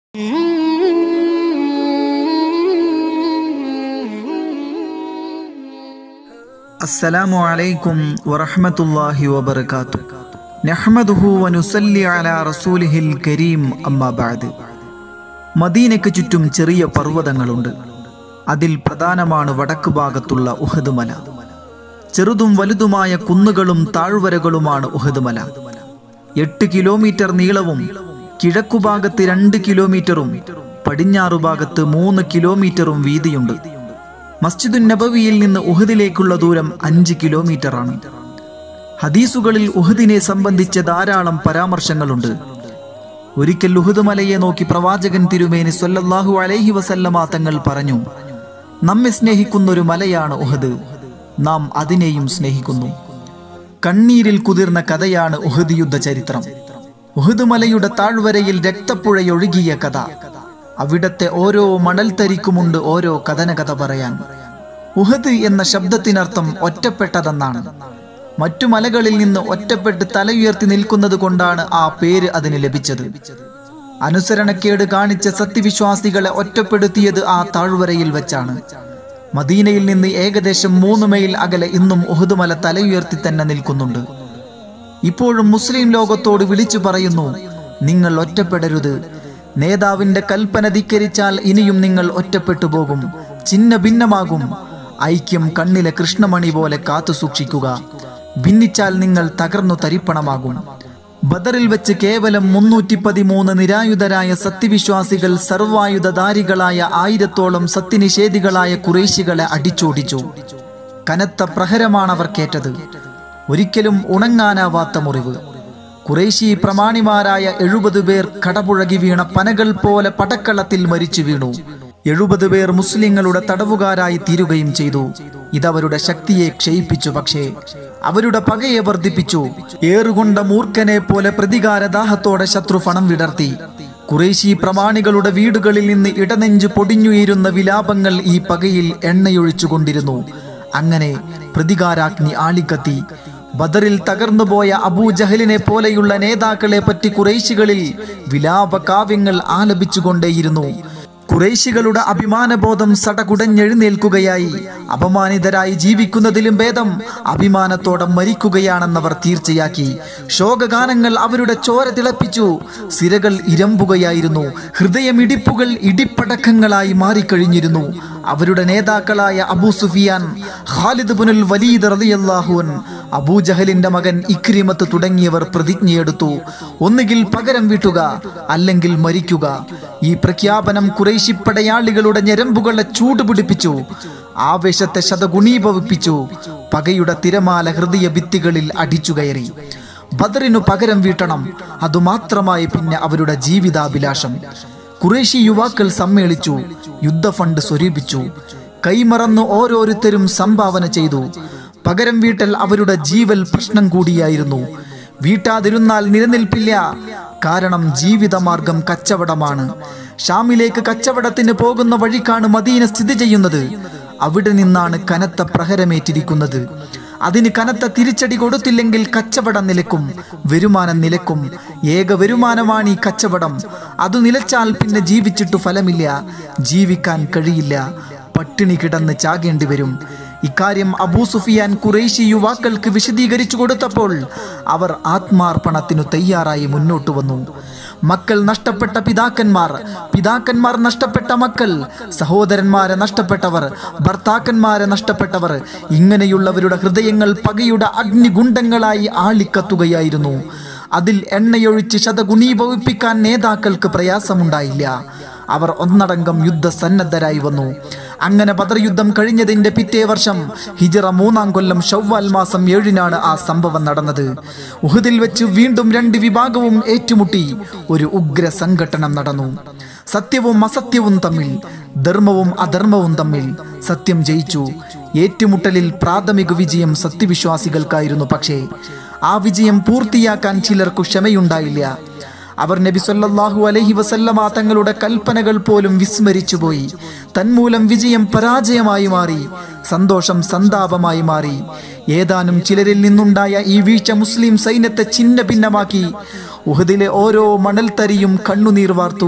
السلام عليكم ورحمة الله وبركاته نحمده ونصلي على رسوله الكريم أما بعد മദീനയ്ക്ക് ചുറ്റും ചെറിയ പർവ്വതങ്ങളുണ്ട് അതിൽ പ്രധാനമാണ് വടക്ക് ഭാഗത്തുള്ള ഉഹദ് മല ചെറുതും വലുതുമായ കുന്നുകളും താഴ്വരകളുമാണ് ഉഹദ് മല എട്ട് കിലോമീറ്റർ നീളവും കിഴക്കുഭാഗത്ത് രണ്ട് കിലോമീറ്ററും പടിഞ്ഞാറു ഭാഗത്ത് മൂന്ന് കിലോമീറ്ററും വീതിയുണ്ട് മസ്ജിദുൻ നബവിയിൽ നിന്ന് ഉഹദിലേക്കുള്ള ദൂരം അഞ്ച് കിലോമീറ്ററാണ് ഹദീസുകളിൽ ഉഹദിനെ സംബന്ധിച്ച ധാരാളം പരാമർശങ്ങളുണ്ട് ഒരിക്കൽ ഉഹദ് മലയെ നോക്കി പ്രവാചകൻ തിരുമേനി സല്ലല്ലാഹു അലൈഹി വസല്ലമ തങ്ങൾ പറഞ്ഞു നമ്മെ സ്നേഹിക്കുന്ന ഒരു മലയാണ് ഉഹദ് നാം അതിനെയും സ്നേഹിക്കുന്നു കണ്ണീരിൽ കുതിർന്ന കഥയാണ് ഉഹദ് യുദ്ധ ചരിത്രം ഉഹദ് മലയുടെ താഴ്വരയിൽ രക്തപ്പുഴയൊഴുകിയ കഥ അവിടത്തെ ഓരോ മണൽത്തരിക്കുമുണ്ട് ഓരോ കഥന കഥ പറയാൻ ഉഹദ് എന്ന ശബ്ദത്തിനർത്ഥം ഒറ്റപ്പെട്ടതെന്നാണ് മറ്റു മലകളിൽ നിന്ന് ഒറ്റപ്പെട്ട് തലയുയർത്തി നിൽക്കുന്നത് കൊണ്ടാണ് ആ പേര് അതിന് ലഭിച്ചത് അനുസരണക്കേട് കാണിച്ച സത്യവിശ്വാസികളെ ഒറ്റപ്പെടുത്തിയത് ആ താഴ്വരയിൽ വെച്ചാണ് മദീനയിൽ നിന്ന് ഏകദേശം മൂന്ന് മൈൽ അകലെ ഇന്നും ഉഹദ് മല തലയുയർത്തി തന്നെ നിൽക്കുന്നുണ്ട് ഇപ്പോഴും മുസ്ലിം ലോകത്തോട് വിളിച്ചു പറയുന്നു നിങ്ങൾ ഒറ്റപ്പെടരുത് നേതാവിന്റെ കൽപ്പന ധിക്കരിച്ചാൽ ഇനിയും നിങ്ങൾ ഒറ്റപ്പെട്ടു പോകും ചിന്ന ഭിന്നമാകും ഐക്യം കണ്ണിലെ കൃഷ്ണമണി പോലെ കാത്തു സൂക്ഷിക്കുക ഭിന്നിച്ചാൽ നിങ്ങൾ തകർന്നു തരിപ്പണമാകും ബദറിൽ വെച്ച് കേവലം മുന്നൂറ്റി പതിമൂന്ന് നിരായുധരായ സത്യവിശ്വാസികൾ സർവായുധധാരികളായ ആയിരത്തോളം സത്യനിഷേധികളായ കുറേശികളെ അടിച്ചോടിച്ചു കനത്ത പ്രഹരമാണ് അവർക്കേറ്റത് ഒരിക്കലും ഉണങ്ങാനാവാത്ത മുറിവ് കുറേശി പ്രമാണിമാരായ എഴുപത് പേർ കടപുഴകി വീണ പനകൾ പോലെ പടക്കളത്തിൽ മരിച്ചു വീണു എഴുപത് പേർ മുസ്ലിങ്ങളുടെ തടവുകാരായി തീരുകയും ചെയ്തു ഇതവരുടെ ശക്തിയെ ക്ഷയിപ്പിച്ചു പക്ഷേ അവരുടെ പകയെ വർദ്ധിപ്പിച്ചു ഏറുകൊണ്ട മൂർഖനെ പോലെ പ്രതികാരദാഹത്തോടെ ശത്രു പണം വിടർത്തി കുറേശി പ്രമാണികളുടെ വീടുകളിൽ നിന്ന് ഇടനെഞ്ചു പൊടിഞ്ഞുയരുന്ന വിലാപങ്ങൾ ഈ പകയിൽ എണ്ണയൊഴിച്ചുകൊണ്ടിരുന്നു അങ്ങനെ പ്രതികാരാഗ്നി ആളിക്കത്തി ബദറിൽ തകർന്നുപോയ അബൂജഹലിനെ പോലെയുള്ള നേതാക്കളെ പറ്റി കുറേശികളിൽ വിലാപ കാവ്യങ്ങൾ ആലപിച്ചുകൊണ്ടേയിരുന്നു കുറേശികളുടെ അഭിമാനബോധം സടകുടഞ്ഞെഴുന്നേൽക്കുകയായി അപമാനിതരായി ജീവിക്കുന്നതിലും ഭേദം അഭിമാനത്തോടെ മരിക്കുകയാണെന്നവർ തീർച്ചയാക്കി ശോകഗാനങ്ങൾ അവരുടെ ചോര തിളപ്പിച്ചു സിരകൾ ഇരമ്പുകയായിരുന്നു ഹൃദയമിടിപ്പുകൾ ഇടിപ്പടക്കങ്ങളായി മാറിക്കഴിഞ്ഞിരുന്നു അവരുടെ നേതാക്കളായ അബൂ സുഫിയാൻ ഖാലിദ് ബുനുൽ വലീദ് റളിയല്ലാഹുൻ അബൂജഹലിന്റെ മകൻ ഇക്രിമത്ത് തുടങ്ങിയവർ പ്രതിജ്ഞയെടുത്തു ഒന്നുകിൽ പകരം വീട്ടുക അല്ലെങ്കിൽ മരിക്കുക ഈ പ്രഖ്യാപനം കുറേശി പടയാളികളുടെ ഞരമ്പുകളെ ചൂടുപിടിപ്പിച്ചു ആവേശത്തെ ശതഗുണീഭവിപ്പിച്ചു പകയുടെ തിരമാല ഹൃദയ ഭിത്തികളിൽ അടിച്ചു കയറി ബദറിനു പകരം വീട്ടണം അതുമാത്രമായി പിന്നെ അവരുടെ ജീവിതാഭിലാഷം കുറേശി യുവാക്കൾ സമ്മേളിച്ചു യുദ്ധ ഫണ്ട് സ്വരൂപിച്ചു കൈമറന്ന് ഓരോരുത്തരും സംഭാവന ചെയ്തു പകരം വീട്ടൽ അവരുടെ ജീവൽ പ്രശ്നം കൂടിയായിരുന്നു വീട്ടാതിരുന്നാൽ നിലനിൽപ്പില്ല കാരണം ജീവിതമാർഗം കച്ചവടമാണ് ഷാമിലേക്ക് കച്ചവടത്തിന് പോകുന്ന വഴിക്കാണ് മദീന സ്ഥിതി ചെയ്യുന്നത് അവിടെ നിന്നാണ് കനത്ത പ്രഹരമേറ്റിരിക്കുന്നത് അതിന് കനത്ത തിരിച്ചടി കൊടുത്തില്ലെങ്കിൽ കച്ചവടം നിലക്കും വരുമാനം നിലക്കും ഏക വരുമാനമാണ് ഈ കച്ചവടം അത് നിലച്ചാൽ പിന്നെ ജീവിച്ചിട്ടു ഫലമില്ല ജീവിക്കാൻ കഴിയില്ല പട്ടിണി കിടന്ന് ചാകേണ്ടി വരും ഇക്കാര്യം അബൂ സുഫിയാൻ കുറേശി യുവാക്കൾക്ക് വിശദീകരിച്ചു കൊടുത്തപ്പോൾ അവർ ആത്മാർപ്പണത്തിനു തയ്യാറായി മുന്നോട്ടു വന്നു മക്കൾ നഷ്ടപ്പെട്ട പിതാക്കന്മാർ പിതാക്കന്മാർ നഷ്ടപ്പെട്ട മക്കൾ സഹോദരന്മാരെ നഷ്ടപ്പെട്ടവർ ഭർത്താക്കന്മാരെ നഷ്ടപ്പെട്ടവർ ഇങ്ങനെയുള്ളവരുടെ ഹൃദയങ്ങൾ പകയുടെ അഗ്നിഗുണ്ടങ്ങളായി ആളിക്കത്തുകയായിരുന്നു അതിൽ എണ്ണയൊഴിച്ച് ശതഗുണീഭവിപ്പിക്കാൻ നേതാക്കൾക്ക് പ്രയാസമുണ്ടായില്ല അവർ ഒന്നടങ്കം യുദ്ധസന്നദ്ധരായി വന്നു അങ്ങനെ ബദർ യുദ്ധം കഴിഞ്ഞതിന്റെ പിറ്റേ വർഷം ഹിജറ മൂന്നാം കൊല്ലം ഷവ്വാൽ മാസം ഏഴിനാണ് ആ സംഭവം നടന്നത് ഉഹദിൽ വെച്ച് വീണ്ടും രണ്ട് വിഭാഗവും ഏറ്റുമുട്ടി ഒരു ഉഗ്ര സംഘട്ടനം നടന്നു സത്യവും അസത്യവും തമ്മിൽ ധർമ്മവും അധർമ്മവും തമ്മിൽ സത്യം ജയിച്ചു ഏറ്റുമുട്ടലിൽ പ്രാഥമിക വിജയം സത്യവിശ്വാസികൾക്കായിരുന്നു പക്ഷേ ആ വിജയം പൂർത്തിയാക്കാൻ ചിലർക്കു ക്ഷമയുണ്ടായില്ല അവർ നബി സല്ലല്ലാഹു അലൈഹി വസല്ലമ തങ്ങളുടെ കൽപ്പനകൾ പോലും വിസ്മരിച്ചുപോയി തന്മൂലം വിജയം പരാജയമായി മാറി സന്തോഷം സന്താപമായി മാറി ഏതാനും ചിലരിൽ നിന്നുണ്ടായ ഈ വീഴ്ച മുസ്ലിം സൈന്യത്തെ ഛിന്ന ഭിന്നമാക്കി ഉഹദിലെ ഓരോ മണൽത്തരിയും കണ്ണുനീർ വാർത്തു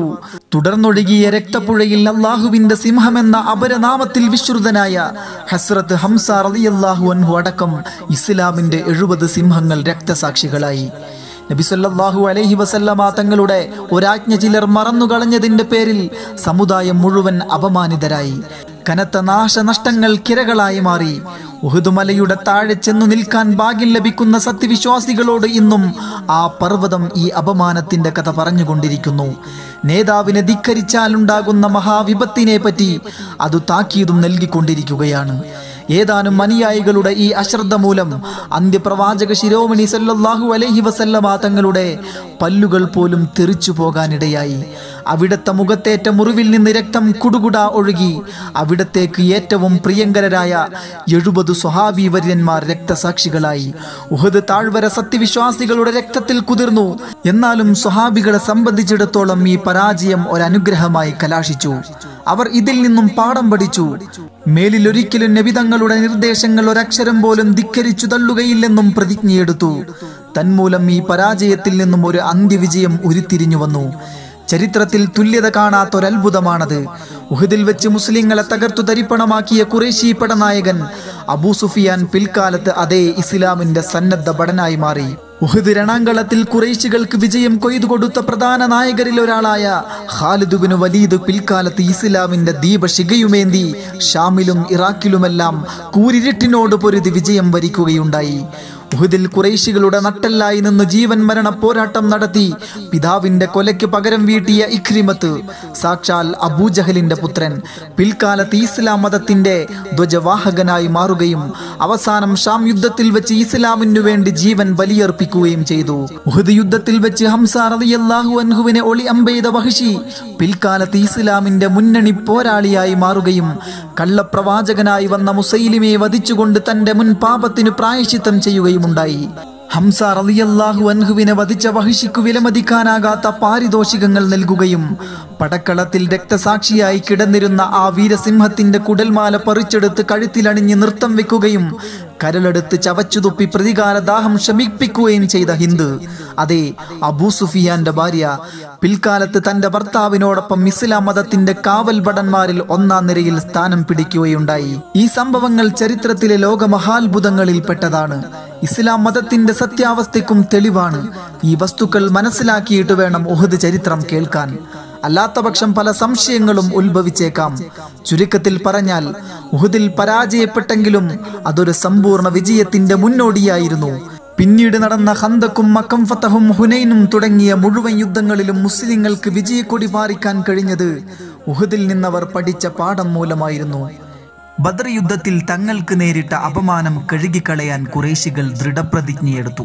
തുടർന്നൊഴുകിയ രക്തപ്പുഴയിൽ അള്ളാഹുവിന്റെ സിംഹമെന്ന അപരനാമത്തിൽ വിശ്രുതനായ ഹസ്രത്ത് ഹംസ റളിയല്ലാഹു അൻഹു അടക്കം ഇസ്ലാമിന്റെ എഴുപത് സിംഹങ്ങൾ രക്തസാക്ഷികളായി നബി സല്ലല്ലാഹു അലൈഹി വസല്ലമ തങ്ങളുടെ ഒരാജ്ഞ ചിലർ മറന്നുകളഞ്ഞതിന്റെ പേരിൽ സമുദായം മുഴുവൻ അപമാനിതരായി കനത്ത നാശനഷ്ടങ്ങൾ കിരകളായി മാറി ഉഹുദുമലയുടെ താഴെ ചെന്നു നിൽക്കാൻ ഭാഗ്യം ലഭിക്കുന്ന സത്യവിശ്വാസികളോട് ഇന്നും ആ പർവ്വതം ഈ അപമാനത്തിന്റെ കഥ പറഞ്ഞുകൊണ്ടിരിക്കുന്നു നേതാവിനെ ധിക്കരിച്ചാലുണ്ടാകുന്ന മഹാവിപത്തിനെ പറ്റി അത് താക്കീതും നൽകിക്കൊണ്ടിരിക്കുകയാണ് ഏതാനും അനുയായികളുടെ ഈ അശ്രദ്ധ മൂലം അന്ത്യപ്രവാചക ശിരോമണി സല്ലല്ലാഹു അലൈഹി വസല്ലമ തങ്ങളുടെ പല്ലുകൾ പോലും തെറിച്ചു പോകാനിടയായി അവിടുത്തെ മുഖത്തേറ്റ മുറിവിൽ നിന്ന് രക്തം കുടുകുട ഒഴുകി അവിടത്തേക്ക് ഏറ്റവും പ്രിയങ്കരരായ എഴുപത് സ്വഹാബി വര്യന്മാർ രക്തസാക്ഷികളായി ഉഹദ് താഴ്വര സത്യവിശ്വാസികളുടെ രക്തത്തിൽ കുതിർന്നു എന്നാലും സ്വഹാബികളെ സംബന്ധിച്ചിടത്തോളം ഈ പരാജയം ഒരനുഗ്രഹമായി കലാശിച്ചു അവർ ഇതിൽ നിന്നും പാഠം പഠിച്ചു മേലിൽ ഒരിക്കലും നബിതങ്ങളുടെ നിർദ്ദേശങ്ങൾ ഒരക്ഷരം പോലും ധിക്കരിച്ചു തള്ളുകയില്ലെന്നും പ്രതിജ്ഞയെടുത്തു തന്മൂലം ഈ പരാജയത്തിൽ നിന്നും ഒരു അന്ത്യവിജയം ഉരുത്തിരിഞ്ഞു വന്നു ചരിത്രത്തിൽ തുല്യത കാണാത്തൊരത്ഭുതമാണത് ഉഹദിൽ വെച്ച് മുസ്ലിങ്ങളെ തകർത്തു തരിപ്പണമാക്കിയ കുറേശി പടനായകൻ അബൂ സുഫിയാൻ പിൽക്കാലത്ത് അതേ ഇസ്ലാമിന്റെ സന്നദ്ധ ഭടനായി മാറി ഉഹദ് രണാങ്കളത്തിൽ കുറേശികൾക്ക് വിജയം കൊയ്തു കൊടുത്ത പ്രധാന നായകരിൽ ഒരാളായ ഖാലിദുബിന് വലീദ് പിൽക്കാലത്ത് ഇസ്ലാമിന്റെ ദീപശിഖയുമേന്തി ഷാമിലും ഇറാഖിലുമെല്ലാം കൂരിരുട്ടിനോട് പൊരുതി വിജയം വരിക്കുകയുണ്ടായി ഉഹുദിൽ കുറേശികളുടെ നട്ടല്ലായി നിന്ന് ജീവൻ മരണ പോരാട്ടം നടത്തി പിതാവിന്റെ കൊലയ്ക്ക് പകരം വീട്ടിയ ഇഖ്രിമത്ത് സാക്ഷാൽ അബൂജഹലിന്റെ പുത്രൻ പിൽക്കാലത്ത് ഇസ്ലാം മതത്തിന്റെ ധ്വജവാഹകനായി മാറുകയും അവസാനം ഷാം യുദ്ധത്തിൽ വെച്ച് ഇസ്ലാമിനു വേണ്ടി ജീവൻ ബലിയർപ്പിക്കുകയും ചെയ്തു ഉഹദ് യുദ്ധത്തിൽ വെച്ച് ഹംസ റളിയല്ലാഹു അൻഹുവിനെ ഒളി അമ്പെയ്ത വഹിഷി പിൽക്കാലത്ത് ഇസ്ലാമിന്റെ മുന്നണി പോരാളിയായി മാറുകയും കള്ളപ്രവാചകനായി വന്ന മുസൈലിമയെ വധിച്ചുകൊണ്ട് തന്റെ മുൻ പാപത്തിന് പ്രായശ്ചിത്തം ചെയ്യുകയും ഉണ്ടായി ഹംസ റളിയല്ലാഹു അൻഹുവിനെ വധിച്ച വഹിഷിക്കു വിലമതിക്കാനാകാത്ത പാരിതോഷികങ്ങൾ നൽകുകയും പടക്കളത്തിൽ രക്തസാക്ഷിയായി കിടന്നിരുന്ന ആ വീരസിംഹത്തിന്റെ കുടൽമാല പറിച്ചെടുത്ത് കഴുത്തിലണിഞ്ഞ് നൃത്തം വെക്കുകയും കരലെടുത്ത് ചവച്ചുതുപ്പി പ്രതികാരദാഹം ശമിപ്പിക്കുകയും ചെയ്ത ഹിന്ദ് അതെ അബൂ സുഫിയാന്റെ ഭാര്യ പിൽക്കാലത്ത് തന്റെ ഭർത്താവിനോടൊപ്പം ഇസ്ലാം മതത്തിന്റെ കാവൽ ഭടന്മാരിൽ ഒന്നാം നിരയിൽ സ്ഥാനം പിടിക്കുകയുണ്ടായി ഈ സംഭവങ്ങൾ ചരിത്രത്തിലെ ലോകമഹാത്ഭുതങ്ങളിൽ പെട്ടതാണ് ഇസ്ലാം മതത്തിന്റെ സത്യാവസ്ഥയ്ക്കും തെളിവാണ് ഈ വസ്തുക്കൾ മനസ്സിലാക്കിയിട്ട് വേണം ഉഹദ് ചരിത്രം കേൾക്കാൻ അല്ലാത്തപക്ഷം പല സംശയങ്ങളും ഉത്ഭവിച്ചേക്കാം ചുരുക്കത്തിൽ പറഞ്ഞാൽ ഉഹദിൽ പരാജയപ്പെട്ടെങ്കിലും അതൊരു സമ്പൂർണ്ണ വിജയത്തിന്റെ മുന്നോടിയായിരുന്നു പിന്നീട് നടന്ന ഹന്തക്കും മക്കം ഫത്തഹും ഹുനൈനും തുടങ്ങിയ മുഴുവൻ യുദ്ധങ്ങളിലും മുസ്ലിങ്ങൾക്ക് വിജയക്കൊടി പാറിക്കാൻ കഴിഞ്ഞത് ഉഹദിൽ നിന്നവർ പഠിച്ച പാഠം മൂലമായിരുന്നു ബദർ യുദ്ധത്തിൽ തങ്ങൾക്ക് നേരിട്ട അപമാനം കഴുകിക്കളയാൻ കുറേശികൾ ദൃഢപ്രതിജ്ഞയെടുത്തു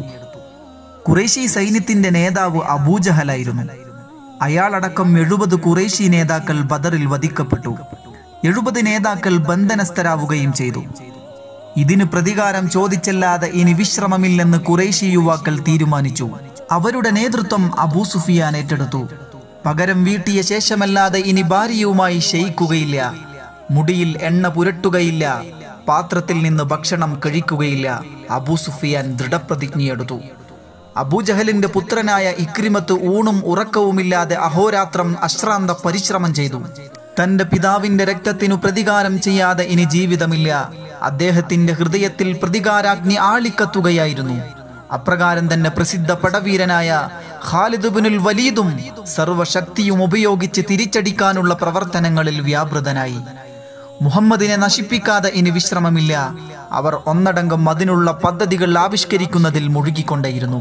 കുറേശി സൈന്യത്തിന്റെ നേതാവ് അബൂജഹലായിരുന്നു അയാളടക്കം എഴുപത് കുറേശി നേതാക്കൾ ബദറിൽ വധിക്കപ്പെട്ടു എഴുപത് നേതാക്കൾ ബന്ധനസ്ഥരാവുകയും ചെയ്തു ഇതിന് പ്രതികാരം ചോദിച്ചല്ലാതെ ഇനി വിശ്രമമില്ലെന്ന് കുറേശി യുവാക്കൾ തീരുമാനിച്ചു അവരുടെ നേതൃത്വം അബൂ സുഫിയാൻ ഏറ്റെടുത്തു പകരം വീട്ടിയ ശേഷമല്ലാതെ ഇനി ഭാര്യയുമായി ശയിക്കുകയില്ല മുടിയിൽ എണ്ണ പുരട്ടുകയില്ല പാത്രത്തിൽ നിന്ന് ഭക്ഷണം കഴിക്കുകയില്ല അബൂ സുഫിയാൻ ദൃഢപ്രതിജ്ഞയെടുത്തു അബൂജഹലിന്റെ പുത്രനായ ഇക്രിമത്ത് ഊണും ഉറക്കവുമില്ലാതെ അഹോരാത്രം അശ്രാന്ത പരിശ്രമം ചെയ്തു തന്റെ പിതാവിന്റെ രക്തത്തിനു പ്രതികാരം ചെയ്യാതെ ഇനി ജീവിതമില്ല അദ്ദേഹത്തിന്റെ ഹൃദയത്തിൽ പ്രതികാരാഗ്നി ആളിക്കത്തുകയായിരുന്നു അപ്രകാരം തന്നെ പ്രസിദ്ധ പടവീരനായ ഖാലിദ് ബിനുൽ വലീദും സർവശക്തിയും ഉപയോഗിച്ച് തിരിച്ചടിക്കാനുള്ള പ്രവർത്തനങ്ങളിൽ വ്യാപൃതനായി മുഹമ്മദിനെ നശിപ്പിക്കാതെ ഇനി വിശ്രമമില്ല അവർ ഒന്നടങ്കം അതിനുള്ള പദ്ധതികൾ ആവിഷ്കരിക്കുന്നതിൽ മുഴുകിക്കൊണ്ടേയിരുന്നു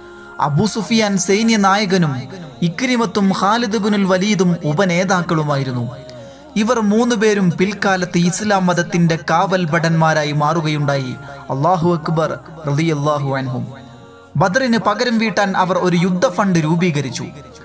അബൂ സുഫിയാൻ സൈന്യ നായകനും ഇക്രിമത്തും ഖാലിദ് ബിനുൽ വലീദും ഉപനേതാക്കളുമായിരുന്നു ഇവർ മൂന്നുപേരും പിൽക്കാലത്ത് ഇസ്ലാം മതത്തിന്റെ കാവൽ ഭടന്മാരായി മാറുകയുണ്ടായി അള്ളാഹു അക്ബർ റളിയല്ലാഹു അൻഹും ബദറിന് പകരം വീട്ടാൻ അവർ ഒരു യുദ്ധ ഫണ്ട് രൂപീകരിച്ചു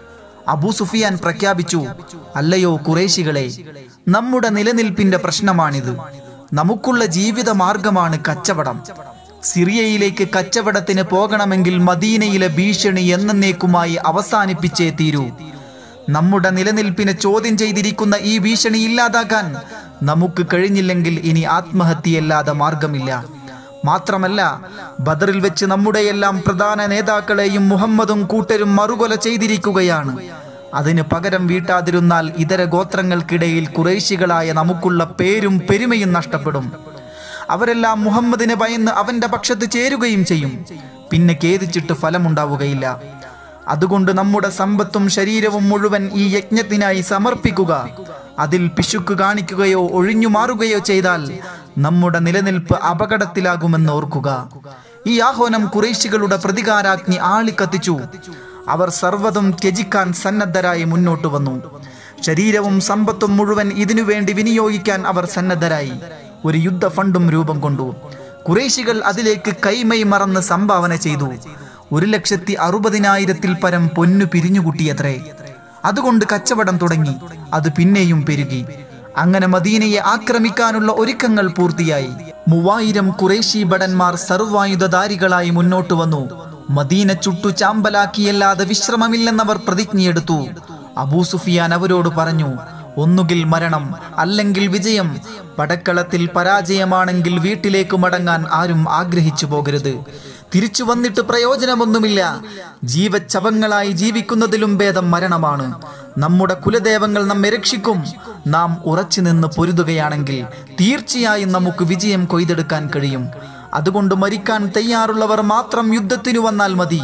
അബൂ സുഫിയാൻ പ്രഖ്യാപിച്ചു അല്ലയോ കുറേശികളെ നമ്മുടെ നിലനിൽപ്പിന്റെ പ്രശ്നമാണിത് നമുക്കുള്ള ജീവിത മാർഗമാണ് കച്ചവടം സിറിയയിലേക്ക് കച്ചവടത്തിന് പോകണമെങ്കിൽ മദീനയിലെ ഭീഷണി എന്നേക്കുമായി അവസാനിപ്പിച്ചേ തീരൂ നമ്മുടെ നിലനിൽപ്പിനെ ചോദ്യം ചെയ്തിരിക്കുന്ന ഈ ഭീഷണി ഇല്ലാതാക്കാൻ നമുക്ക് കഴിഞ്ഞില്ലെങ്കിൽ ഇനി ആത്മഹത്യയല്ലാതെ മാർഗമില്ല മാത്രമല്ല ബദറിൽ വെച്ച് നമ്മുടെയെല്ലാം പ്രധാന നേതാക്കളെയും മുഹമ്മദും കൂട്ടരും മറുകൊല ചെയ്തിരിക്കുകയാണ് അതിന് പകരം വീട്ടാതിരുന്നാൽ ഇതര ഗോത്രങ്ങൾക്കിടയിൽ കുറേശികളായ നമുക്കുള്ള പേരും പെരുമയും നഷ്ടപ്പെടും അവരെല്ലാം മുഹമ്മദിനെ ഭയന്ന് അവന്റെ പക്ഷത്ത് ചേരുകയും ചെയ്യും പിന്നെ ഖേദിച്ചിട്ട് ഫലമുണ്ടാവുകയില്ല അതുകൊണ്ട് നമ്മുടെ സമ്പത്തും ശരീരവും മുഴുവൻ ഈ യജ്ഞത്തിനായി സമർപ്പിക്കുക അതിൽ പിശുക്ക് കാണിക്കുകയോ ഒഴിഞ്ഞു മാറുകയോ ചെയ്താൽ നമ്മുടെ നിലനിൽപ്പ് അപകടത്തിലാകുമെന്ന് ഓർക്കുക ഈ ആഹ്വാനം കുറേശികളുടെ പ്രതികാരാഗ്നി ആളിക്കത്തിച്ചു അവർ സർവ്വതും ത്യജിക്കാൻ സന്നദ്ധരായി മുന്നോട്ട് വന്നു ശരീരവും സമ്പത്തും മുഴുവൻ ഇതിനുവേണ്ടി വിനിയോഗിക്കാൻ അവർ സന്നദ്ധരായി ഒരു യുദ്ധ ഫണ്ടും രൂപം കൊണ്ടു കുറേശികൾ അതിലേക്ക് കൈമൈ മറന്ന് സംഭാവന ചെയ്തു ഒരു ലക്ഷത്തി അറുപതിനായിരത്തിൽ പരം പൊന്നു പിരിഞ്ഞുകൂട്ടിയത്രേ അതുകൊണ്ട് കച്ചവടം തുടങ്ങി അത് പിന്നെയും പെരുകി അങ്ങനെ മദീനയെ ആക്രമിക്കാനുള്ള ഒരുക്കങ്ങൾ പൂർത്തിയായി മൂവായിരം കുറേശി ഭടന്മാർ സർവായുധധാരികളായി മുന്നോട്ട് വന്നു മദീന ചുട്ടു ചാമ്പലാക്കിയല്ലാതെ വിശ്രമമില്ലെന്നവർ പ്രതിജ്ഞയെടുത്തു അബൂ സുഫിയാൻ അവരോട് പറഞ്ഞു ഒന്നുകിൽ മരണം അല്ലെങ്കിൽ വിജയം പടക്കളത്തിൽ പരാജയമാണെങ്കിൽ വീട്ടിലേക്ക് മടങ്ങാൻ ആരും ആഗ്രഹിച്ചു പോകരുത് തിരിച്ചു വന്നിട്ട് പ്രയോജനമൊന്നുമില്ല ജീവച്ചവങ്ങളായി ജീവിക്കുന്നതിലും ഭേദം മരണമാണ് നമ്മുടെ കുലദേവങ്ങൾ നമ്മെ രക്ഷിക്കും നാം ഉറച്ചു നിന്ന് പൊരുതുകയാണെങ്കിൽ തീർച്ചയായും നമുക്ക് വിജയം കൊയ്തെടുക്കാൻ കഴിയും അതുകൊണ്ട് മരിക്കാൻ തയ്യാറുള്ളവർ മാത്രം യുദ്ധത്തിനു വന്നാൽ മതി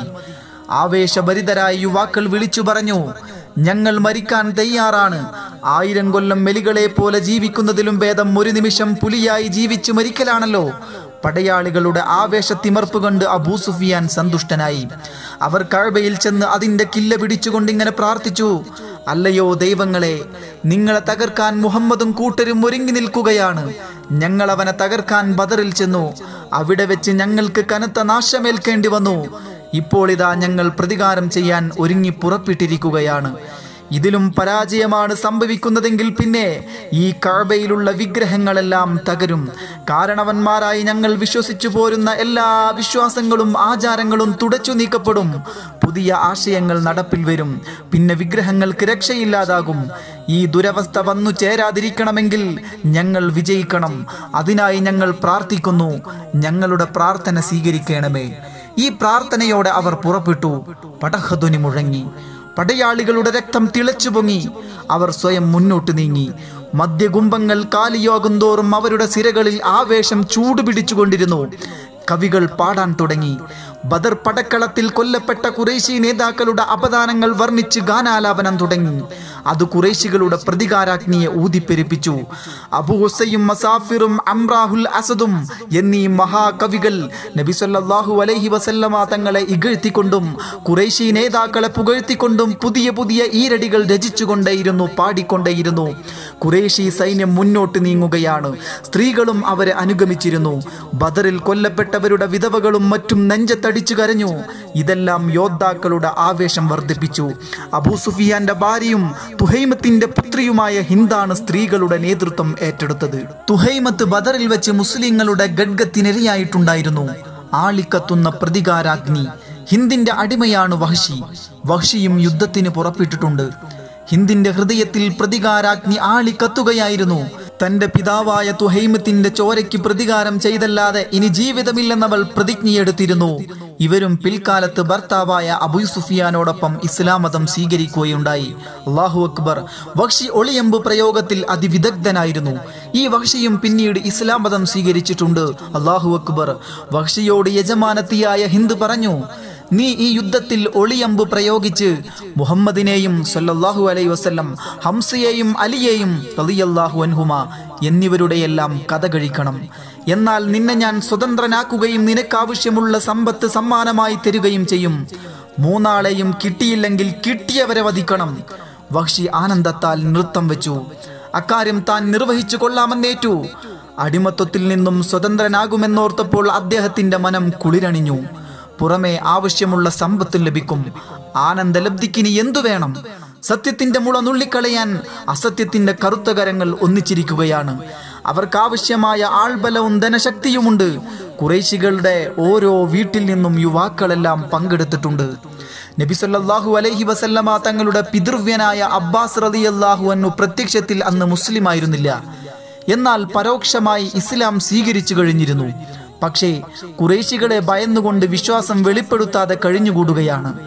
ആവേശഭരിതരായ യുവാക്കൾ വിളിച്ചു പറഞ്ഞു ഞങ്ങൾ മരിക്കാൻ തയ്യാറാണ് ആയിരം കൊല്ലം മെലികളെ പോലെ ജീവിക്കുന്നതിലും ഭേദം ഒരു നിമിഷം പുലിയായി ജീവിച്ചു മരിക്കലാണല്ലോ പടയാളികളുടെ ആവേശത്തിമർപ്പ് കണ്ട് അബൂ സുഫിയാൻ സന്തുഷ്ടനായി അവർ കഴബയിൽ ചെന്ന് അതിന്റെ കില്ല പിടിച്ചുകൊണ്ട് ഇങ്ങനെ പ്രാർത്ഥിച്ചു അല്ലയോ ദൈവങ്ങളെ നിങ്ങളെ തകർക്കാൻ മുഹമ്മദും കൂട്ടരും ഒരുങ്ങി നിൽക്കുകയാണ് ഞങ്ങൾ അവനെ തകർക്കാൻ ബദറിൽ ചെന്നു അവിടെ വെച്ച് ഞങ്ങൾക്ക് കനത്ത നാശമേൽക്കേണ്ടി വന്നു ഇപ്പോൾ ഇതാ ഞങ്ങൾ പ്രതികാരം ചെയ്യാൻ ഒരുങ്ങി പുറപ്പെട്ടിരിക്കുകയാണ് ഇതിലും പരാജയമാണ് സംഭവിക്കുന്നതെങ്കിൽ പിന്നെ ഈ കഴബയിലുള്ള വിഗ്രഹങ്ങളെല്ലാം തകരും കാരണവന്മാരായി ഞങ്ങൾ വിശ്വസിച്ചു പോരുന്ന എല്ലാ വിശ്വാസങ്ങളും ആചാരങ്ങളും തുടച്ചു നീക്കപ്പെടും പുതിയ ആശയങ്ങൾ നടപ്പിൽ വരും പിന്നെ വിഗ്രഹങ്ങൾക്ക് രക്ഷയില്ലാതാകും ഈ ദുരവസ്ഥ വന്നു ചേരാതിരിക്കണമെങ്കിൽ ഞങ്ങൾ വിജയിക്കണം അതിനായി ഞങ്ങൾ പ്രാർത്ഥിക്കുന്നു ഞങ്ങളുടെ പ്രാർത്ഥന സ്വീകരിക്കണമേ ഈ പ്രാർത്ഥനയോടെ അവർ പുറപ്പെട്ടു പടഹധ്വനി മുഴങ്ങി പടയാളികളുടെ രക്തം തിളച്ചു പൊങ്ങി അവർ സ്വയം മുന്നോട്ട് നീങ്ങി മദ്യകുംഭങ്ങൾ കാലിയാകും തോറും അവരുടെ സിരകളിൽ ആവേശം ചൂടുപിടിച്ചുകൊണ്ടിരുന്നു കവികൾ പാടാൻ തുടങ്ങി ബദർ പടക്കളത്തിൽ കൊല്ലപ്പെട്ട കുറേശി നേതാക്കളുടെ അപദാനങ്ങൾ വർണ്ണിച്ച് ഗാനാലാപനം തുടങ്ങി അത് കുറേശികളുടെ പ്രതികാരാഗ്നിയെ ഊതിപ്പെരിപ്പിച്ചു അബു ഹുസയും മസാഫിറും അംറാഹുൽ അസദും എന്നീ മഹാകവികൾ നബി സല്ലല്ലാഹു അലൈഹി വസല്ലമ തങ്ങളെ ഇകഴ്ത്തിക്കൊണ്ടും കുറേശി നേതാക്കളെ പുകഴ്ത്തിക്കൊണ്ടും പുതിയ പുതിയ ഈരടികൾ രചിച്ചുകൊണ്ടേയിരുന്നു പാടിക്കൊണ്ടേയിരുന്നു കുറേശി സൈന്യം മുന്നോട്ട് നീങ്ങുകയാണ് സ്ത്രീകളും അവരെ അനുഗമിച്ചിരുന്നു ബദറിൽ കൊല്ലപ്പെട്ടവരുടെ വിധവകളും മറ്റും നെഞ്ചത്തടിച്ചു കരഞ്ഞു ഇതെല്ലാം യോദ്ധാക്കളുടെ ആവേശം വർദ്ധിപ്പിച്ചു അബൂ സുഫിയാന്റെ ഭാര്യയും തുഹൈമത്തിന്റെ പുത്രിയുമായ ഹിന്ദാണ് സ്ത്രീകളുടെ നേതൃത്വം ഏറ്റെടുത്തത് തുഹൈമത്ത് ബദറിൽ വെച്ച് മുസ്ലിങ്ങളുടെ ഗഡ്ഗത്തിനിരയായിട്ടുണ്ടായിരുന്നു ആളിക്കത്തുന്ന പ്രതികാരാഗ്നി ഹിന്ദിന്റെ അടിമയാണ് വഹഷി വഹഷിയും യുദ്ധത്തിന് പുറപ്പെട്ടിട്ടുണ്ട് ഹിന്ദിന്റെ ഹൃദയത്തിൽ പ്രതികാരാഗ്നി ആളിക്കത്തുകയായിരുന്നു തന്റെ പിതാവായ തുഹൈമത്തിന്റെ ചോരയ്ക്ക് പ്രതികാരം ചെയ്തല്ലാതെ ഇനി ജീവിതമില്ലെന്നവൾ പ്രതിജ്ഞയെടുത്തിരുന്നു ഇവരും പിൽക്കാലത്ത് ഭർത്താവായ അബു സുഫിയാനോടൊപ്പം ഇസ്ലാം മതം സ്വീകരിക്കുകയുണ്ടായി അള്ളാഹു അക്ബർ വക്ഷി ഒളിയമ്പ് പ്രയോഗത്തിൽ അതിവിദഗ്ധനായിരുന്നു ഈ വക്ഷിയും പിന്നീട് ഇസ്ലാം മതം സ്വീകരിച്ചിട്ടുണ്ട് അള്ളാഹു അക്ബർ വക്ഷിയോട് യജമാനത്തിയായ ഹിന്ദ് പറഞ്ഞു നീ ഈ യുദ്ധത്തിൽ ഒളിയമ്പ് പ്രയോഗിച്ച് മുഹമ്മദിനെയും സല്ലല്ലാഹു അലൈഹി വസല്ലം ഹംസയെയും അലിയെയും റളിയല്ലാഹു അൻഹുമ എന്നിവരുടെയെല്ലാം കഥ കഴിക്കണം എന്നാൽ നിന്നെ ഞാൻ സ്വതന്ത്രനാക്കുകയും നിനക്കാവശ്യമുള്ള സമ്പത്ത് സമ്മാനമായി തരികയും ചെയ്യും മൂന്നാളെയും കിട്ടിയില്ലെങ്കിൽ കിട്ടിയവരെ വധിക്കണം വഹ്ഷി ആനന്ദത്താൽ നൃത്തം വെച്ചു അക്കാര്യം താൻ നിർവഹിച്ചു കൊള്ളാമെന്നേറ്റു അടിമത്വത്തിൽ നിന്നും സ്വതന്ത്രനാകുമെന്നോർത്തപ്പോൾ അദ്ദേഹത്തിന്റെ മനം കുളിരണിഞ്ഞു പുറമെ ആവശ്യമുള്ള സമ്പത്ത് ലഭിക്കും ആനന്ദലബ്ധിക്കിനി എന്തു വേണം സത്യത്തിന്റെ മുള നുള്ളിക്കളയാൻ അസത്യത്തിന്റെ കറുത്ത കരങ്ങൾ ഒന്നിച്ചിരിക്കുകയാണ് അവർക്കാവശ്യമായ ആൾബലവും ധനശക്തിയുമുണ്ട് കുറേശികളുടെ ഓരോ വീട്ടിൽ നിന്നും യുവാക്കളെല്ലാം പങ്കെടുത്തിട്ടുണ്ട് നബി സല്ലല്ലാഹു അലൈഹി വസല്ലമ തങ്ങളുടെ പിതൃവ്യനായ അബ്ബാസ് റളിയല്ലാഹു അൻഹു പ്രത്യക്ഷത്തിൽ അന്ന് മുസ്ലിം ആയിരുന്നില്ല എന്നാൽ പരോക്ഷമായി ഇസ്ലാം സ്വീകരിച്ചു കഴിഞ്ഞിരുന്നു പക്ഷേ കുറേശികളെ ഭയന്നുകൊണ്ട് വിശ്വാസം വെളിപ്പെടുത്താതെ കഴിഞ്ഞുകൂടുകയാണ്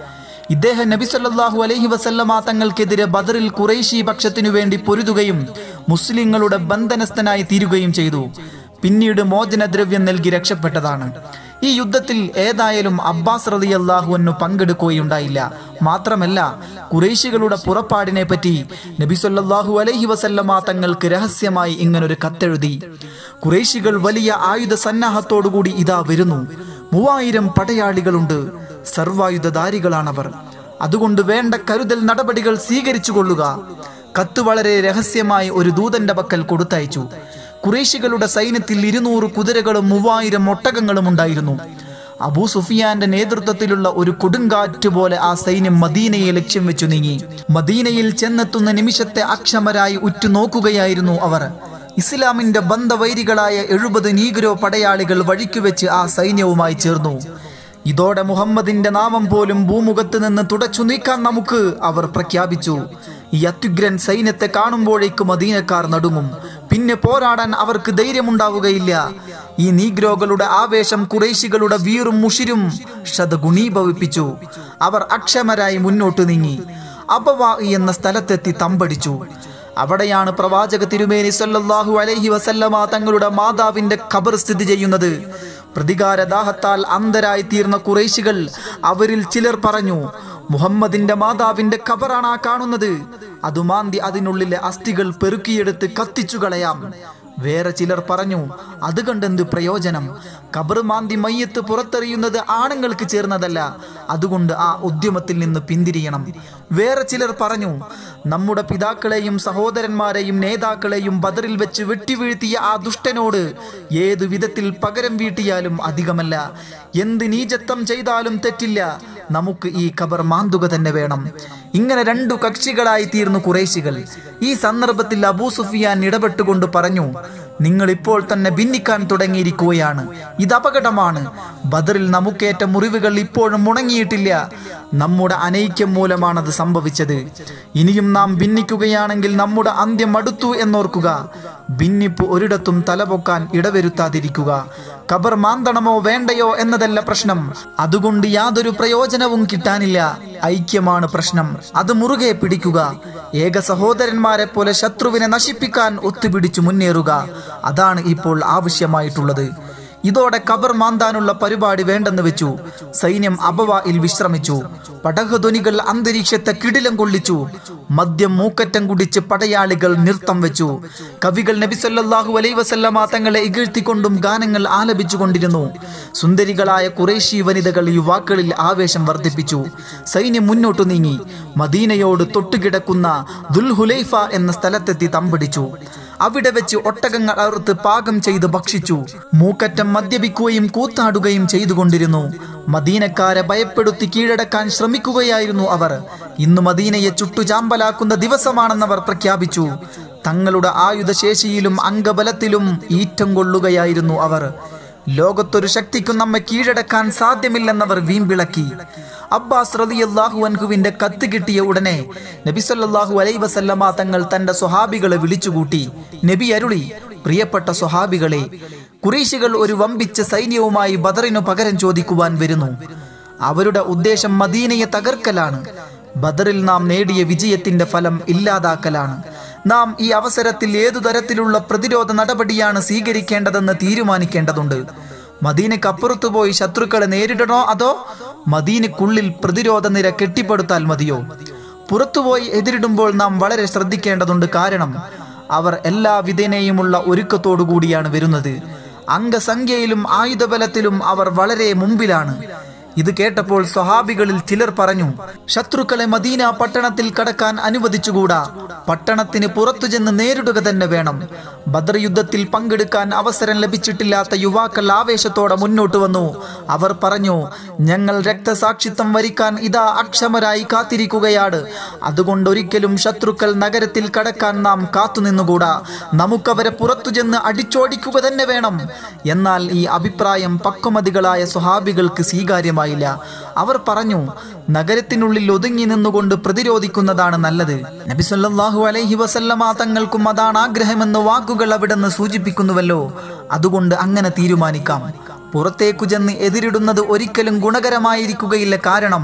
ഇദ്ദേഹം നബി സല്ലല്ലാഹു അലൈഹി വസല്ലമ തങ്ങൾക്കെതിരെ ബദറിൽ ഖുറൈശി പക്ഷത്തിനു വേണ്ടി പൊരുതുകയും മുസ്ലിങ്ങളുടെ ബന്ധനസ്ഥനായി തീരുകയും ചെയ്തു പിന്നീട് മോചനദ്രവ്യം നൽകി രക്ഷപ്പെട്ടതാണ് ഈ യുദ്ധത്തിൽ ഏതായാലും അബ്ബാസ് റതി അള്ളാഹുവിനു പങ്കെടുക്കുകയുണ്ടായില്ല മാത്രമല്ല കുറേശികളുടെ പുറപ്പാടിനെ പറ്റി നബി സല്ലല്ലാഹു അലൈഹി വസല്ലമ തങ്ങൾക്ക് രഹസ്യമായി ഇങ്ങനൊരു കത്തെഴുതി കുറേശികൾ വലിയ ആയുധ സന്നാഹത്തോടുകൂടി ഇതാ വരുന്നു മൂവായിരം പടയാളികളുണ്ട് സർവായുധധാരികളാണവർ അതുകൊണ്ട് വേണ്ട കരുതൽ നടപടികൾ സ്വീകരിച്ചു കൊള്ളുക കത്ത് വളരെ രഹസ്യമായി ഒരു ദൂതന്റെ പക്കൽ കൊടുത്തയച്ചു കുറേശികളുടെ സൈന്യത്തിൽ ഇരുന്നൂറ് കുതിരകളും മൂവായിരം ഒട്ടകങ്ങളും ഉണ്ടായിരുന്നു അബൂ സുഫിയാന്റെ നേതൃത്വത്തിലുള്ള ഒരു കൊടുങ്കാറ്റ് പോലെ ആ സൈന്യം മദീനയെ ലക്ഷ്യം വെച്ചു നീങ്ങി മദീനയിൽ ചെന്നെത്തുന്ന നിമിഷത്തെ അക്ഷമരായി ഉറ്റുനോക്കുകയായിരുന്നു അവർ ഇസ്ലാമിന്റെ ബന്ധവൈരികളായ എഴുപത് നീഗ്രോ പടയാളികൾ വഴിക്കുവെച്ച് ആ സൈന്യവുമായി ചേർന്നു ഇതോടെ മുഹമ്മദിന്റെ നാമം പോലും ഭൂമുഖത്ത് നിന്ന് തുടച്ചു നീക്കാൻ നമുക്ക് അവർ പ്രഖ്യാപിച്ചു ഈ അത്യുഗ്രൻ സൈന്യത്തെ കാണുമ്പോഴേക്കും മദീനക്കാർ നടുങ്ങും പിന്നെ പോരാടാൻ അവർക്ക് ധൈര്യമുണ്ടാവുകയില്ല ഈ നീഗ്രോകളുടെ ആവേശം കുറേശികളുടെ വീറും മുഷിരും ശതഗുണീഭവിപ്പിച്ചു അവർ അക്ഷമരായി മുന്നോട്ട് നീങ്ങി അബവാ എന്ന സ്ഥലത്തെത്തി തമ്പടിച്ചു അവിടെയാണ് പ്രവാചക തിരുമേനി സല്ലല്ലാഹു അലൈഹി വസല്ലമ തങ്ങളുടെ മാതാവിന്റെ ഖബർ സ്ഥിതി ചെയ്യുന്നത് പ്രതികാരദാഹത്താൽ അന്ധരായി തീർന്ന കുറേശികൾ അവരിൽ ചിലർ പറഞ്ഞു മുഹമ്മദിന്റെ മാതാവിന്റെ ഖബറാണ് ആ കാണുന്നത് അത് മാന്തി അതിനുള്ളിലെ അസ്ഥികൾ പെറുക്കിയെടുത്ത് കത്തിച്ചു കളയാം വേറെ ചിലർ പറഞ്ഞു അത് കണ്ടെന്ത് പ്രയോജനം കബർ മാന്തി മയ്യത്ത് പുറത്തെറിയുന്നത് ആണുങ്ങൾക്ക് ചേർന്നതല്ല അതുകൊണ്ട് ആ ഉദ്യമത്തിൽ നിന്ന് പിന്തിരിയണം വേറെ ചിലർ പറഞ്ഞു നമ്മുടെ പിതാക്കളെയും സഹോദരന്മാരെയും നേതാക്കളെയും ബദറിൽ വെച്ച് വെട്ടിവീഴ്ത്തിയ ആ ദുഷ്ടനോട് ഏതു വിധത്തിൽ പകരം വീട്ടിയാലും അധികമല്ല എന്ത് നീചത്വം ചെയ്താലും തെറ്റില്ല നമുക്ക് ഈ ഖബർ മാന്തുക തന്നെ വേണം ഇങ്ങനെ രണ്ടു കക്ഷികളായി തീർന്നു കുറേശികൾ ഈ സന്ദർഭത്തിൽ അബൂ സുഫിയാൻ ഇടപെട്ടുകൊണ്ട് പറഞ്ഞു നിങ്ങൾ ഇപ്പോൾ തന്നെ ഭിന്നിക്കാൻ തുടങ്ങിയിരിക്കുകയാണ് ഇത് അപകടമാണ് ബദറിൽ നമുക്കേറ്റ മുറിവുകൾ ഇപ്പോഴും മുണങ്ങിയിട്ടില്ല നമ്മുടെ അനൈക്യം മൂലമാണത് സംഭവിച്ചത് ഇനിയും നാം ഭിന്നിക്കുകയാണെങ്കിൽ നമ്മുടെ അന്ത്യം അടുത്തു എന്നോർക്കുക ഭിന്നിപ്പ് ഒരിടത്തും തലപൊക്കാൻ ഇടവരുത്താതിരിക്കുക കബർ മാന്തണമോ വേണ്ടയോ എന്നതല്ല പ്രശ്നം അതുകൊണ്ട് യാതൊരു പ്രയോജനവും കിട്ടാനില്ല ഐക്യമാണ് പ്രശ്നം അത് മുറുകെ പിടിക്കുക ഏക സഹോദരന്മാരെ പോലെ ശത്രുവിനെ നശിപ്പിക്കാൻ ഒത്തുപിടിച്ചു മുന്നേറുക അതാണ് ഇപ്പോൾ ആവശ്യമായിട്ടുള്ളത് ഇതോടെ കബർ മാന്താനുള്ള പരിപാടി വേണ്ടെന്ന് വെച്ചു സൈന്യം അബവായിൽ വിശ്രമിച്ചു പടഹധ്വനികൾ അന്തരീക്ഷത്തെ കിടിലം കൊള്ളിച്ചു മദ്യം മൂക്കറ്റം കുടിച്ച് പടയാളികൾ നൃത്തം വെച്ചു കവികൾ നബി സല്ലല്ലാഹു അലൈഹി വസല്ലമ തങ്ങളെ ഇകഴ്ത്തിക്കൊണ്ടും ഗാനങ്ങൾ ആലപിച്ചുകൊണ്ടിരുന്നു സുന്ദരികളായ കുറേശി വനിതകൾ യുവാക്കളിൽ ആവേശം വർദ്ധിപ്പിച്ചു സൈന്യം മുന്നോട്ടു നീങ്ങി മദീനയോട് തൊട്ടുകിടക്കുന്ന ദുൽഹുലൈഫ എന്ന സ്ഥലത്തെത്തി തമ്പടിച്ചു അവിടെ വെച്ച് ഒട്ടകങ്ങൾ അറുത്ത് പാകം ചെയ്ത് ഭക്ഷിച്ചു മൂക്കറ്റം മദ്യപിക്കുകയും കൂത്താടുകയും ചെയ്തുകൊണ്ടിരുന്നു മദീനക്കാരെ ഭയപ്പെടുത്തി കീഴടക്കാൻ ശ്രമിക്കുകയായിരുന്നു അവർ ഇന്ന് മദീനയെ ചുട്ടുചാമ്പലാക്കുന്ന ദിവസമാണെന്നവർ പ്രഖ്യാപിച്ചു തങ്ങളുടെ ആയുധശേഷിയിലും അംഗബലത്തിലും ഈറ്റം കൊള്ളുകയായിരുന്നു അവർ ലോകത്തൊരു ശക്തിക്കും നമ്മെ കീഴടക്കാൻ സാധ്യമില്ലെന്നവർ വീമ്പിളക്കി അബ്ബാസ് റളിയല്ലാഹു അൻഹുവിന്റെ കത്ത് കിട്ടിയ ഉടനെ നബി സല്ലല്ലാഹു അലൈഹി വസല്ലമ തങ്ങൾ തന്റെ സ്വഹാബികളെ വിളിച്ചുകൂട്ടി നബി അരുളി പ്രിയപ്പെട്ട സ്വഹാബികളെ കുറേശികൾ ഒരു വമ്പിച്ച സൈന്യവുമായി ബദറിനു പകരം ചോദിക്കുവാൻ വരുന്നു അവരുടെ ഉദ്ദേശം മദീനയെ തകർക്കലാണ് ബദറിൽ നാം നേടിയ വിജയത്തിന്റെ ഫലം ഇല്ലാതാക്കലാണ് നാം ഈ അവസരത്തിൽ ഏതു തരത്തിലുള്ള പ്രതിരോധ നടപടിയാണ് സ്വീകരിക്കേണ്ടതെന്ന് തീരുമാനിക്കേണ്ടതുണ്ട് മദീനക്കപ്പുറത്തു പോയി ശത്രുക്കളെ നേരിടണോ അതോ മദീനക്കുള്ളിൽ പ്രതിരോധ നിര കെട്ടിപ്പടുത്താൽ മതിയോ പുറത്തുപോയി എതിരിടുമ്പോൾ നാം വളരെ ശ്രദ്ധിക്കേണ്ടതുണ്ട് കാരണം അവർ എല്ലാ വിധേനയുമുള്ള ഒരുക്കത്തോടു കൂടിയാണ് വരുന്നത് അംഗസംഖ്യയിലും ആയുധബലത്തിലും അവർ വളരെ മുമ്പിലാണ് ഇത് കേട്ടപ്പോൾ സ്വഹാബികളിൽ ചിലർ പറഞ്ഞു ശത്രുക്കളെ മദീന പട്ടണത്തിൽ കടക്കാൻ അനുവദിച്ചുകൂടാ പട്ടണത്തിന് പുറത്തു ചെന്ന് നേരിടുക തന്നെ വേണം ബദർ യുദ്ധത്തിൽ പങ്കെടുക്കാൻ അവസരം ലഭിച്ചിട്ടില്ലാത്ത യുവാക്കൾ ആവേശത്തോടെ മുന്നോട്ട് വന്നു അവർ പറഞ്ഞു ഞങ്ങൾ രക്തസാക്ഷിത്വം വരിക്കാൻ ഇതാ അക്ഷമരായി കാത്തിരിക്കുകയാണ് അതുകൊണ്ട് ഒരിക്കലും ശത്രുക്കൾ നഗരത്തിൽ കടക്കാൻ നാം കാത്തുനിന്നുകൂടാ നമുക്കവരെ പുറത്തു ചെന്ന് അടിച്ചോടിക്കുക തന്നെ വേണം എന്നാൽ ഈ അഭിപ്രായം പക്വമതികളായ സ്വഹാബികൾക്ക് സ്വീകാര്യമായില്ല അവർ പറഞ്ഞു നഗരത്തിനുള്ളിൽ ഒതുങ്ങി നിന്നുകൊണ്ട് പ്രതിരോധിക്കുന്നതാണ് നല്ലത് നബി സല്ലല്ലാഹു അലൈഹി വസല്ലമ തങ്ങൾക്കും അതാണ് ആഗ്രഹമെന്ന് വാക്കുകൾ അവിടുന്ന് സൂചിപ്പിക്കുന്നുവല്ലോ അതുകൊണ്ട് അങ്ങനെ തീരുമാനിക്കാം പുറത്തേക്കു ചെന്ന് എതിരിടുന്നത് ഒരിക്കലും ഗുണകരമായിരിക്കുകയില്ല കാരണം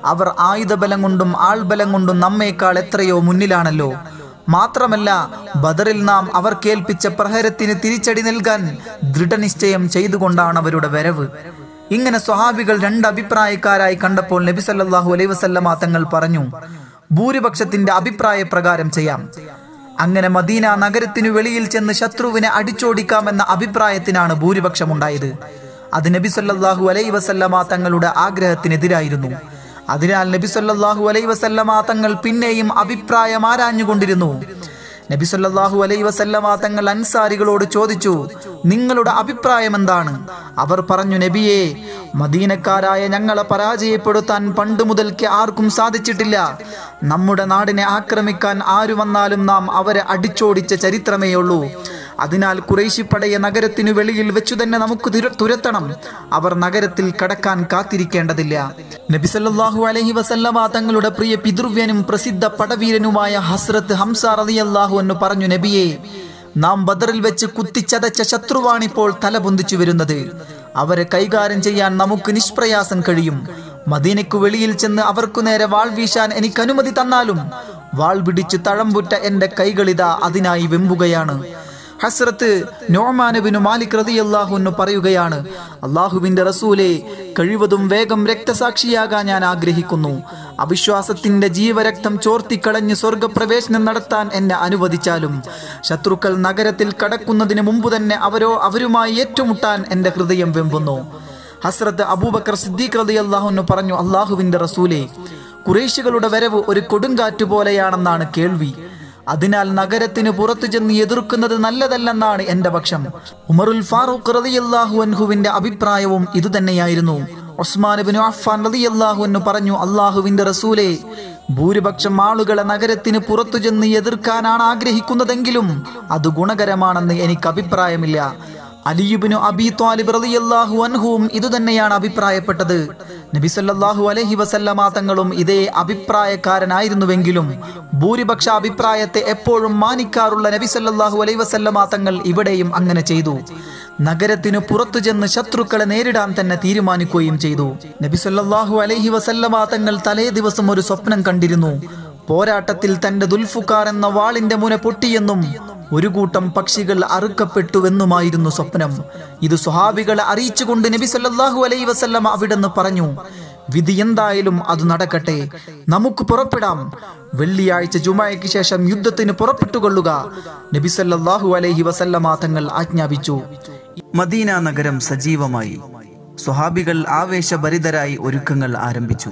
അവർ ആയുധബലം കൊണ്ടും ആൾബലം കൊണ്ടും നമ്മേക്കാൾ എത്രയോ മുന്നിലാണല്ലോ മാത്രമല്ല ബദറിൽ നാം അവർ കേൾപ്പിച്ച പ്രഹരത്തിന് തിരിച്ചടി നൽകാൻ ദൃഢനിശ്ചയം ചെയ്തുകൊണ്ടാണ് അവരുടെ വരവ് ഇങ്ങനെ സ്വഹാബികൾ രണ്ട് അഭിപ്രായക്കാരായി കണ്ടപ്പോൾ നബി സല്ലല്ലാഹു അലൈഹി വസല്ലമ തങ്ങൾ പറഞ്ഞു ഭൂരിപക്ഷത്തിന്റെ അഭിപ്രായ പ്രകാരം ചെയ്യാം അങ്ങനെ മദീന നഗരത്തിനു വെളിയിൽ ചെന്ന് ശത്രുവിനെ അടിച്ചോടിക്കാമെന്ന അഭിപ്രായത്തിനാണ് ഭൂരിപക്ഷമുണ്ടായത് അത് നബി സല്ലല്ലാഹു അലൈഹി വസല്ലമ തങ്ങളുടെ ആഗ്രഹത്തിനെതിരായിരുന്നു അതിനാൽ നബി സല്ലല്ലാഹു അലൈഹി വസല്ലമ തങ്ങൾ പിന്നെയും അഭിപ്രായം ആരാഞ്ഞുകൊണ്ടിരുന്നു നബി സല്ലല്ലാഹു അലൈഹി വസല്ലമ തങ്ങൾ അൻസാരികളോട് ചോദിച്ചു നിങ്ങളുടെ അഭിപ്രായം എന്താണ് അവർ പറഞ്ഞു നബിയെ മദീനക്കാരായ ഞങ്ങളെ പരാജയപ്പെടുത്താൻ പണ്ട് മുതൽക്ക് ആർക്കും സാധിച്ചിട്ടില്ല നമ്മുടെ നാടിനെ ആക്രമിക്കാൻ ആരു വന്നാലും നാം അവരെ അടിച്ചോടിച്ച ചരിത്രമേയുള്ളൂ അതിനാൽ കുറേശി പടയ നഗരത്തിനു വെളിയിൽ വെച്ചു തന്നെ നമുക്ക് തുര- തുരത്തണം അവർ നഗരത്തിൽ കടക്കാൻ കാത്തിരിക്കേണ്ടതില്ല നബി സല്ലല്ലാഹു അലൈഹി വസല്ലമ തങ്ങളുടെ പ്രിയ പിതൃവ്യനും പ്രസിദ്ധ പടവീരനുമായ ഹസ്രത്ത് ഹംസ റളിയല്ലാഹു എന്ന് പറഞ്ഞു നബിയെ നാം ബദറിൽ വെച്ച് കുത്തിച്ചതച്ച ശത്രുവാണിപ്പോൾ തല പൊന്തിച്ചു വരുന്നത് അവരെ കൈകാര്യം ചെയ്യാൻ നമുക്ക് നിഷ്പ്രയാസം കഴിയും മദീനയ്ക്കു വെളിയിൽ ചെന്ന് അവർക്കു നേരെ വാൾ വീശാൻ എനിക്ക് അനുമതി തന്നാലും വാൾ പിടിച്ച് തഴമ്പുറ്റ എന്റെ കൈകളിതാ അതിനായി വെമ്പുകയാണ് ഹസ്രത്ത് നോമാനബിനു മാലിക് റളിയല്ലാഹു അൻഹു പറയുകയാണ് അള്ളാഹുവിന്റെ റസൂലെ കഴിവതും വേഗം രക്തസാക്ഷിയാകാൻ ഞാൻ ആഗ്രഹിക്കുന്നു അവിശ്വാസത്തിന്റെ ജീവരക്തം ചോർത്തിക്കളഞ്ഞ് സ്വർഗപ്രവേശനം നടത്താൻ എന്നെ അനുവദിച്ചാലും ശത്രുക്കൾ നഗരത്തിൽ കടക്കുന്നതിന് മുമ്പ് തന്നെ അവരോ അവരുമായി ഏറ്റുമുട്ടാൻ എന്റെ ഹൃദയം വെമ്പുന്നു ഹസ്രത്ത് അബൂബക്കർ സിദ്ദീഖ് റളിയല്ലാഹു അൻഹു പറഞ്ഞു അള്ളാഹുവിന്റെ റസൂലെ കുറേശികളുടെ വരവ് ഒരു കൊടുങ്കാറ്റ് പോലെയാണെന്നാണ് കേൾവി അതിനാൽ നഗരത്തിന് പുറത്തു ചെന്ന് എതിർക്കുന്നത് നല്ലതല്ലെന്നാണ് എന്റെ പക്ഷം ഉമറുൽ ഫാറൂഖ് റളിയല്ലാഹു അൻഹുവിന്റെ അഭിപ്രായവും ഇതുതന്നെയായിരുന്നു ഉസ്മാൻ ബിൻ അഫ്ഫാൻ റളിയല്ലാഹു അൻഹു പറഞ്ഞു അള്ളാഹുവിന്റെ റസൂലെ ഭൂരിപക്ഷം ആളുകളെ നഗരത്തിന് പുറത്തു ചെന്ന് എതിർക്കാനാണ് ആഗ്രഹിക്കുന്നതെങ്കിലും അത് ഗുണകരമാണെന്ന് എനിക്ക് അഭിപ്രായമില്ല അലിയുബിനു അബി ത്വാലിബ് റളിയല്ലാഹു അൻഹുവും ഇതുതന്നെയാണ് അഭിപ്രായപ്പെട്ടത് നബി സല്ലല്ലാഹു അലൈഹി വസല്ലമ തങ്ങളും ഇതേ അഭിപ്രായക്കാരനായിരുന്നുവെങ്കിലും ഭൂരിപക്ഷ അഭിപ്രായത്തെ എപ്പോഴും മാനിക്കാറുള്ള നബി സല്ലല്ലാഹു അലൈഹി വസല്ലമ തങ്ങൾ ഇവിടെയും അങ്ങനെ ചെയ്തു നഗരത്തിനു പുറത്തു ചെന്ന് ശത്രുക്കളെ നേരിടാൻ തന്നെ തീരുമാനിക്കുകയും ചെയ്തു നബി സല്ലല്ലാഹു അലൈഹി വസല്ലമ തങ്ങൾ തലേ ദിവസം ഒരു സ്വപ്നം കണ്ടിരുന്നു പോരാട്ടത്തിൽ തന്റെ ദുൽഫുക്കാർ എന്ന വാളിന്റെ മുന പൊട്ടിയെന്നും ഒരു കൂട്ടം പക്ഷികൾ അറുക്കപ്പെട്ടുവെന്നുമായിരുന്നു സ്വപ്നം ഇത് സ്വഹാബികളെ അറിയിച്ചുകൊണ്ട് നബി സല്ലല്ലാഹു അലൈഹി വസല്ലമ അവിടെന്ന് പറഞ്ഞു വിധി എന്തായാലും അത് നടക്കട്ടെ നമുക്ക് പുറപ്പെടാം വെള്ളിയാഴ്ച ജുമായയ്ക്ക് ശേഷം യുദ്ധത്തിന് പുറപ്പെട്ടുകൊള്ളുക നബി സല്ലല്ലാഹു അലൈഹി വസല്ലമ തങ്ങൾ ആജ്ഞാപിച്ചു മദീന നഗരം സജീവമായി സ്വഹാബികൾ ആവേശഭരിതരായി ഒരുക്കങ്ങൾ ആരംഭിച്ചു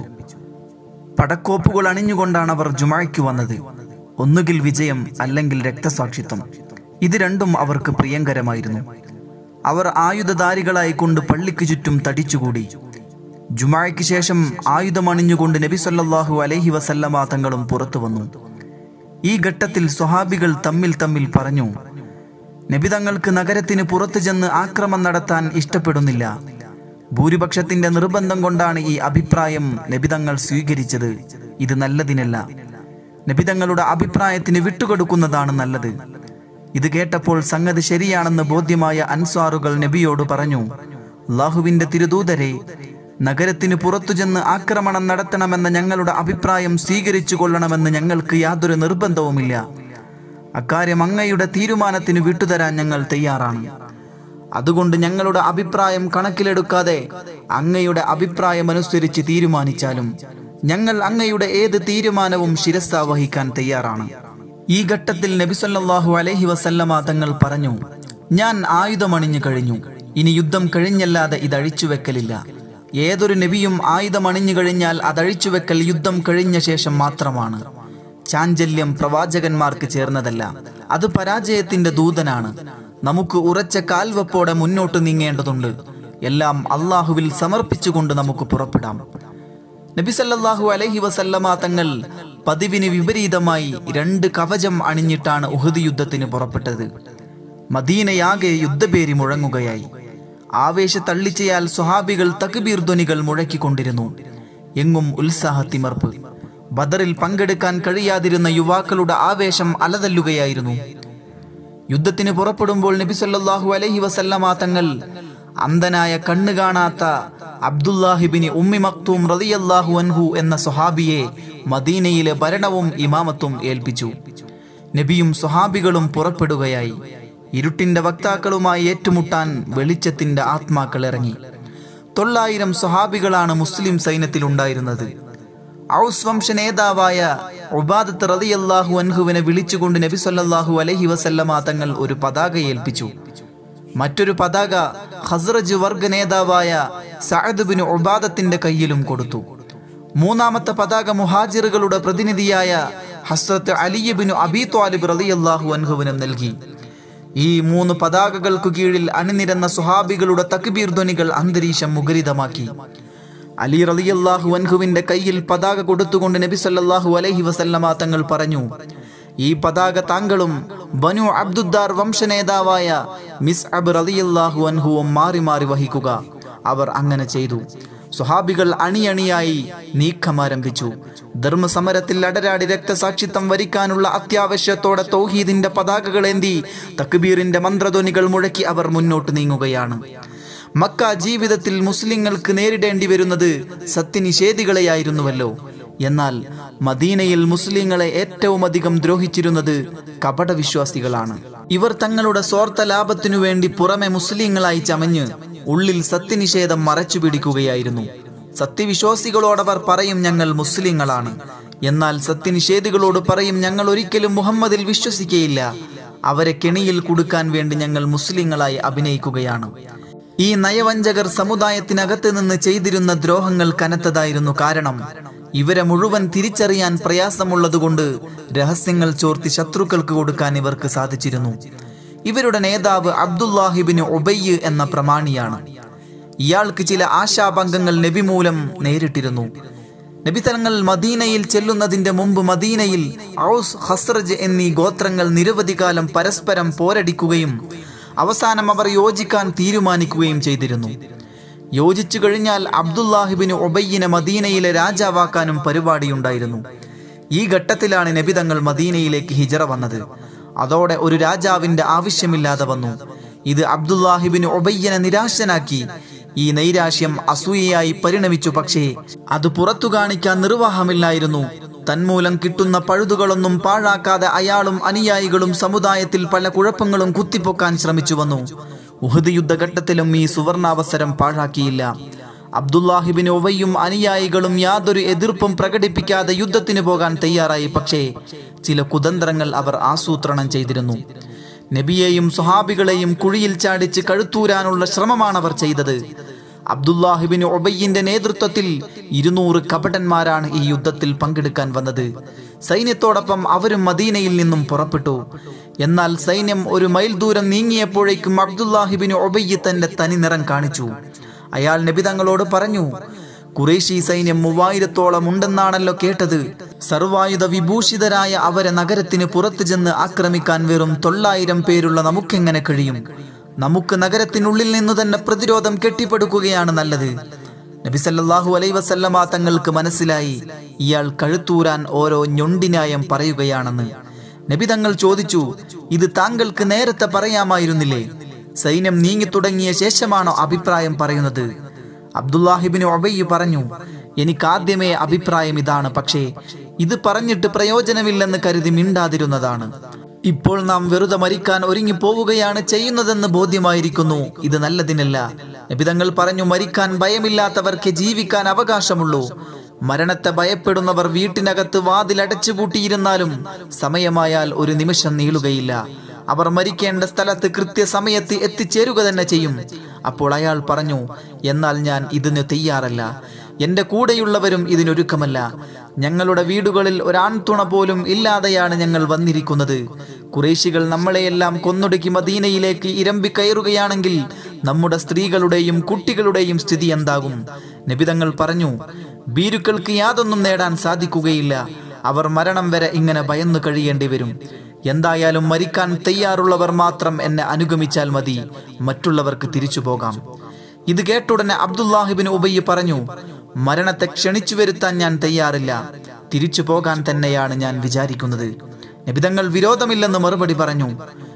പടക്കോപ്പുകൾ അണിഞ്ഞുകൊണ്ടാണ് അവർ ജുമായ്ക്ക് വന്നത് ഒന്നുകിൽ വിജയം അല്ലെങ്കിൽ രക്തസാക്ഷിത്വം ഇത് രണ്ടും അവർക്ക് പ്രിയങ്കരമായിരുന്നു അവർ ആയുധധാരികളായി കൊണ്ട് പള്ളിക്ക് ചുറ്റും തടിച്ചുകൂടി ജുമായ്ക്ക് ശേഷം ആയുധമണിഞ്ഞുകൊണ്ട് നബി സല്ലല്ലാഹു അലൈഹി വസല്ലമ തങ്ങളും പുറത്തു വന്നു ഈ ഘട്ടത്തിൽ സ്വഹാബികൾ തമ്മിൽ തമ്മിൽ പറഞ്ഞു നബി തങ്ങൾക്ക് നഗരത്തിന് പുറത്തു ചെന്ന് ആക്രമം നടത്താൻ ഇഷ്ടപ്പെടുന്നില്ല ഭൂരിപക്ഷത്തിന്റെ നിർബന്ധം കൊണ്ടാണ് ഈ അഭിപ്രായം നബിതങ്ങൾ സ്വീകരിച്ചത് ഇത് നല്ലതിനല്ല നബിതങ്ങളുടെ അഭിപ്രായത്തിന് വിട്ടുകൊടുക്കുന്നതാണ് നല്ലത് ഇത് കേട്ടപ്പോൾ സംഗതി ശരിയാണെന്ന് ബോധ്യമായ അൻസ്വാറുകൾ നബിയോട് പറഞ്ഞു അള്ളാഹുവിന്റെ തിരുദൂതരെ നഗരത്തിന് പുറത്തു ചെന്ന് ആക്രമണം നടത്തണമെന്ന ഞങ്ങളുടെ അഭിപ്രായം സ്വീകരിച്ചു കൊള്ളണമെന്ന് ഞങ്ങൾക്ക് യാതൊരു നിർബന്ധവുമില്ല അക്കാര്യം അങ്ങയുടെ തീരുമാനത്തിന് വിട്ടുതരാൻ ഞങ്ങൾ തയ്യാറാണ് അതുകൊണ്ട് ഞങ്ങളുടെ അഭിപ്രായം കണക്കിലെടുക്കാതെ അങ്ങയുടെ അഭിപ്രായമനുസരിച്ച് തീരുമാനിച്ചാലും ഞങ്ങൾ അങ്ങയുടെ ഏത് തീരുമാനവും ശിരസ വഹിക്കാൻ തയ്യാറാണ് ഈ ഘട്ടത്തിൽ നബിസല്ലാഹു അലൈഹി വസല്ലമ തങ്ങൾ പറഞ്ഞു ഞാൻ ആയുധമണിഞ്ഞു കഴിഞ്ഞു ഇനി യുദ്ധം കഴിഞ്ഞല്ലാതെ ഇത് അഴിച്ചുവെക്കലില്ല ഏതൊരു നബിയും ആയുധമണിഞ്ഞു കഴിഞ്ഞാൽ അതഴിച്ചുവെക്കൽ യുദ്ധം കഴിഞ്ഞ ശേഷം മാത്രമാണ് ചാഞ്ചല്യം പ്രവാചകന്മാർക്ക് ചേർന്നതല്ല അത് പരാജയത്തിന്റെ ദൂതനാണ് നമുക്ക് ഉറച്ച കാൽവപ്പോടെ മുന്നോട്ട് നീങ്ങേണ്ടതുണ്ട് എല്ലാം അള്ളാഹുവിൽ സമർപ്പിച്ചുകൊണ്ട് നമുക്ക് പുറപ്പെടാം നബിസല്ലാഹു അലൈഹി വസല്ലമ തങ്ങൾ പതിവിന് വിപരീതമായി രണ്ട് കവചം അണിഞ്ഞിട്ടാണ് ഉഹദ് യുദ്ധത്തിന് പുറപ്പെട്ടത് മദീനയാകെ യുദ്ധപേരി മുഴങ്ങുകയായി ആവേശ തള്ളിച്ചയാൽ സ്വഹാബികൾ തക്ബീർ ധ്വനികൾ മുഴക്കിക്കൊണ്ടിരുന്നു എങ്ങും ഉത്സാഹത്തിമർപ്പ് ബദറിൽ പങ്കെടുക്കാൻ കഴിയാതിരുന്ന യുവാക്കളുടെ ആവേശം അലതല്ലുകയായിരുന്നു യുദ്ധത്തിന് പുറപ്പെടുമ്പോൾ നബി സല്ലല്ലാഹു അലൈഹി വസല്ലമ തങ്ങൾ അന്ധനായ കണ്ണു കാണാത്ത അബ്ദുല്ലാഹിബിന് ഉമ്മി മക്തൂം റളിയല്ലാഹു അൻഹു എന്ന സ്വഹാബിയെ മദീനയിലെ ഭരണവും ഇമാമത്തും ഏൽപ്പിച്ചു നബിയും സ്വഹാബികളും പുറപ്പെടുകയായി ഇരുട്ടിന്റെ വക്താക്കളുമായി ഏറ്റുമുട്ടാൻ വെളിച്ചത്തിന്റെ ആത്മാക്കൾ ഇറങ്ങി തൊള്ളായിരം സ്വഹാബികളാണ് മുസ്ലിം സൈന്യത്തിലുണ്ടായിരുന്നത് ഔസ് വംശ നേതാവായ ഉബാദത്ത് റളിയല്ലാഹു അൻഹുവിനെ വിളിച്ചുകൊണ്ട് നബി സല്ലല്ലാഹു അലൈഹി വസല്ലമ തങ്ങൾ ഒരു പതാക ഏൽപ്പിച്ചു മറ്റൊരു പതാക ഖസ്റജ് വർഗ നേതാവായ സഅദ് ബിൻ ഉബാദത്തിന്റെ കയ്യിലും കൊടുത്തു മൂന്നാമത്തെ പതാക മുഹാജിറുകളുടെ പ്രതിനിധിയായ ഹസ്രത്ത് അലിയബിനു അബി ത്വാലിബ് റളിയല്ലാഹു അൻഹുവിനും നൽകി ഈ മൂന്ന് പതാകകൾക്കു കീഴിൽ അണിനിരന്ന സുഹാബികളുടെ തക്ബീർ ധ്വനികൾ അന്തരീക്ഷം മുഖരിതമാക്കി അലി റളിയല്ലാഹു അൻഹുവിന്റെ കയ്യിൽ പതാക കൊടുത്തുകൊണ്ട് നബി സല്ലല്ലാഹു അലൈഹി വസല്ലമ തങ്ങൾ പറഞ്ഞു ഈ പതാക താങ്കളും ബനു അബ്ദുദ്ദാർ വംശനേതാവായ മിസ് അബ് റളിയല്ലാഹു അൻഹുവും മാറി മാറി വഹിക്കുക അവർ അങ്ങനെ ചെയ്തു സ്വഹാബികൾ അണിയണിയായി നീക്കമാരംഭിച്ചു ധർമ്മസമരത്തിൽ അടരാടി രക്തസാക്ഷിത്വം വരിക്കാനുള്ള അത്യാവശ്യത്തോടെ തൗഹീദിന്റെ പതാകകളേന്തി തക്ബീറിന്റെ മന്ത്രധ്വനികൾ മുഴക്കി അവർ മുന്നോട്ട് നീങ്ങുകയാണ് മക്ക ജീവിതത്തിൽ മുസ്ലിങ്ങൾക്ക് നേരിടേണ്ടി വരുന്നത് സത്യനിഷേധികളെയായിരുന്നുവല്ലോ എന്നാൽ മദീനയിൽ മുസ്ലിങ്ങളെ ഏറ്റവും അധികം ദ്രോഹിച്ചിരുന്നത് കപടവിശ്വാസികളാണ് ഇവർ തങ്ങളുടെ സ്വാർത്ഥ ലാഭത്തിനു വേണ്ടി പുറമെ മുസ്ലിങ്ങളായി ചമഞ്ഞ് ഉള്ളിൽ സത്യനിഷേധം മറച്ചു പിടിക്കുകയായിരുന്നു സത്യവിശ്വാസികളോടവർ പറയും ഞങ്ങൾ മുസ്ലിങ്ങളാണ് എന്നാൽ സത്യനിഷേധികളോട് പറയും ഞങ്ങൾ ഒരിക്കലും മുഹമ്മദിൽ വിശ്വസിക്കയില്ല അവരെ കെണിയിൽ കൊടുക്കാൻ വേണ്ടി ഞങ്ങൾ മുസ്ലിങ്ങളായി അഭിനയിക്കുകയാണ് ഈ നയവഞ്ചകർ സമുദായത്തിനകത്ത് നിന്ന് ചെയ്തിരുന്ന ദ്രോഹങ്ങൾ കനത്തതായിരുന്നു കാരണം ഇവരെ മുഴുവൻ തിരിച്ചറിയാൻ പ്രയാസമുള്ളതുകൊണ്ട് രഹസ്യങ്ങൾ ചോർത്തി ശത്രുക്കൾക്ക് കൊടുക്കാൻ ഇവർക്ക് സാധിച്ചിരുന്നു ഇവരുടെ നേതാവ് അബ്ദുല്ലാഹിബിന് ഒബയ്യ് എന്ന പ്രമാണിയാണ് ഇയാൾക്ക് ചില ആശാഭംഗങ്ങൾ നബി മൂലം നേരിട്ടിരുന്നു നബി തങ്ങൾ മദീനയിൽ ചെല്ലുന്നതിന്റെ മുമ്പ് മദീനയിൽ ഔസ് ഹസ്രജ് എന്നീ ഗോത്രങ്ങൾ നിരവധി കാലം പരസ്പരം പോരടിക്കുകയും അവസാനം അവർ യോജിക്കാൻ തീരുമാനിക്കുകയും ചെയ്തിരുന്നു യോജിച്ചു കഴിഞ്ഞാൽ അബ്ദുല്ലാഹിബിന് ഒബയ്യനെ മദീനയിലെ രാജാവാക്കാനും പരിപാടിയുണ്ടായിരുന്നു ഈ ഘട്ടത്തിലാണ് നബി തങ്ങൾ മദീനയിലേക്ക് ഹിജറ വന്നത് അതോടെ ഒരു രാജാവിന്റെ ആവശ്യമില്ലാതെ വന്നു ഇത് അബ്ദുല്ലാഹിബിന് ഒബയ്യനെ നിരാശനാക്കി ഈ നൈരാശ്യം അസൂയയായി പരിണമിച്ചു പക്ഷേ അത് പുറത്തു കാണിക്കാൻ നിർവാഹമില്ലായിരുന്നു തന്മൂലം കിട്ടുന്ന പഴുതുകളൊന്നും പാഴാക്കാതെ അയാളും അനുയായികളും സമുദായത്തിൽ പല കുഴപ്പങ്ങളും കുത്തിപ്പൊക്കാൻ ശ്രമിച്ചു വന്നു ഉഹദ് യുദ്ധഘട്ടത്തിലും ഈ സുവർണാവസരം പാഴാക്കിയില്ല അബ്ദുല്ലാഹിബിൻ ഒവയ്യും അനുയായികളും യാതൊരു എതിർപ്പും പ്രകടിപ്പിക്കാതെ യുദ്ധത്തിന് പോകാൻ തയ്യാറായി പക്ഷേ ചില കുതന്ത്രങ്ങൾ അവർ ആസൂത്രണം ചെയ്തിരുന്നു നബിയെയും സ്വഹാബികളെയും കുഴിയിൽ ചാടിച്ച് കഴുത്തൂരാനുള്ള ശ്രമമാണ് അവർ ചെയ്തത് അബ്ദുല്ലാഹിബിൻ ഒബയ്യിന്റെ നേതൃത്വത്തിൽ ഇരുന്നൂറ് കപടന്മാരാണ് ഈ യുദ്ധത്തിൽ പങ്കെടുക്കാൻ വന്നത് സൈന്യത്തോടൊപ്പം അവരും മദീനയിൽ നിന്നും പുറപ്പെട്ടു എന്നാൽ സൈന്യം ഒരു മൈൽ ദൂരം നീങ്ങിയപ്പോഴേക്കും അബ്ദുല്ലാഹിബിൻ ഒബയ്യ് തന്റെ തനി നിറം കാണിച്ചു അയാൾ നബി തങ്ങളോട് പറഞ്ഞു കുറേശി സൈന്യം മൂവായിരത്തോളം ഉണ്ടെന്നാണല്ലോ കേട്ടത് സർവായുധ വിഭൂഷിതരായ അവരെ നഗരത്തിന് പുറത്തു ചെന്ന് ആക്രമിക്കാൻ വെറും തൊള്ളായിരം പേരുള്ള നമുക്കെങ്ങനെ കഴിയും നമുക്ക് നഗരത്തിനുള്ളിൽ നിന്നു തന്നെ പ്രതിരോധം കെട്ടിപ്പടുക്കുകയാണ് നല്ലത് നബി സല്ലല്ലാഹു അലൈ വസല്ലമ തങ്ങൾക്ക് മനസ്സിലായി ഇയാൾ കഴുത്തൂരാൻ ഓരോ ഞൊണ്ടിനായം പറയുകയാണെന്ന് നബി തങ്ങൾ ചോദിച്ചു ഇത് താങ്കൾക്ക് നേരത്തെ പറയാമായിരുന്നില്ലേ സൈന്യം നീങ്ങി തുടങ്ങിയ ശേഷമാണോ അഭിപ്രായം പറയുന്നത് അബ്ദുല്ലാഹിബിന് ഒബയ്യ് പറഞ്ഞു എനിക്കാദ്യമേ അഭിപ്രായം ഇതാണ് പക്ഷേ ഇത് പറഞ്ഞിട്ട് പ്രയോജനമില്ലെന്ന് കരുതി മിണ്ടാതിരുന്നതാണ് ഇപ്പോൾ നാം വെറുതെ മരിക്കാൻ ഒരുങ്ങി പോവുകയാണ് ചെയ്യുന്നതെന്ന് ബോധ്യമായിരിക്കുന്നു ഇത് നല്ലതിനല്ല നബിതങ്ങൾ പറഞ്ഞു മരിക്കാൻ ഭയമില്ലാത്തവർക്ക് ജീവിക്കാൻ അവകാശമുള്ളൂ മരണത്തെ ഭയപ്പെടുന്നവർ വീട്ടിനകത്ത് വാതിലടച്ചുപൂട്ടിയിരുന്നാലും സമയമായാൽ ഒരു നിമിഷം നീളുകയില്ല അവർ മരിക്കേണ്ട സ്ഥലത്ത് കൃത്യസമയത്ത് എത്തിച്ചേരുക തന്നെ ചെയ്യും അപ്പോൾ അയാൾ പറഞ്ഞു എന്നാൽ ഞാൻ ഇതിന് തയ്യാറല്ല എന്റെ കൂടെയുള്ളവരും ഇതിനൊരുക്കമല്ല ഞങ്ങളുടെ വീടുകളിൽ ഒരാൺതുണ പോലും ഇല്ലാതെയാണ് ഞങ്ങൾ വന്നിരിക്കുന്നത് കുറേശികൾ നമ്മളെയെല്ലാം കൊന്നൊടുക്കി മദീനയിലേക്ക് ഇരമ്പി കയറുകയാണെങ്കിൽ നമ്മുടെ സ്ത്രീകളുടെയും കുട്ടികളുടെയും സ്ഥിതി എന്താകും നബിതങ്ങൾ പറഞ്ഞു ഭീരുക്കൾക്ക് യാതൊന്നും നേടാൻ സാധിക്കുകയില്ല അവർ മരണം വരെ ഇങ്ങനെ ഭയന്നു കഴിയേണ്ടി വരും എന്തായാലും മരിക്കാൻ തയ്യാറുള്ളവർ മാത്രം എന്നെ അനുഗമിച്ചാൽ മതി മറ്റുള്ളവർക്ക് തിരിച്ചു പോകാം ഇത് കേട്ടുടനെ അബ്ദുല്ലാഹിബിൻ ഉബയ്യ് പറഞ്ഞു മരണത്തെ ക്ഷണിച്ചു വരുത്താൻ ഞാൻ തയ്യാറില്ല തിരിച്ചു പോകാൻ തന്നെയാണ് ഞാൻ വിചാരിക്കുന്നത് നബിതങ്ങൾ വിരോധമില്ലെന്ന് മറുപടി പറഞ്ഞു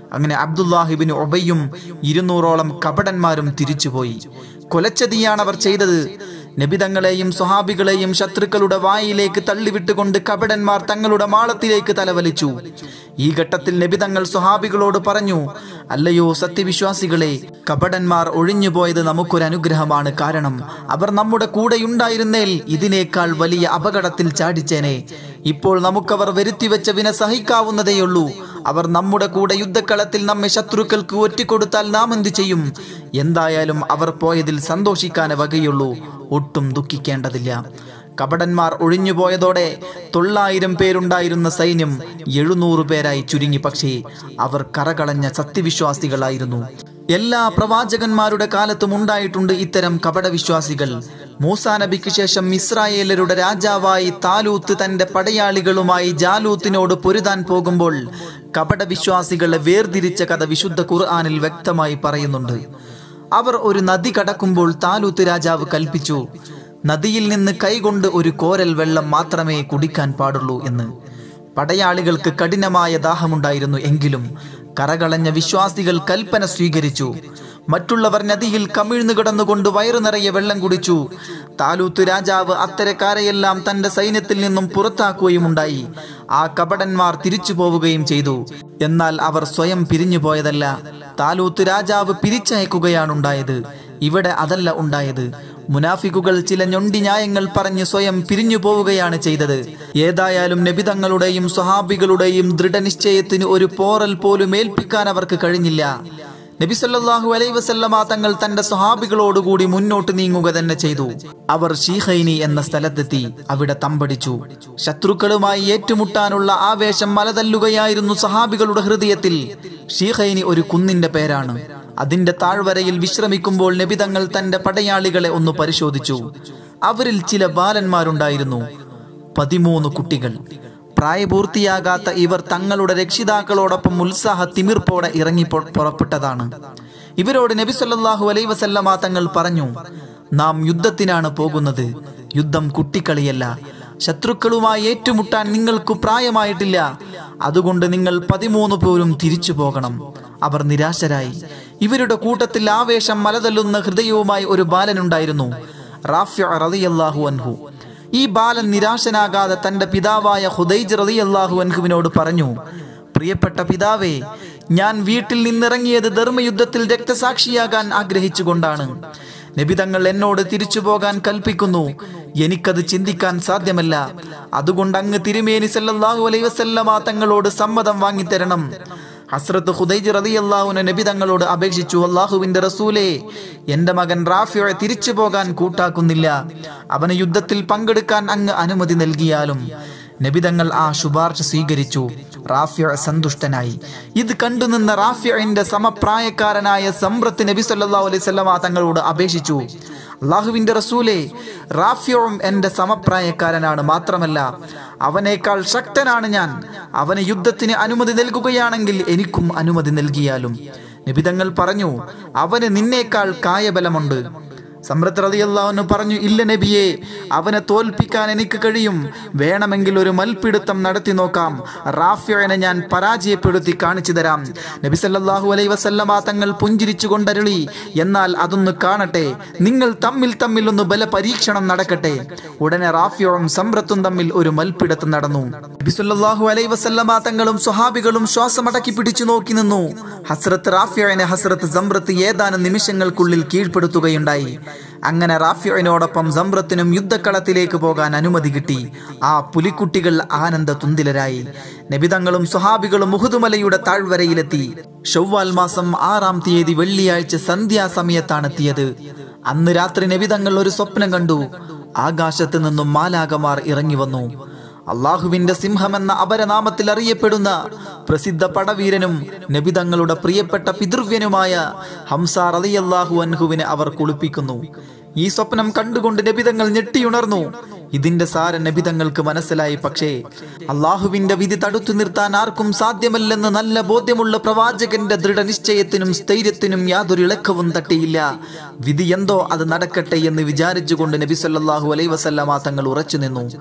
അങ്ങനെ അബ്ദുല്ലാഹിബിൻ ഒബയും ഇരുന്നൂറോളം കപടന്മാരും തിരിച്ചുപോയി കൊലച്ചതിയാണ് അവർ ചെയ്തത് നബിതങ്ങളെയും സ്വഹാബികളെയും ശത്രുക്കളുടെ വായിലേക്ക് തള്ളിവിട്ടുകൊണ്ട് കപടന്മാർ തങ്ങളുടെ മാളത്തിലേക്ക് തലവലിച്ചു ഈ ഘട്ടത്തിൽ നബിതങ്ങൾ സ്വഹാബികളോട് പറഞ്ഞു അല്ലയോ സത്യവിശ്വാസികളെ കപടന്മാർ ഒഴിഞ്ഞുപോയത് നമുക്കൊരു അനുഗ്രഹമാണ് കാരണം അവർ നമ്മുടെ കൂടെയുണ്ടായിരുന്നേൽ ഇതിനേക്കാൾ വലിയ അപകടത്തിൽ ചാടിച്ചേനെ ഇപ്പോൾ നമുക്കവർ വരുത്തിവെച്ച വിന സഹിക്കാവുന്നതേയുള്ളൂ അവർ നമ്മുടെ കൂടെ യുദ്ധക്കളത്തിൽ നമ്മെ ശത്രുക്കൾക്ക് ഒറ്റിക്കൊടുത്താൽ നാം എന്തു ചെയ്യും എന്തായാലും അവർ പോയതിൽ സന്തോഷിക്കാനേ വകയുള്ളൂ ഒട്ടും ദുഃഖിക്കേണ്ടതില്ല കപടന്മാർ ഒഴിഞ്ഞുപോയതോടെ തൊള്ളായിരം പേരുണ്ടായിരുന്ന സൈന്യം എഴുന്നൂറ് പേരായി ചുരുങ്ങി പക്ഷേ അവർ കറകളഞ്ഞ സത്യവിശ്വാസികളായിരുന്നു എല്ലാ പ്രവാചകന്മാരുടെ കാലത്തും ഉണ്ടായിട്ടുണ്ട് ഇത്തരം കപടവിശ്വാസികൾ മൂസാ നബിക്ക് ശേഷം ഇസ്രായേലരുടെ രാജാവായി താലൂത്ത് തന്റെ പടയാളികളുമായി ജാലൂത്തിനോട് പൊരുതാൻ പോകുമ്പോൾ കപടവിശ്വാസികളെ വേർതിരിച്ച കഥ വിശുദ്ധ ഖുർആാനിൽ വ്യക്തമായി പറയുന്നുണ്ട് അവർ ഒരു നദി കടക്കുമ്പോൾ താലൂത്ത് രാജാവ് കൽപ്പിച്ചു നദിയിൽ നിന്ന് കൈകൊണ്ട് ഒരു കോരൽ വെള്ളം മാത്രമേ കുടിക്കാൻ പാടുള്ളൂ എന്ന് പടയാളികൾക്ക് കഠിനമായ ദാഹമുണ്ടായിരുന്നു എങ്കിലും കറകളഞ്ഞ വിശ്വാസികൾ കൽപ്പന സ്വീകരിച്ചു മറ്റുള്ളവർ നദിയിൽ കമിഴ്ന്നു കിടന്നുകൊണ്ട് വയറു നിറയെ വെള്ളം കുടിച്ചു താലൂത്ത് രാജാവ് അത്തരക്കാരെയെല്ലാം തന്റെ സൈന്യത്തിൽ നിന്നും പുറത്താക്കുകയുമുണ്ടായി ആ കപടന്മാർ തിരിച്ചു പോവുകയും ചെയ്തു എന്നാൽ അവർ സ്വയം പിരിഞ്ഞു പോയതല്ല താലൂത്ത് രാജാവ് പിരിച്ചയക്കുകയാണുണ്ടായത് ഇവിടെ അതല്ല ഉണ്ടായത് മുനാഫിക്കുകൾ ചില ഞൊണ്ടി ന്യായങ്ങൾ പറഞ്ഞ് സ്വയം പിരിഞ്ഞു പോവുകയാണ് ചെയ്തത് ഏതായാലും നബിതങ്ങളുടെയും സ്വഹാബികളുടെയും ദൃഢനിശ്ചയത്തിന് ഒരു പോറൽ പോലും ഏൽപ്പിക്കാൻ അവർക്ക് കഴിഞ്ഞില്ല നബി സല്ലല്ലാഹു അലൈഹി വസല്ലമ തങ്ങൾ തന്റെ സ്വഹാബികളോടുകൂടി മുന്നോട്ട് നീങ്ങുക തന്നെ ചെയ്തു അവർ ഷീഖൈനി എന്ന സ്ഥലത്തെത്തി അവിടെ തമ്പടിച്ചു ശത്രുക്കളുമായി ഏറ്റുമുട്ടാനുള്ള ആവേശം മലതല്ലുകയായിരുന്നു സഹാബികളുടെ ഹൃദയത്തിൽ ഷീഖൈനി ഒരു കുന്നിന്റെ പേരാണ് അതിന്റെ താഴ്വരയിൽ വിശ്രമിക്കുമ്പോൾ നബിതങ്ങൾ തന്റെ പടയാളികളെ ഒന്ന് പരിശോധിച്ചു അവരിൽ ചില ബാലന്മാരുണ്ടായിരുന്നു പതിമൂന്ന് കുട്ടികൾ പ്രായപൂർത്തിയാകാത്ത ഇവർ തങ്ങളുടെ രക്ഷിതാക്കളോടൊപ്പം ഉത്സാഹ തിമിർപ്പോടെ ഇറങ്ങി പൊ- പുറപ്പെട്ടതാണ് ഇവരോട് നബി സല്ലല്ലാഹു അലൈഹി വസല്ലമ തങ്ങൾ പറഞ്ഞു നാം യുദ്ധത്തിനാണ് പോകുന്നത് യുദ്ധം കുട്ടിക്കളിയല്ല ശത്രുക്കളുമായി ഏറ്റുമുട്ടാൻ നിങ്ങൾക്ക് പ്രായമായിട്ടില്ല അതുകൊണ്ട് നിങ്ങൾ പതിമൂന്ന് പോലും തിരിച്ചു പോകണം അവർ നിരാശരായി ഇവരുടെ കൂട്ടത്തിൽ ആവേശം മലതല്ലുന്ന ഹൃദയവുമായി ഒരു ബാലനുണ്ടായിരുന്നു റാഫ്യ റളിയല്ലാഹു അൻഹു ഈ ബാലൻ നിരാശനാകാതെ തന്റെ പിതാവായ ഹുദൈജ് റളിയല്ലാഹു അൻഹുവിനോട് പറഞ്ഞു പ്രിയപ്പെട്ട പിതാവേ ഞാൻ വീട്ടിൽ നിന്നിറങ്ങിയത് ധർമ്മയുദ്ധത്തിൽ രക്തസാക്ഷിയാകാൻ ആഗ്രഹിച്ചുകൊണ്ടാണ് നബിതങ്ങൾ എന്നോട് തിരിച്ചു പോകാൻ കൽപ്പിക്കുന്നു എനിക്കത് ചിന്തിക്കാൻ സാധ്യമല്ല അതുകൊണ്ട് അങ്ങ് തിരുമേനി സല്ലല്ലാഹു അലൈഹി വസല്ലമ തങ്ങളോട് സമ്മതം വാങ്ങിത്തരണം ഹസ്രത്ത് ഹുദൈജ് റളിയല്ലാഹുവിനെ നബി തങ്ങളോട് അപേക്ഷിച്ചു അള്ളാഹുവിന്റെ റസൂലേ എന്റെ മകൻ റാഫിയെ തിരിച്ചു പോകാൻ കൂട്ടാക്കുന്നില്ല അവന് യുദ്ധത്തിൽ പങ്കെടുക്കാൻ അങ്ങ് അനുമതി നൽകിയാലും നബിതങ്ങൾ ആ ശുപാർശ സ്വീകരിച്ചു റാഫിയ സന്തുഷ്ടനായി ഇത് കണ്ടുനിന്ന റാഫിയന്റെ സമപ്രായക്കാരനായ സമ്രത്ത് നബി സല്ലല്ലാഹു അലൈഹി വസല്ലമ തങ്ങളോട് അപേക്ഷിച്ചു അള്ളാഹുവിന്റെ റസൂലെ റാഫിയവും എന്റെ സമപ്രായക്കാരനാണ് മാത്രമല്ല അവനേക്കാൾ ശക്തനാണ് ഞാൻ അവന് യുദ്ധത്തിന് അനുമതി നൽകുകയാണെങ്കിൽ എനിക്കും അനുമതി നൽകിയാലും നബിതങ്ങൾ പറഞ്ഞു അവന് നിന്നേക്കാൾ കായബലമുണ്ട് സമ്രത്ത് റളിയല്ലാഹു പറഞ്ഞു ഇല്ല നബിയെ അവനെ തോൽപ്പിക്കാൻ എനിക്ക് കഴിയും വേണമെങ്കിൽ ഒരു മൽപ്പിടുത്തം നടത്തി നോക്കാം റാഫിയനെ ഞാൻ പരാജയപ്പെടുത്തി കാണിച്ചു തരാം നബി സല്ലല്ലാഹു അലൈഹി വസല്ലമ തങ്ങൾ പുഞ്ചിരിച്ചു കൊണ്ടരുളി എന്നാൽ അതൊന്ന് കാണട്ടെ നിങ്ങൾ തമ്മിൽ തമ്മിൽ ഒന്ന് ബല പരീക്ഷണം നടക്കട്ടെ ഉടനെ റാഫിയും സമ്രത്തും തമ്മിൽ ഒരു മൽപ്പിടുത്തം നടന്നു നബി സല്ലല്ലാഹു അലൈഹി വസല്ലമ തങ്ങളും സ്വഹാബികളും ശ്വാസമടക്കി പിടിച്ചു നോക്കി നിന്നു ഹസ്രത്ത് റാഫിയനെ ഹസ്രത്ത് സമ്രത്ത് ഏതാനും നിമിഷങ്ങൾക്കുള്ളിൽ കീഴ്പ്പെടുത്തുകയുണ്ടായി അങ്ങനെ റാഫിയനോടൊപ്പം സമ്രത്തിനും യുദ്ധക്കളത്തിലേക്ക് പോകാൻ അനുമതി കിട്ടി ആ പുലിക്കുട്ടികൾ ആനന്ദ തുന്തിലരായി നബിതങ്ങളും സ്വഹാബികളും മുഹുദുമലയുടെ താഴ്വരയിലെത്തി ഷവ്വാൽ മാസം ആറാം തീയതി വെള്ളിയാഴ്ച സന്ധ്യാസമയത്താണ് എത്തിയത് അന്ന് രാത്രി നബിതങ്ങൾ ഒരു സ്വപ്നം കണ്ടു ആകാശത്ത് നിന്നും മാലാകമാർ ഇറങ്ങി വന്നു അള്ളാഹുവിന്റെ സിംഹമെന്ന അപരനാമത്തിൽ അറിയപ്പെടുന്ന പ്രസിദ്ധ പടവീരനും നബിതങ്ങളുടെ പ്രിയപ്പെട്ട പിതൃവ്യനുമായ ഹംസാർ അലിയല്ലാഹു അൻഹുവിനെ അവർ കുളിപ്പിക്കുന്നു ഈ സ്വപ്നം കണ്ടുകൊണ്ട് നബിതങ്ങൾ ഞെട്ടിയുണർന്നു ഇതിന്റെ സാരം നബിതങ്ങൾക്ക് മനസ്സിലായി പക്ഷേ അള്ളാഹുവിന്റെ വിധി തടുത്തു നിർത്താൻ ആർക്കും സാധ്യമല്ലെന്ന് നല്ല ബോധ്യമുള്ള പ്രവാചകന്റെ ദൃഢനിശ്ചയത്തിനും സ്ഥൈര്യത്തിനും യാതൊരു ഇളക്കവും തട്ടിയില്ല വിധി എന്തോ അത് നടക്കട്ടെ എന്ന് വിചാരിച്ചുകൊണ്ട് നബി സല്ലല്ലാഹു അലൈഹി വസല്ലമ തങ്ങൾ ഉറച്ചു നിന്നു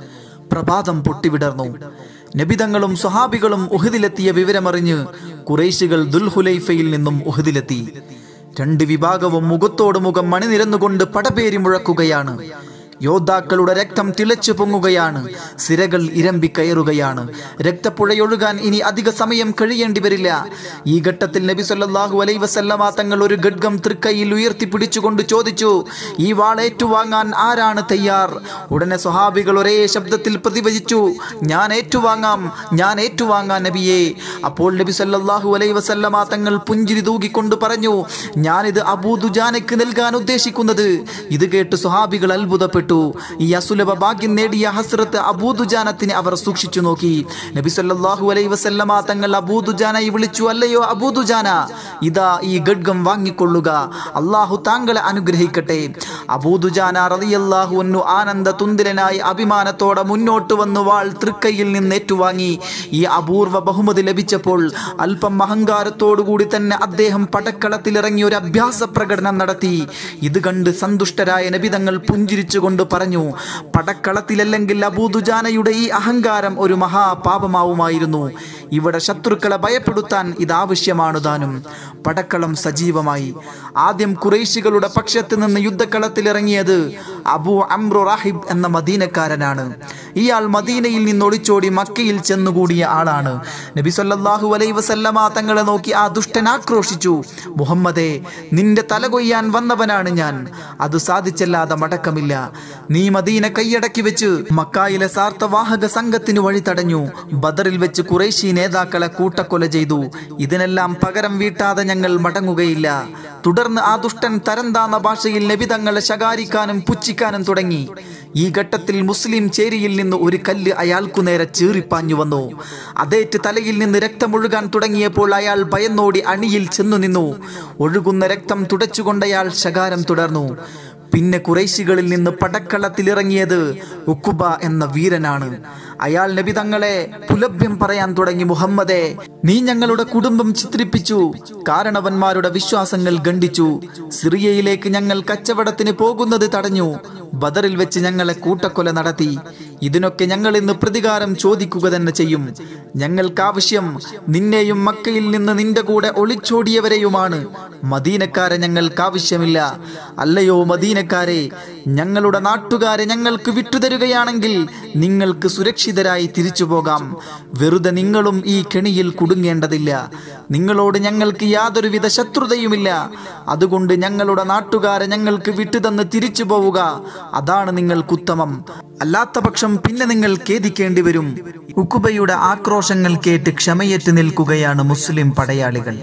പ്രഭാതം പൊട്ടിവിടർന്നു നബിതങ്ങളും സ്വഹാബികളും ഉഹദിലെത്തിയ വിവരമറിഞ്ഞ് കുറേശികൾ ദുൽഹുലൈഫയിൽ നിന്നും ഉഹദിലെത്തി രണ്ട് വിഭാഗവും മുഖത്തോട് മുഖം മണിനിരന്നുകൊണ്ട് പടപേരി മുഴക്കുകയാണ് യോദ്ധാക്കളുടെ രക്തം തിളച്ചു പൊങ്ങുകയാണ് സിരകൾ ഇരമ്പി കയറുകയാണ് രക്തപ്പുഴയൊഴുകാൻ ഇനി അധിക സമയം കഴിയേണ്ടി വരില്ല ഈ ഘട്ടത്തിൽ നബി സല്ലല്ലാഹു അലൈഹി വസല്ലമ തങ്ങൾ ഒരു ഗഡ്ഗം തൃക്കൈയിൽ ഉയർത്തി പിടിച്ചുകൊണ്ട് ചോദിച്ചു ഈ വാൾ ഏറ്റുവാങ്ങാൻ ആരാണ് തയ്യാർ ഉടനെ സ്വഹാബികൾ ഒരേ ശബ്ദത്തിൽ പ്രതിവചിച്ചു ഞാൻ ഏറ്റുവാങ്ങാം ഞാൻ ഏറ്റുവാങ്ങാൻ നബിയെ അപ്പോൾ നബി സല്ലല്ലാഹു അലൈഹി വസല്ലമ തങ്ങൾ പുഞ്ചിരി തൂകിക്കൊണ്ട് പറഞ്ഞു ഞാനിത് അബൂദുജാനയ്ക്ക് നൽകാൻ ഉദ്ദേശിക്കുന്നത് ഇത് കേട്ട് സ്വഹാബികൾ അത്ഭുതപ്പെട്ടു ഈ അസുലഭ ഭാഗ്യം നേടിയ ഹസ്രത്ത് അബൂദുജാനത്തിനെ അവർ സൂക്ഷിച്ചു നോക്കി നബി സല്ലല്ലാഹു അലൈഹി വസല്ലമ തങ്ങൾ അബൂദുജാനയെ വിളിച്ചു അല്ലയോ അബൂദുജാന ഇതാ ഈ ഗഡ്ഗം വാങ്ങിക്കൊള്ളുക അള്ളാഹു താങ്കളെ അനുഗ്രഹിക്കട്ടെ അബൂദുജാന റളിയല്ലാഹു അൻഹു ആനന്ദ തുന്തിലനായി അഭിമാനത്തോടെ മുന്നോട്ട് വന്നു വാൾ തൃക്കൈയിൽ നിന്ന് ഏറ്റുവാങ്ങി ഈ അപൂർവ ബഹുമതി ലഭിച്ചപ്പോൾ അല്പം അഹങ്കാരത്തോടുകൂടി തന്നെ അദ്ദേഹം പടക്കളത്തിലിറങ്ങി ഒരു അഭ്യാസ പ്രകടനം നടത്തി ഇത് കണ്ട് സന്തുഷ്ടരായ നബിതങ്ങൾ പുഞ്ചിരിച്ചുകൊണ്ട് പറഞ്ഞു പടക്കളത്തിലല്ലെങ്കിൽ അബൂദുജാനയുടെ ഈ അഹങ്കാരം ഒരു മഹാപാപമാവുമായിരുന്നു ഇവിടെ ശത്രുക്കളെ ഭയപ്പെടുത്താൻ ഇത് ആവശ്യമാണ് താനും പടക്കളം സജീവമായി ആദ്യം കുറേശികളുടെ പക്ഷത്ത് നിന്ന് യുദ്ധക്കളത്തിലിറങ്ങിയത് അബു അംറു റാഹിബ് എന്ന മദീനക്കാരനാണ് ഇയാൾ മദീനയിൽ നിന്ന് ഒളിച്ചോടി മക്കയിൽ ചെന്നുകൂടിയ ആളാണ് നബി സല്ലല്ലാഹു അലൈഹി വസല്ലമ തങ്ങളെ നോക്കി ആ ദുഷ്ടൻ ആക്രോശിച്ചു മുഹമ്മദേ നിന്റെ തല കൊയ്യാൻ വന്നവനാണ് ഞാൻ അത് സാധിച്ചല്ലാതെ മടക്കമില്ല നീ മദീന കൈയടക്കി വെച്ച് മക്കായിലെ സാർത്ഥവാഹക സംഘത്തിന് വഴി തടഞ്ഞു ബദറിൽ വെച്ച് കുറേശി നേതാക്കളെ കൂട്ടക്കൊല ചെയ്തു ഇതിനെല്ലാം പകരം വീട്ടാതെ ഞങ്ങൾ മടങ്ങുകയില്ല തുടർന്ന് ആ ദുഷ്ടൻ തരംതാന്ന ഭാഷയിൽ നബിതങ്ങളെ ശകാരിക്കാനും പുച്ഛിക്കാനും തുടങ്ങി ഈ ഘട്ടത്തിൽ മുസ്ലിം ചേരിയിൽ നിന്ന് ഒരു കല്ല് അയാൾക്കു നേരെ ചീറിപ്പാഞ്ഞു വന്നു അതേറ്റ് തലയിൽ നിന്ന് രക്തമൊഴുകാൻ തുടങ്ങിയപ്പോൾ അയാൾ ഭയന്നോടി അണിയിൽ ചെന്നു നിന്നു ഒഴുകുന്ന രക്തം തുടച്ചുകൊണ്ടയാൾ ശകാരം തുടർന്നു പിന്നെ കുറേശികളിൽ നിന്ന് പടക്കളത്തിലിറങ്ങിയത് ഉക്കുബ എന്ന വീരനാണ് അയാൾ നബി തങ്ങളെ പുലഭ്യം പറയാൻ തുടങ്ങി മുഹമ്മദെ നീ ഞങ്ങളുടെ കുടുംബം ചിത്രിപ്പിച്ചു കാരണവന്മാരുടെ വിശ്വാസങ്ങൾ ഗണ്ഡിച്ചു സിറിയയിലേക്ക് ഞങ്ങൾ കച്ചവടത്തിന് പോകുന്നത് തടഞ്ഞു ബദറിൽ വെച്ച് ഞങ്ങളെ കൂട്ടക്കൊല നടത്തി ഇതിനൊക്കെ ഞങ്ങൾ ഇന്ന് പ്രതികാരം ചോദിക്കുക തന്നെ ചെയ്യും ഞങ്ങൾക്കാവശ്യം നിന്നെയും മക്കയിൽ നിന്ന് നിന്റെ കൂടെ ഒളിച്ചോടിയവരെയുമാണ് മദീനക്കാരെ ഞങ്ങൾക്കാവശ്യമില്ല അല്ലയോ മദീനക്കാരെ ഞങ്ങളുടെ നാട്ടുകാരെ ഞങ്ങൾക്ക് വിട്ടുതരുകയാണെങ്കിൽ നിങ്ങൾക്ക് സുരക്ഷിതരായി തിരിച്ചു പോകാം വെറുതെ നിങ്ങളും ഈ കെണിയിൽ കുടുങ്ങേണ്ടതില്ല നിങ്ങളോട് ഞങ്ങൾക്ക് യാതൊരുവിധ ശത്രുതയുമില്ല അതുകൊണ്ട് ഞങ്ങളുടെ നാട്ടുകാരെ ഞങ്ങൾക്ക് വിട്ടുതന്ന് തിരിച്ചു പോവുക അതാണ് നിങ്ങൾക്കുത്തമം അല്ലാത്ത പക്ഷം പിന്നെ നിങ്ങൾ ഖേദിക്കേണ്ടി വരും ഉക്കുബയുടെ ആക്രോശങ്ങൾ കേട്ട് ക്ഷമയേറ്റ് നിൽക്കുകയാണ് മുസ്ലിം പടയാളികൾ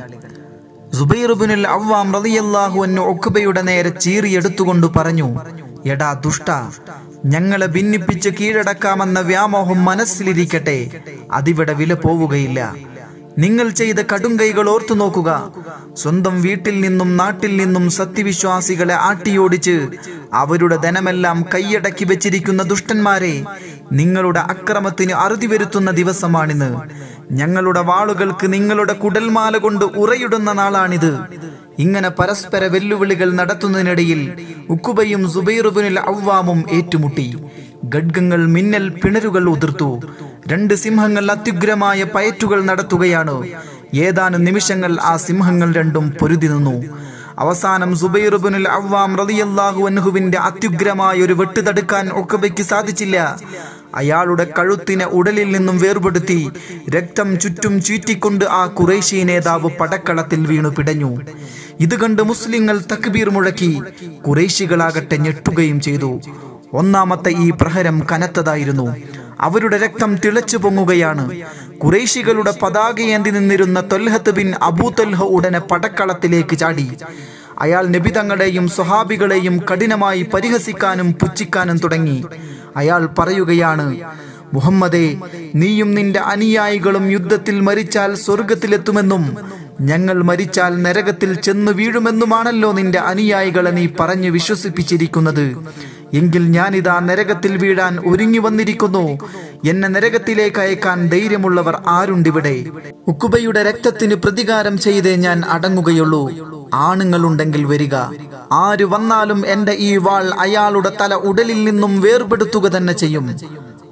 സുബൈറുബിനുൽ അവ്വാം റളിയല്ലാഹു അൻഹു ഉഖബയുടെ നേരെ ചീറിയെടുത്തുകൊണ്ട് പറഞ്ഞു എടാ ദുഷ്ട ഞങ്ങളെ ഭിന്നിപ്പിച്ച് കീഴടക്കാമെന്ന വ്യാമോഹം മനസ്സിലിരിക്കട്ടെ അതിവിടെ വില പോവുകയില്ല നിങ്ങൾ ചെയ്ത കടുങ്കൈകൾ ഓർത്തു നോക്കുക സ്വന്തം വീട്ടിൽ നിന്നും നാട്ടിൽ നിന്നും സത്യവിശ്വാസികളെ ആട്ടിയോടിച്ച് അവരുടെ ധനമെല്ലാം കൈയടക്കി വെച്ചിരിക്കുന്ന ദുഷ്ടന്മാരെ നിങ്ങളുടെ അക്രമത്തിന് അറുതി വരുത്തുന്ന ദിവസമാണിന്ന് ഞങ്ങളുടെ വാളുകൾക്ക് നിങ്ങളുടെ കുടൽമാല കൊണ്ട് ഉറയിടുന്ന നാളാണിത് ഇങ്ങനെ പരസ്പര വെല്ലുവിളികൾ നടത്തുന്നതിനിടയിൽ ഉക്കുബയും സുബൈറുബിനുൽ അവ്വാമും ഏറ്റുമുട്ടി ഖഡ്ഗങ്ങൾ മിന്നൽ പിണരുകൾ ഉതിർത്തു രണ്ട് സിംഹങ്ങൾ അത്യുഗ്രമായ പയറ്റുകൾ നടത്തുകയാണ് ഏതാനും നിമിഷങ്ങൾ ആ സിംഹങ്ങൾ രണ്ടും പൊരുതി നിന്നു അവസാനം സുബൈറുബിനുൽ അവ്വാം റളിയല്ലാഹു അൻഹുവിന്റെ അത്യുഗ്രമായ ഒരു വെട്ട് തടുക്കാൻ ഒക്കബയ്ക്ക് സാധിച്ചില്ല അയാളുടെ കഴുത്തിനെ ഉടലിൽ നിന്നും വേർപെടുത്തി രക്തം ചുറ്റും ചീറ്റിക്കൊണ്ട് ആ കുറേശി നേതാവ് പടക്കളത്തിൽ വീണു പിടഞ്ഞു ഇത് കണ്ട് മുസ്ലിങ്ങൾ തക്ബീർ മുഴക്കി കുറേശികളാകട്ടെ ഞെട്ടുകയും ചെയ്തു ഒന്നാമത്തെ ഈ പ്രഹരം കനത്തതായിരുന്നു അവരുടെ രക്തം തിളച്ചു പൊങ്ങുകയാണ് കുറേശികളുടെ പതാകയേന്തി നിന്നിരുന്ന തൊൽഹത്ത് ബിൻ അബൂ തൊൽഹ ഉടനെ പടക്കളത്തിലേക്ക് ചാടി അയാൾ നബിതങ്ങളെയും സ്വഹാബികളെയും കഠിനമായി പരിഹസിക്കാനും പുച്ഛിക്കാനും തുടങ്ങി അയാൾ പറയുകയാണ് മുഹമ്മദേ നീയും നിന്റെ അനുയായികളും യുദ്ധത്തിൽ മരിച്ചാൽ സ്വർഗത്തിലെത്തുമെന്നും ഞങ്ങൾ മരിച്ചാൽ നരകത്തിൽ ചെന്ന് വീഴുമെന്നുമാണല്ലോ നിന്റെ അനുയായികളെ നീ പറഞ്ഞു വിശ്വസിപ്പിച്ചിരിക്കുന്നത് എങ്കിൽ ഞാനിതാ നരകത്തിൽ വീഴാൻ ഒരുങ്ങി വന്നിരിക്കുന്നു എന്നെ നരകത്തിലേക്ക് അയക്കാൻ ധൈര്യമുള്ളവർ ആരുണ്ടിവിടെ ഉക്കുബയുടെ രക്തത്തിന് പ്രതികാരം ചെയ്തേ ഞാൻ അടങ്ങുകയുള്ളൂ ആണുങ്ങളുണ്ടെങ്കിൽ വരിക ആര് വന്നാലും എന്റെ ഈ വാൾ അയാളുടെ തല ഉടലിൽ നിന്നും വേർപെടുത്തുക തന്നെ ചെയ്യും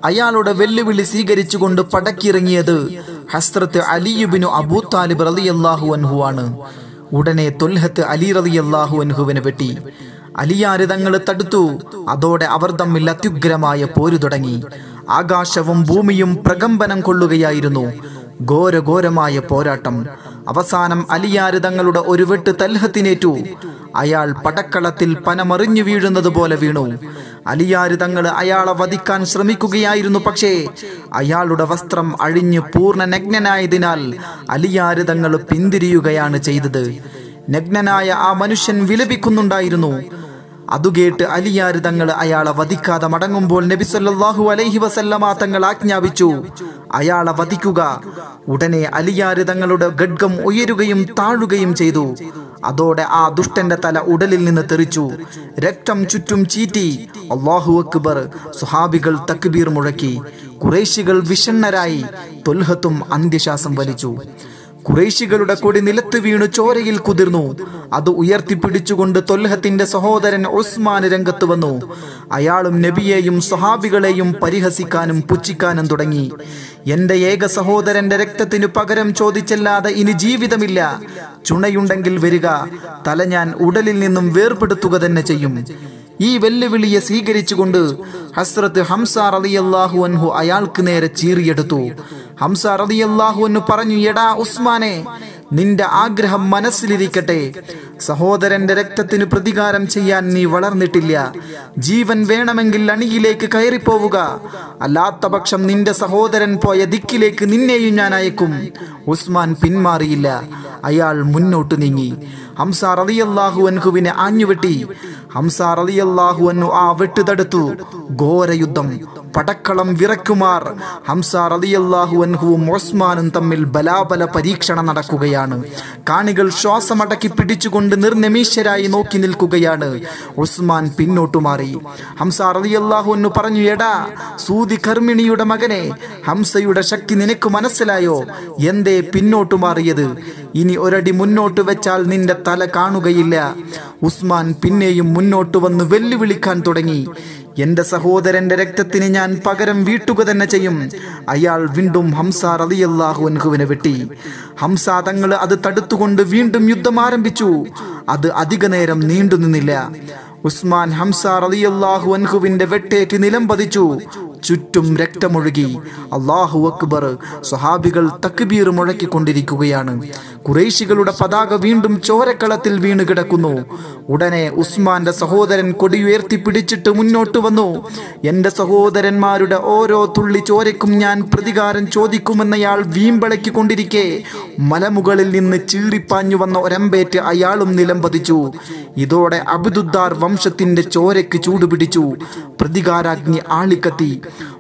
അയാളുടെ വെല്ലുവിളി സ്വീകരിച്ചുകൊണ്ട് പടക്കിറങ്ങിയത് ഹസ്രത്ത് അലിയുബിനു അബൂ താലിബ് റളിയല്ലാഹു അൻഹു ആണ് ഉടനെ തൊൽഹത്ത് അലി റളിയല്ലാഹു അൻഹുവിനെ വെട്ടി അലിയാര് തങ്ങൾ തടുത്തു അതോടെ അവർ തമ്മിൽ അത്യുഗ്രമായ പോരു തുടങ്ങി ആകാശവും ഭൂമിയും പ്രകമ്പനം കൊള്ളുകയായിരുന്നു ഘോരഘോരമായ പോരാട്ടം അവസാനം അലിയാര് തങ്ങളുടെ ഒരു വെട്ട് തൽഹത്തിനേറ്റു അയാൾ പടക്കളത്തിൽ പനമറിഞ്ഞു വീഴുന്നത് പോലെ വീണു അലിയാര് തങ്ങൾ അയാളെ വധിക്കാൻ ശ്രമിക്കുകയായിരുന്നു പക്ഷേ അയാളുടെ വസ്ത്രം അഴിഞ്ഞ് പൂർണ്ണ നഗ്നനായതിനാൽ അലിയാര് തങ്ങൾ പിന്തിരിയുകയാണ് ചെയ്തത് നഗ്നനായ ആ മനുഷ്യൻ വിലപിക്കുന്നുണ്ടായിരുന്നു അതുകേട്ട് അലിയാര് തങ്ങൾ അയാളെ വധിക്കാതെ മടങ്ങുമ്പോൾ നബി സല്ലല്ലാഹു അലൈഹി വസല്ലമ തങ്ങൾ ആജ്ഞാപിച്ചു അയാളെ വധിക്കുക ഉടനെ അലിയാര് തങ്ങളുടെ ഗഡ്ഗം ഉയരുകയും താഴുകയും ചെയ്തു അതോടെ ആ ദുഷ്ടന്റെ തല ഉടലിൽ നിന്ന് തെറിച്ചു രക്തം ചുറ്റും ചീറ്റി അള്ളാഹു അക്ബർ സുഹാബികൾ തക്ബീർ മുഴക്കി കുറേശികൾ വിഷണ്ണരായി തൊൽഹത്തും അന്ത്യശ്വാസം വലിച്ചു കുറേശികളുടെ കൊടി നിലത്ത് വീണു ചോരയിൽ കുതിർന്നു അത് ഉയർത്തിപ്പിടിച്ചുകൊണ്ട് തൊൽഹത്തിന്റെ സഹോദരൻ ഉസ്മാൻ രംഗത്ത് വന്നു അയാളും നബിയെയും സ്വഹാബികളെയും പരിഹസിക്കാനും പുച്ഛിക്കാനും തുടങ്ങി എന്റെ ഏക സഹോദരന്റെ രക്തത്തിനു പകരം ചോദിച്ചല്ലാതെ ഇനി ജീവിതമില്ല ചുണയുണ്ടെങ്കിൽ വരിക തല ഞാൻ ഉടലിൽ നിന്നും വേർപെടുത്തുക തന്നെ ചെയ്യും ഈ വെല്ലുവിളിയെ സ്വീകരിച്ചുകൊണ്ട് ഹസ്രത്ത് ഹംസ റളിയല്ലാഹു അൻഹു അയാൾക്ക് നേരെ ചീറിയെടുത്തു ഹംസ റളിയല്ലാഹു അൻഹു പറഞ്ഞു എടാ ഉസ്മാനെ നിന്റെ ആഗ്രഹം മനസ്സിലിരിക്കട്ടെ സഹോദരന്റെ രക്തത്തിന് പ്രതികാരം ചെയ്യാൻ നീ വളർന്നിട്ടില്ല ജീവൻ വേണമെങ്കിൽ അണിയിലേക്ക് കയറിപ്പോവുക അല്ലാത്ത പക്ഷം നിന്റെ സഹോദരൻ പോയ ദിക്കിലേക്ക് നിന്നെയും ഞാൻ അയക്കും ഉസ്മാൻ പിന്മാറിയില്ല അയാൾ മുന്നോട്ട് നീങ്ങി ഹംസ റളിയല്ലാഹു അൻഹുവിനെ ആഞ്ഞുവെട്ടി ഹംസ റളിയല്ലാഹു അൻഹു ആ വെട്ട് തടുത്തു ഘോരയുദ്ധം പടക്കളം വിറക്കുമാർ ഹംസ റളിയല്ലാഹു അൻഹുവും ഉസ്മാനും തമ്മിൽ ബലാബല പരീക്ഷണം നടക്കുകയാണ് കാണികൾ ശ്വാസമടക്കി പിടിച്ചുകൊണ്ട് നിർനിമീശരായി നോക്കി നിൽക്കുകയാണ് ഉസ്മാൻ പിന്നോട്ടു മാറി ഹംസ റളിയല്ലാഹു അൻഹു പറഞ്ഞു എടാ സൂതി കർമ്മിണിയുടെ മകനെ ഹംസയുടെ ശക്തി നിനക്ക് മനസ്സിലായോ എന്തേ പിന്നോട്ടു മാറിയത് ഇനി ഒരടി മുന്നോട്ട് വെച്ചാൽ നിന്റെ തല കാണുകയില്ല ഉസ്മാൻ പിന്നെയും മുന്നോട്ട് വന്ന് വെല്ലുവിളിക്കാൻ തുടങ്ങി എന്റെ സഹോദരന്റെ രക്തത്തിന് ഞാൻ പകരം വീട്ടുക തന്നെ ചെയ്യും അയാൾ വീണ്ടും ഹംസ റളിയല്ലാഹു അൻഹുവിനെ വെട്ടി ഹംസ തങ്ങൾ അത് തടുത്തുകൊണ്ട് വീണ്ടും യുദ്ധം ആരംഭിച്ചു അത് അധിക നേരം നീണ്ടു നിന്നില്ല ഉസ്മാൻ ഹംസ റളിയല്ലാഹു അൻഹുവിന്റെ വെട്ടേറ്റ് നിലം പതിച്ചു ചുറ്റും രക്തമൊഴുകി അള്ളാഹു അക്ബർ സ്വഹാബികൾ തക്ബീർ മുഴക്കിക്കൊണ്ടിരിക്കുകയാണ് കുറേശികളുടെ പതാക വീണ്ടും ചോരക്കളത്തിൽ വീണ് കിടക്കുന്നു ഉടനെ ഉസ്മാന്റെ സഹോദരൻ കൊടിയുയർത്തി പിടിച്ചിട്ട് മുന്നോട്ട് വന്നു എന്റെ സഹോദരന്മാരുടെ ഓരോ തുള്ളി ചോരയ്ക്കും ഞാൻ പ്രതികാരം ചോദിക്കുമെന്നയാൾ വീമ്പളക്കിക്കൊണ്ടിരിക്കെ മലമുകളിൽ നിന്ന് ചീറിപ്പാഞ്ഞു വന്ന ഒരമ്പേറ്റ് അയാളും നിലം പതിച്ചു ഇതോടെ അബ്ദുദ്ദാർ വംശത്തിന്റെ ചോരയ്ക്ക് ചൂടുപിടിച്ചു പ്രതികാരാഗ്നി ആളിക്കത്തി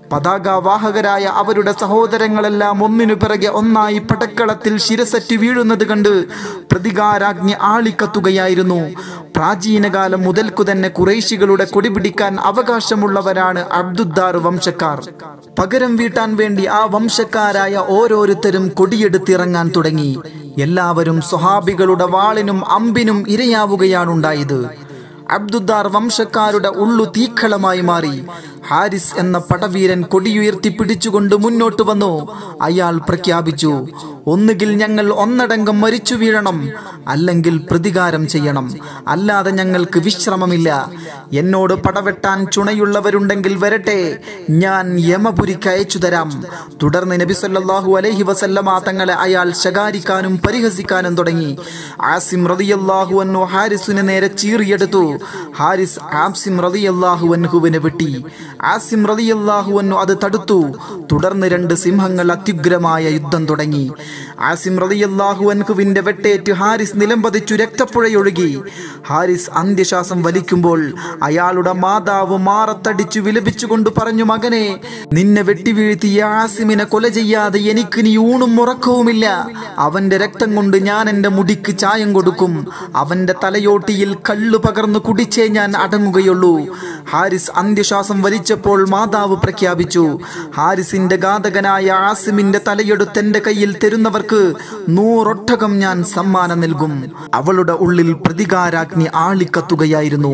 പതാകവാഹകരായ അവരുടെ സഹോദരങ്ങളെല്ലാം ഒന്നിനു പിറകെ ഒന്നായി പടക്കളത്തിൽ ശിരസറ്റ് വീഴുന്നത് കണ്ട് പ്രതികാരാഗ്നി ആളിക്കത്തുകയായിരുന്നു പ്രാചീനകാലം മുതൽക്കു തന്നെ കുറേശികളുടെ കൊടിപിടിക്കാൻ അവകാശമുള്ളവരാണ് അബ്ദുദ്ദാർ വംശക്കാർ പകരം വീട്ടാൻ വേണ്ടി ആ വംശക്കാരായ ഓരോരുത്തരും കൊടിയെടുത്തിറങ്ങാൻ തുടങ്ങി എല്ലാവരും സ്വഹാബികളുടെ വാളിനും അമ്പിനും ഇരയാവുകയാണുണ്ടായത് അബ്ദുദ്ദാർ വംശക്കാരുടെ ഉള്ളു തീക്കളമായി മാറി ഹാരിസ് എന്ന പടവീരൻ കൊടിയുയർത്തി പിടിച്ചുകൊണ്ട് മുന്നോട്ട് വന്നു അയാൾ പ്രഖ്യാപിച്ചു ഒന്നുകിൽ ഞങ്ങൾ ഒന്നടങ്കം മരിച്ചു വീഴണം അല്ലെങ്കിൽ പ്രതികാരം ചെയ്യണം അല്ലാതെ ഞങ്ങൾക്ക് വിശ്രമമില്ല എന്നോട് പടവെട്ടാൻ ചുണയുള്ളവരുണ്ടെങ്കിൽ വരട്ടെ ഞാൻ യമപുരിക്ക് അയച്ചു തരാം തുടർന്ന് നബി സല്ലല്ലാഹു അലൈഹി വസല്ലമ തങ്ങളെ അയാൾ ശകാരിക്കാനും പരിഹസിക്കാനും തുടങ്ങി ആസിം റളിയല്ലാഹു അൻഹു ഹാരിസിന് നേരെ ചീറിയെടുത്തു ഹാരിസ് ആസിം റളിയല്ലാഹു അൻഹുവിനെ വെട്ടി ആസിം റളിയല്ലാഹു അൻഹു അത് തടുത്തു തുടർന്ന് രണ്ട് സിംഹങ്ങൾ അത്യുഗ്രമായ യുദ്ധം തുടങ്ങി ആസിം റളിയല്ലാഹു അൻഹുവിന്റെ വെട്ടേറ്റ് ഹാരിസ് നിലംപതിച്ചു രക്തപ്പുഴയൊഴുകി ഹാരിസ് അന്ത്യശ്വാസം വലിക്കുമ്പോൾ അയാളുടെ മാതാവ് മാറത്തടിച്ചു വിലപിച്ചുകൊണ്ട് പറഞ്ഞു മകനെ നിന്നെ വെട്ടിവീഴ്ത്തിയ ആസിമിനെ കൊല ചെയ്യാതെ എനിക്ക് നീ ഊണും ഉറക്കവുമില്ല അവന്റെ രക്തം കൊണ്ട് ഞാൻ എന്റെ മുടിക്ക് ചായം കൊടുക്കും അവന്റെ തലയോട്ടിയിൽ കള്ളു പകർന്നു കുടിച്ചേ ഞാൻ അടങ്ങുകയുള്ളൂ ഹാരിസ് അന്ത്യശ്വാസം വലിച്ചപ്പോൾ മാതാവ് പ്രഖ്യാപിച്ചു ഹാരിസിന്റെ ഘാതകനായ ആസിമിന്റെ തലയെടുത്ത് എന്റെ കയ്യിൽ തരുന്നവർക്ക് നൂറൊട്ടകം ഞാൻ സമ്മാനം നൽകും അവളുടെ ഉള്ളിൽ പ്രതികാരാഗ്നി ആളിക്കത്തുകയായിരുന്നു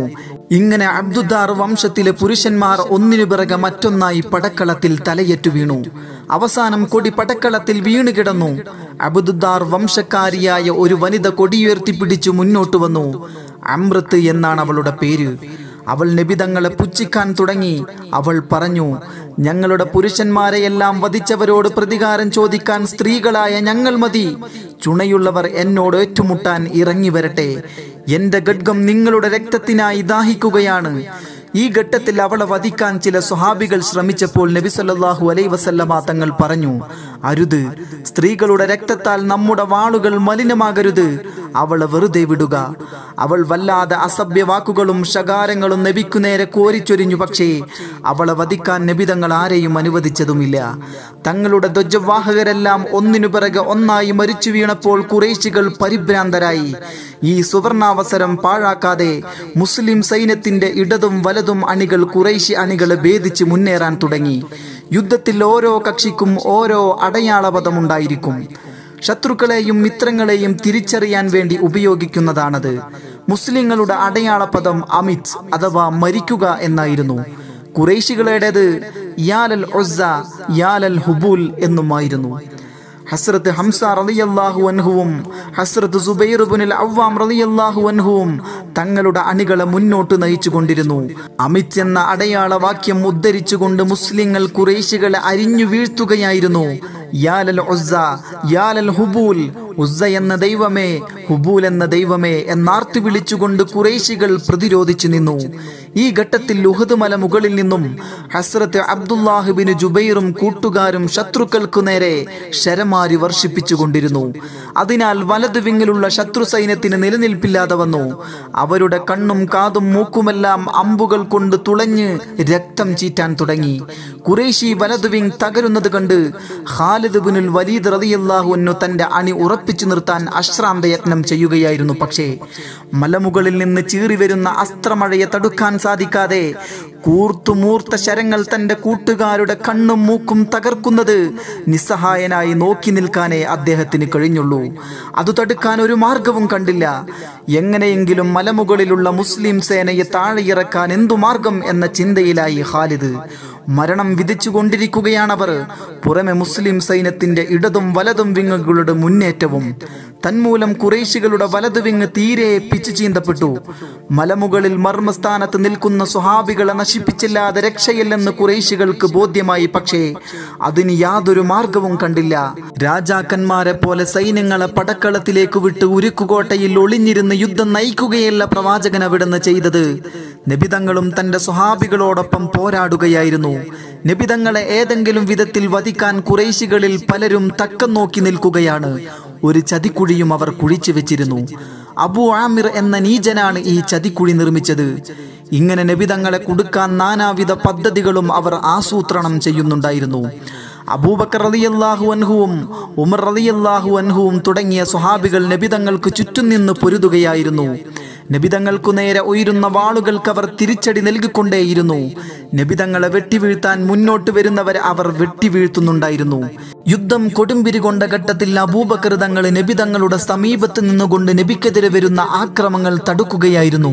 ഇങ്ങനെ അബ്ദുദ്ദാർ വംശത്തിലെ പുരുഷന്മാർ ഒന്നിനു പിറകെ മറ്റൊന്നായി പടക്കളത്തിൽ തലയേറ്റു വീണു അവസാനം കൊടി പടക്കളത്തിൽ വീണു കിടന്നു അബ്ദുദ്ദാർ വംശക്കാരിയായ ഒരു വനിത കൊടിയുയർത്തിപ്പിടിച്ചു മുന്നോട്ട് വന്നു അമൃത്ത് എന്നാണ് അവളുടെ പേര് അവൾ നബിതങ്ങളെ പുച്ഛിക്കാൻ തുടങ്ങി അവൾ പറഞ്ഞു ഞങ്ങളുടെ പുരുഷന്മാരെയെല്ലാം വധിച്ചവരോട് പ്രതികാരം ചോദിക്കാൻ സ്ത്രീകളായ ഞങ്ങൾ മതി ചുണയുള്ളവർ എന്നോട് ഏറ്റുമുട്ടാൻ ഇറങ്ങി വരട്ടെ എന്റെ ഖഡ്ഗം നിങ്ങളുടെ രക്തത്തിനായി ദാഹിക്കുകയാണ് ഈ ഘട്ടത്തിൽ അവളെ വധിക്കാൻ ചില സ്വഹാബികൾ ശ്രമിച്ചപ്പോൾ നബി സല്ലല്ലാഹു അലൈഹി വസല്ലമ തങ്ങൾ പറഞ്ഞു അരുത് സ്ത്രീകളുടെ രക്തത്താൽ നമ്മുടെ വാളുകൾ മലിനമാകരുത് അവളെ വെറുതെ വിടുക അവൾ വല്ലാതെ അസഭ്യ വാക്കുകളും ശകാരങ്ങളും നബിക്കു നേരെ കോരിച്ചൊരിഞ്ഞു പക്ഷേ അവളെ വധിക്കാൻ നബിതങ്ങൾ ആരെയും അനുവദിച്ചതുമില്ല തങ്ങളുടെ ധ്വജവാഹകരെല്ലാം ഒന്നിനു പിറകെ ഒന്നായി മരിച്ചു വീണപ്പോൾ കുറേശികൾ പരിഭ്രാന്തരായി ഈ സുവർണാവസരം പാഴാക്കാതെ മുസ്ലിം സൈന്യത്തിന്റെ ഇടതും വലതും അണികൾ കുറേശി അണികളെ ഭേദിച്ച് മുന്നേറാൻ തുടങ്ങി യുദ്ധത്തിൽ ഓരോ കക്ഷിക്കും ഓരോ അടയാളപദമുണ്ടായിരിക്കും ശത്രുക്കളെയും മിത്രങ്ങളെയും തിരിച്ചറിയാൻ വേണ്ടി ഉപയോഗിക്കുന്നതാണത് മുസ്ലിങ്ങളുടെ അടയാളപദം അമിത് അഥവാ മരിക്കുക എന്നായിരുന്നു കുറേശികളുടേത് യാലൽ ഒസ യാലൽ ഹുബൂൽ എന്നുമായിരുന്നു ഹസ്രത്ത് ഹംസ റളിയല്ലാഹു അൻഹുവും ഹസ്രത്ത് സുബൈർ ഇബ്നുൽ അവ്വാം റളിയല്ലാഹു അൻഹുവും തങ്ങളുടെ അണികളെ മുന്നോട്ട് നയിച്ചു കൊണ്ടിരുന്നു അമിത് എന്ന അടയാള വാക്യം ഉദ്ധരിച്ചുകൊണ്ട് മുസ്ലിങ്ങൾ കുറേശികളെ അരിഞ്ഞു വീഴ്ത്തുകയായിരുന്നു യാലൽ ഉസ്സ യാലൽ ഹുബൂൽ ഉസ്സ എന്ന ദൈവമേ ഹുബൂൽ എന്ന ദൈവമേ എന്നാർത്തു വിളിച്ചുകൊണ്ട് കുറേശികൾ പ്രതിരോധിച്ചു നിന്നു ഈ ഘട്ടത്തിൽ ഉഹദ് മല മുകളിൽ നിന്നും ഹസ്രത്ത് അബ്ദുല്ലാഹിബിന് ജുബൈറും കൂട്ടുകാരും ശത്രുക്കൾക്കു നേരെ ശരമാരി വർഷിപ്പിച്ചുകൊണ്ടിരുന്നു അതിനാൽ വലതു വിങ്ങിലുള്ള ശത്രു സൈന്യത്തിന് നിലനിൽപ്പില്ലാതെ വന്നു അവരുടെ കണ്ണും കാതും മൂക്കുമെല്ലാം അമ്പുകൾ കൊണ്ട് തുളഞ്ഞ് രക്തം ചീറ്റാൻ തുടങ്ങി കുറേശി വലതു വിങ് തകരുന്നത് കണ്ട് ഖാലിദ് ബിനുൽ വലീദ് റളിയല്ലാഹു തന്റെ അണി ഉറപ്പിച്ചു നിർത്താൻ അശ്രാന്ത യത്നം ചെയ്യുകയായിരുന്നു പക്ഷേ മലമുകളിൽ നിന്ന് ചീറി വരുന്ന അസ്ത്രമഴയെ തടുക്കാൻ സാധിക്കാതെ കൂർത്തുമൂർത്ത ശരങ്ങൾ തന്റെ കൂട്ടുകാരുടെ കണ്ണും മൂക്കും തകർക്കുന്നത് നിസ്സഹായനായി നോക്കി നിൽക്കാനേ അദ്ദേഹത്തിന് കഴിഞ്ഞുള്ളൂ അത് തടുക്കാൻ ഒരു മാർഗവും കണ്ടില്ല എങ്ങനെയെങ്കിലും മലമുകളിലുള്ള മുസ്ലിം സേനയെ താഴെയിറക്കാൻ എന്തു മാർഗം എന്ന ചിന്തയിലായി ഖാലിദ് മരണം വിധിച്ചുകൊണ്ടിരിക്കുകയാണവർ പുറമെ മുസ്ലിം സൈന്യത്തിന്റെ ഇടതും വലതും വിങ്ങുകളുടെ മുന്നേറ്റവും തന്മൂലം കുറേശികളുടെ വലതു വിങ് തീരെ പിച്ചു ചീന്തപ്പെട്ടു മലമുകളിൽ മർമ്മസ്ഥാനത്ത് നിൽക്കുന്ന സ്വഹാബികളെ നശിപ്പിച്ചില്ലാതെ രക്ഷയില്ലെന്ന് കുറേശികൾക്ക് ബോധ്യമായി പക്ഷേ അതിന് യാതൊരു മാർഗവും കണ്ടില്ല രാജാക്കന്മാരെ പോലെ സൈന്യങ്ങളെ പടക്കളത്തിലേക്ക് വിട്ട് ഉരുക്കുകോട്ടയിൽ ഒളിഞ്ഞിരുന്ന് യുദ്ധം നയിക്കുകയല്ല പ്രവാചകൻ അവിടുന്ന് ചെയ്തത് നബിതങ്ങളും തന്റെ സ്വഹാബികളോടൊപ്പം പോരാടുകയായിരുന്നു നബിതങ്ങളെ ഏതെങ്കിലും വിധത്തിൽ വധിക്കാൻ കുറേശികളിൽ പലരും തക്കം നോക്കി നിൽക്കുകയാണ് ഒരു ചതിക്കുഴിയും അവർ കുഴിച്ചു വെച്ചിരുന്നു അബു ആമിർ എന്ന നീജനാണ് ഈ ചതിക്കുഴി നിർമ്മിച്ചത് ഇങ്ങനെ നബിതങ്ങളെ കൊടുക്കാൻ നാനാവിധ പദ്ധതികളും അവർ ആസൂത്രണം ചെയ്യുന്നുണ്ടായിരുന്നു അബൂബക്കർ റളിയല്ലാഹു അൻഹുവും ഉമർ റളിയല്ലാഹു അൻഹുവും തുടങ്ങിയ സ്വഹാബികൾ നബിതങ്ങൾക്ക് ചുറ്റും നിന്ന് പൊരുതുകയായിരുന്നു നബിതങ്ങൾക്കു നേരെ ഉയരുന്ന വാളുകൾക്ക് അവർ തിരിച്ചടി നൽകിക്കൊണ്ടേയിരുന്നു നബിതങ്ങളെ വെട്ടിവീഴ്ത്താൻ മുന്നോട്ട് വരുന്നവരെ അവർ വെട്ടിവീഴ്ത്തുന്നുണ്ടായിരുന്നു യുദ്ധം കൊടുമ്പിരി കൊണ്ട ഘട്ടത്തിൽ അബൂബക്കർ തങ്ങൾ നബിതങ്ങളുടെ സമീപത്ത് നിന്നുകൊണ്ട് നബിക്കെതിരെ വരുന്ന ആക്രമങ്ങൾ തടുക്കുകയായിരുന്നു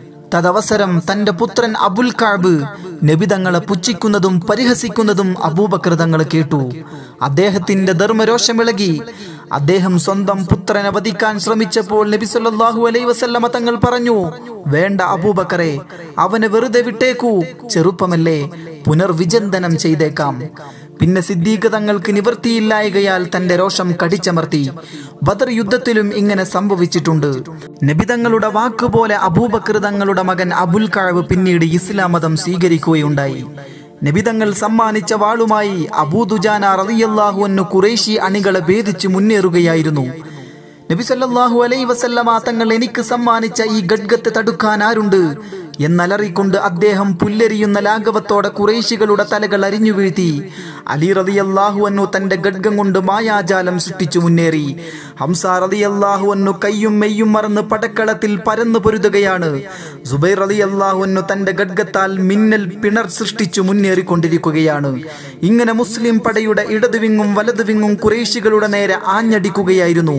തദവസരം തന്റെ പുത്രൻ അബുൽ കാബ് നബിതങ്ങളെ പുച്ഛിക്കുന്നതും പരിഹസിക്കുന്നതും അബൂബക്കർ തങ്ങൾ കേട്ടു അദ്ദേഹത്തിന്റെ ധർമ്മരോഷമിളകി അദ്ദേഹം സ്വന്തം പുത്രനെ വധിക്കാൻ ശ്രമിച്ചപ്പോൾ നബി സല്ലല്ലാഹു അലൈഹി വസല്ലമ തങ്ങൾ പറഞ്ഞു വേണ്ട അബൂബക്കറെ അവനെ വെറുതെ വിട്ടേക്കൂ ചെറുപ്പമല്ലേ പുനർവിചിന്തനം ചെയ്തേക്കാം പിന്നെ സിദ്ദീഖ് തങ്ങൾക്ക് നിവൃത്തിയില്ലായകയാൽ തന്റെ രോഷം കടിച്ചമർത്തി ബദർ യുദ്ധത്തിലും ഇങ്ങനെ സംഭവിച്ചിട്ടുണ്ട് നബിതങ്ങളുടെ വാക്കുപോലെ അബൂബക്കർ തങ്ങളുടെ മകൻ അബുൽ കാവ് പിന്നീട് ഇസ്ലാം മതം സ്വീകരിക്കുകയുണ്ടായി നബിതങ്ങൾ സമ്മാനിച്ച വാളുമായി അബൂദുജാന റളിയല്ലാഹു അൻഹു ഖുറൈശി അണികളെ ഭേദിച്ച് മുന്നേറുകയായിരുന്നു നബി സല്ലല്ലാഹു അലൈഹി വസല്ലമ തങ്ങൾ എനിക്ക് സമ്മാനിച്ച ഈ ഗഡ്ഗത്തെ തടുക്കാൻ ആരുണ്ട് എന്നലറിക്കൊണ്ട് അദ്ദേഹം പുല്ലെരിയുന്ന ലാഘവത്തോടെ കുറേശികളുടെ തലകൾ അരിഞ്ഞു വീഴ്ത്തി അലി റളിയല്ലാഹു അൻഹു തന്റെ ഗഡ്ഗം കൊണ്ട് മായാജാലം സൃഷ്ടിച്ചു മുന്നേറി ഹംസ റളിയല്ലാഹു അൻഹു കയ്യും മെയ്യും മറന്ന് പടക്കളത്തിൽ പരന്നു പൊരുതുകയാണ് സുബൈർ റളിയല്ലാഹു അൻഹു തന്റെ ഗഡ്ഗത്താൽ മിന്നൽ പിണർ സൃഷ്ടിച്ചു മുന്നേറിക്കൊണ്ടിരിക്കുകയാണ് ഇങ്ങനെ മുസ്ലിം പടയുടെ ഇടതുവിങ്ങും വലതുവിങ്ങും കുറേശികളുടെ നേരെ ആഞ്ഞടിക്കുകയായിരുന്നു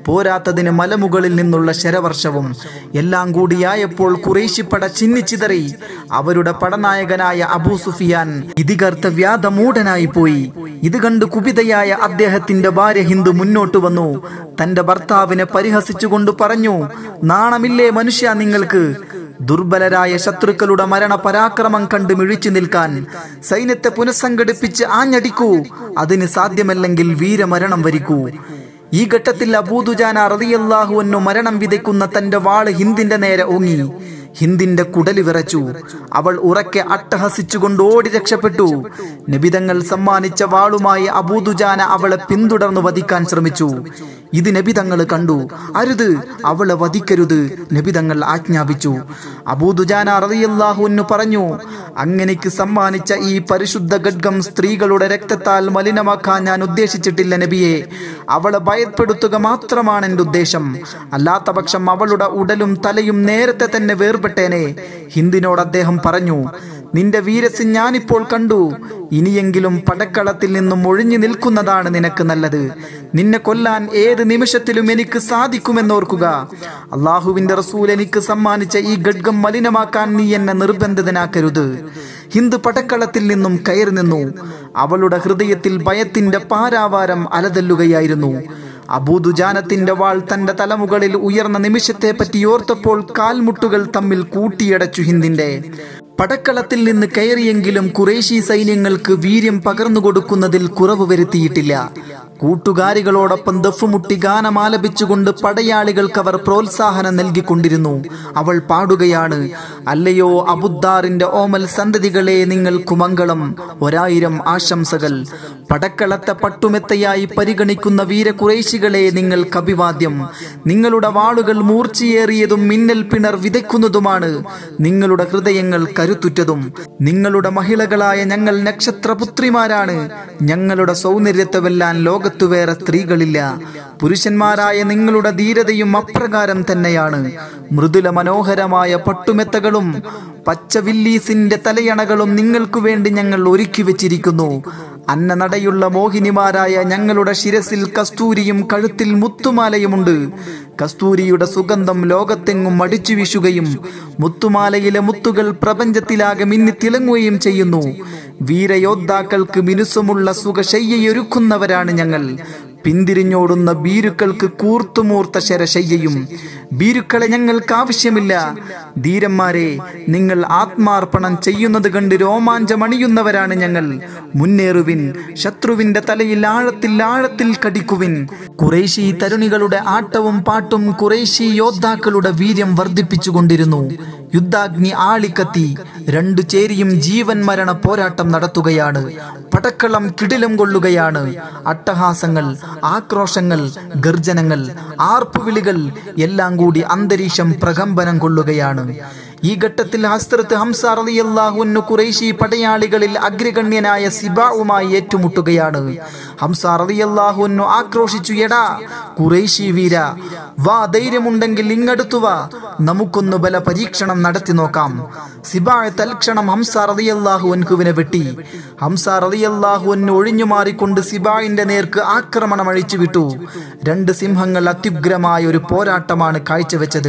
പോരാത്തതിന് മലമുകളിൽ നിന്നുള്ള ശരവർഷവും എല്ലാം കൂടിയായപ്പോൾ കുറേശിപ്പട ചിന്നിച്ചിതറി അവരുടെ പടനായകനായ അബൂ സുഫിയാൻ ഇതികർത്ത വ്യാധമൂഢനായി പോയി ഇത് കണ്ട് കുപിതയായ അദ്ദേഹത്തിന്റെ ഭാര്യ ഹിന്ദു മുന്നോട്ട് വന്നു തന്റെ ഭർത്താവിനെ പരിഹസിച്ചുകൊണ്ട് പറഞ്ഞു നാണമില്ലേ മനുഷ്യ നിങ്ങൾക്ക് ദുർബലരായ ശത്രുക്കളുടെ മരണ പരാക്രമം കണ്ട് മിഴിച്ചു നിൽക്കാൻ സൈന്യത്തെ പുനഃസംഘടിപ്പിച്ച് ആഞ്ഞടിക്കൂ അതിന് സാധ്യമല്ലെങ്കിൽ വീരമരണം വരിക്കൂ ഈ ഘട്ടത്തിൽ അബൂദുജാന റളിയല്ലാഹുവിനു മരണം വിതയ്ക്കുന്ന തന്റെ വാള് ഹിന്ദിന്റെ നേരെ ഓങ്ങി ഹിന്ദിന്റെ കുടല് വിറച്ചു അവൾ ഉറക്കെ അട്ടഹസിച്ചുകൊണ്ട് ഓടി രക്ഷപ്പെട്ടു നബിതങ്ങൾ സമ്മാനിച്ച വാളുമായി അബൂദുജാന അവളെ പിന്തുടർന്ന് വധിക്കാൻ ശ്രമിച്ചു ഇത് നബിതങ്ങൾ കണ്ടു അരുത് അവളെ വധിക്കരുത് നബിതങ്ങൾ ആജ്ഞാപിച്ചു അബൂദുജാന റളിയല്ലാഹുവിനു പറഞ്ഞു അങ്ങനെക്ക് സമ്മാനിച്ച ഈ പരിശുദ്ധ ഖഡ്ഗം സ്ത്രീകളുടെ രക്തത്താൽ മലിനമാക്കാൻ ഞാൻ ഉദ്ദേശിച്ചിട്ടില്ല നബിയെ അവളെ ഭയപ്പെടുത്തുക മാത്രമാണ് എൻ്റെ ഉദ്ദേശം അല്ലാത്ത പക്ഷം അവളുടെ ഉടലും തലയും നേരത്തെ തന്നെ വേർപെട്ടേനെ ഹിന്ദിനോട് അദ്ദേഹം പറഞ്ഞു നിന്റെ വീരസ് ഞാനിപ്പോൾ കണ്ടു ഇനിയെങ്കിലും പടക്കളത്തിൽ നിന്നും ഒഴിഞ്ഞു നിൽക്കുന്നതാണ് നിനക്ക് നല്ലത് നിന്നെ കൊല്ലാൻ ഏത് നിമിഷത്തിലും എനിക്ക് സാധിക്കുമെന്നോർക്കുക അള്ളാഹുവിന്റെ റസൂൽ എനിക്ക് സമ്മാനിച്ച ഈ ഖഡ്ഗം മലിനമാക്കാൻ നീ എന്നെ നിർബന്ധിതനാക്കരുത് ഹിന്ദു പടക്കളത്തിൽ നിന്നും കയറി നിന്നു അവളുടെ ഹൃദയത്തിൽ ഭയത്തിന്റെ പാരാവാരം അലതല്ലുകയായിരുന്നു അബൂദുജാനത്തിന്റെ വാൾ തന്റെ തലമുകളിൽ ഉയർന്ന നിമിഷത്തെ പറ്റി ഓർത്തപ്പോൾ കാൽമുട്ടുകൾ തമ്മിൽ കൂട്ടിയടച്ചു ഹിന്ദിന്റെ പടക്കളത്തിൽ നിന്ന് കയറിയെങ്കിലും കുറേശി സൈന്യങ്ങൾക്ക് വീര്യം പകർന്നു കൊടുക്കുന്നതിൽ കുറവ് വരുത്തിയിട്ടില്ല കൂട്ടുകാരികളോടൊപ്പം ദഫുമുട്ടി ഗാനമാലപിച്ചുകൊണ്ട് പടയാളികൾക്ക് അവർ പ്രോത്സാഹനം നൽകിക്കൊണ്ടിരുന്നു അവൾ പാടുകയാണ് അല്ലയോ അബുദ്ദാറിന്റെ ഓമൽ സന്തതികളെ നിങ്ങൾക്ക് മംഗളം ഒരായിരം ആശംസകൾ പടക്കളത്തെ പട്ടുമെത്തയായി പരിഗണിക്കുന്ന വീരകുറേശികളെ നിങ്ങൾക്ക് അഭിവാദ്യം നിങ്ങളുടെ വാളുകൾ മൂർച്ചയേറിയതും മിന്നൽ പിണർ വിതയ്ക്കുന്നതുമാണ് നിങ്ങളുടെ ഹൃദയങ്ങൾ കരുത്തുറ്റതും നിങ്ങളുടെ മഹിളകളായ ഞങ്ങൾ നക്ഷത്രപുത്രിമാരാണ് ഞങ്ങളുടെ സൗന്ദര്യത്തെ വെല്ലാൻ ലോകത്തു വേറെ സ്ത്രീകളില്ല പുരുഷന്മാരായ നിങ്ങളുടെ ധീരതയും അപ്രകാരം തന്നെയാണ് മൃദുല മനോഹരമായ പട്ടുമെത്തകളും പച്ചവില്ലീസിന്റെ തലയണകളും നിങ്ങൾക്കു വേണ്ടി ഞങ്ങൾ ഒരുക്കി വെച്ചിരിക്കുന്നു അന്നനടയുള്ള മോഹിനിമാരായ ഞങ്ങളുടെ ശിരസിൽ കസ്തൂരിയും കഴുത്തിൽ മുത്തുമാലയുമുണ്ട് കസ്തൂരിയുടെ സുഗന്ധം ലോകത്തെങ്ങും അടിച്ചു വീശുകയും മുത്തുമാലയിലെ മുത്തുകൾ പ്രപഞ്ചത്തിലാകെ മിന്നിത്തിളങ്ങുകയും ചെയ്യുന്നു വീരയോദ്ധാക്കൾക്ക് മിനുസമുള്ള സുഖശയ്യയൊരുക്കുന്നവരാണ് ഞങ്ങൾ പിന്തിരിഞ്ഞോടുന്ന ബീരുക്കൾക്ക് കൂർത്തുമൂർത്ത ശരശയ്യയും ബീരുക്കളെ ഞങ്ങൾക്ക് ആവശ്യമില്ല ധീരന്മാരെ നിങ്ങൾ ആത്മാർപ്പണം ചെയ്യുന്നത് കണ്ട് രോമാഞ്ചമണിയുന്നവരാണ് ഞങ്ങൾ മുന്നേറുവിൻ ശത്രുവിന്റെ തലയിൽ ആഴത്തിൽ ആഴത്തിൽ കടിക്കുവിൻ കുറേശി തരുണികളുടെ ആട്ടവും പാട്ടും കുറേശി യോദ്ധാക്കളുടെ വീര്യം വർദ്ധിപ്പിച്ചുകൊണ്ടിരുന്നു യുദ്ധാഗ്നി ആളിക്കത്തി രണ്ടു ചേരിയും ജീവൻ മരണ പോരാട്ടം നടത്തുകയാണ് പടക്കളം കിടിലം കൊള്ളുകയാണ് അട്ടഹാസങ്ങൾ ആക്രോശങ്ങൾ ഗർജനങ്ങൾ ആർപ്പുവിളികൾ എല്ലാം കൂടി അന്തരീക്ഷം പ്രകമ്പനം കൊള്ളുകയാണ് ഈ ഘട്ടത്തിൽ ഹസ്രത്ത് ഹംസ റളിയല്ലാഹുവിന് കുറേശി പടയാളികളിൽ അഗ്രഗണ്യനായ സിബാവുമായി ഏറ്റുമുട്ടുകയാണ് ഹംസ റളിയല്ലാഹുവിനു ആക്രോശിച്ചു എടാ കുറേശി വീര വാ ധൈര്യമുണ്ടെങ്കിൽ ഇങ്ങടുത്തു വാ നമുക്കൊന്ന് ബല പരീക്ഷണം നടത്തി നോക്കാം സിബാ തൽക്ഷണം ഹംസ റളിയല്ലാഹുവിനെ വെട്ടി ഹംസ റളിയല്ലാഹുവിന് ഒഴിഞ്ഞു മാറിക്കൊണ്ട് സിബായിന്റെ നേർക്ക് ആക്രമണം അഴിച്ചു വിട്ടു രണ്ട് സിംഹങ്ങൾ അത്യുഗ്രമായ ഒരു പോരാട്ടമാണ് കാഴ്ചവെച്ചത്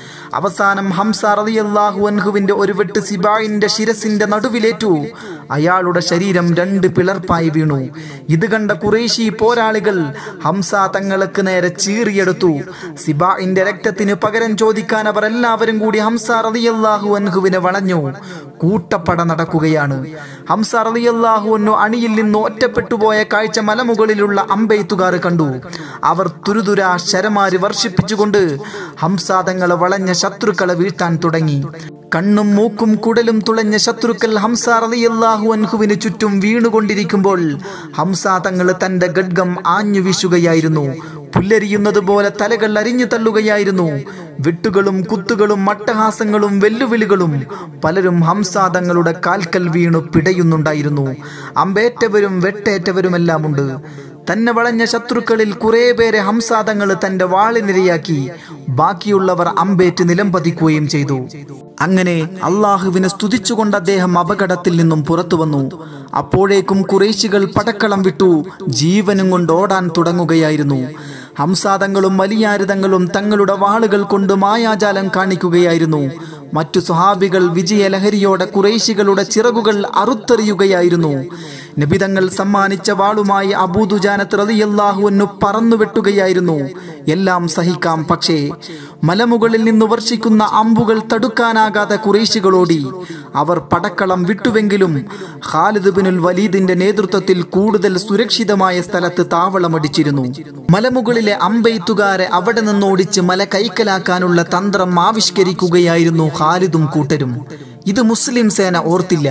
അവസാനം ഹംസ റളിയല്ലാഹു അൻഹുവിന്റെ ഒരു വെട്ട് സിബായിന്റെ ശിരസിന്റെ നടുവിലേറ്റു അയാളുടെ ശരീരം രണ്ട് പിളർപ്പായി വീണു ഇത് കണ്ട കുറേശി പോരാളികൾ ഹംസ തങ്ങൾക്ക് നേരെ ചീറിയെടുത്തു സിബായിന്റെ രക്തത്തിന് പകരം ചോദിക്കാൻ അവർ എല്ലാവരും കൂടി ഹംസ റളിയല്ലാഹു അൻഹുവിനെ വളഞ്ഞു കൂട്ടപ്പട നടക്കുകയാണ് ഹംസ റളിയല്ലാഹു അൻഹു അണിയിൽ നിന്ന് ഒറ്റപ്പെട്ടുപോയ കാഴ്ച മലമുകളിലുള്ള അമ്പെയ്ത്തുകാർ കണ്ടു അവർ തുരുതുര ശരമാരി വർഷിപ്പിച്ചുകൊണ്ട് ഹംസ തങ്ങളെ വളഞ്ഞ ശത്രുക്കളെ വീഴ്ത്താൻ തുടങ്ങി കണ്ണും മൂക്കും കുടലും തുളഞ്ഞ ശത്രുക്കൾ ഹംസ റളിയല്ലാഹു അൻഹുവിന് ചുറ്റും വീണുകൊണ്ടിരിക്കുമ്പോൾ ഹംസ തങ്ങൾ തന്റെ ഗഡ്ഗം ആഞ്ഞു വീശുകയായിരുന്നു പുല്ലരിയുന്നത് പോലെ തലകൾ അരിഞ്ഞു തള്ളുകയായിരുന്നു വെട്ടുകളും കുത്തുകളും മട്ടഹാസങ്ങളും വെല്ലുവിളികളും പലരും ഹംസ തങ്ങളുടെ കാൽക്കൽ വീണു പിടയുന്നുണ്ടായിരുന്നു അമ്പേറ്റവരും വെട്ടേറ്റവരുമെല്ലാം ഉണ്ട് തന്നെ വളഞ്ഞ ശത്രുക്കളിൽ കുറെ പേരെ ഹംസാദങ്ങൾ തന്റെ വാളിനിരയാക്കി ബാക്കിയുള്ളവർ അമ്പേറ്റ് നിലംപതിക്കുകയും ചെയ്തു അങ്ങനെ അള്ളാഹുവിനെ സ്തുതിച്ചുകൊണ്ട് അദ്ദേഹം അപകടത്തിൽ നിന്നും പുറത്തു വന്നു അപ്പോഴേക്കും കുറേശികൾ പടക്കളം വിട്ടു ജീവനും കൊണ്ട് ഓടാൻ തുടങ്ങുകയായിരുന്നു ഹംസാദങ്ങളും വലിയാരിതങ്ങളും തങ്ങളുടെ വാളുകൾ കൊണ്ട് മായാജാലം കാണിക്കുകയായിരുന്നു മറ്റു സ്വഹാബികൾ വിജയലഹരിയോടെ കുറേശികളുടെ ചിറകുകൾ അറുത്തെറിയുകയായിരുന്നു നബിതങ്ങൾ സമ്മാനിച്ച വാളുമായി അബൂദുജാനത്ത് റളിയല്ലാഹുവിനു പറന്നു വെട്ടുകയായിരുന്നു എല്ലാം സഹിക്കാം പക്ഷേ മലമുകളിൽ നിന്ന് വർഷിക്കുന്ന അമ്പുകൾ തടുക്കാനാകാതെ കുറേശികളോടി അവർ പടക്കളം വിട്ടുവെങ്കിലും ഖാലിദ് ബിനുൽ വലീദിന്റെ നേതൃത്വത്തിൽ കൂടുതൽ സുരക്ഷിതമായ സ്ഥലത്ത് താവളമടിച്ചിരുന്നു മലമുകളിലെ അമ്പെയ്ത്തുകാരെ അവിടെ നിന്നോടിച്ച് മല കൈക്കലാക്കാനുള്ള തന്ത്രം ആവിഷ്കരിക്കുകയായിരുന്നു ഖാലിദും കൂട്ടരും ഇത് മുസ്ലിം സേന ഓർത്തില്ല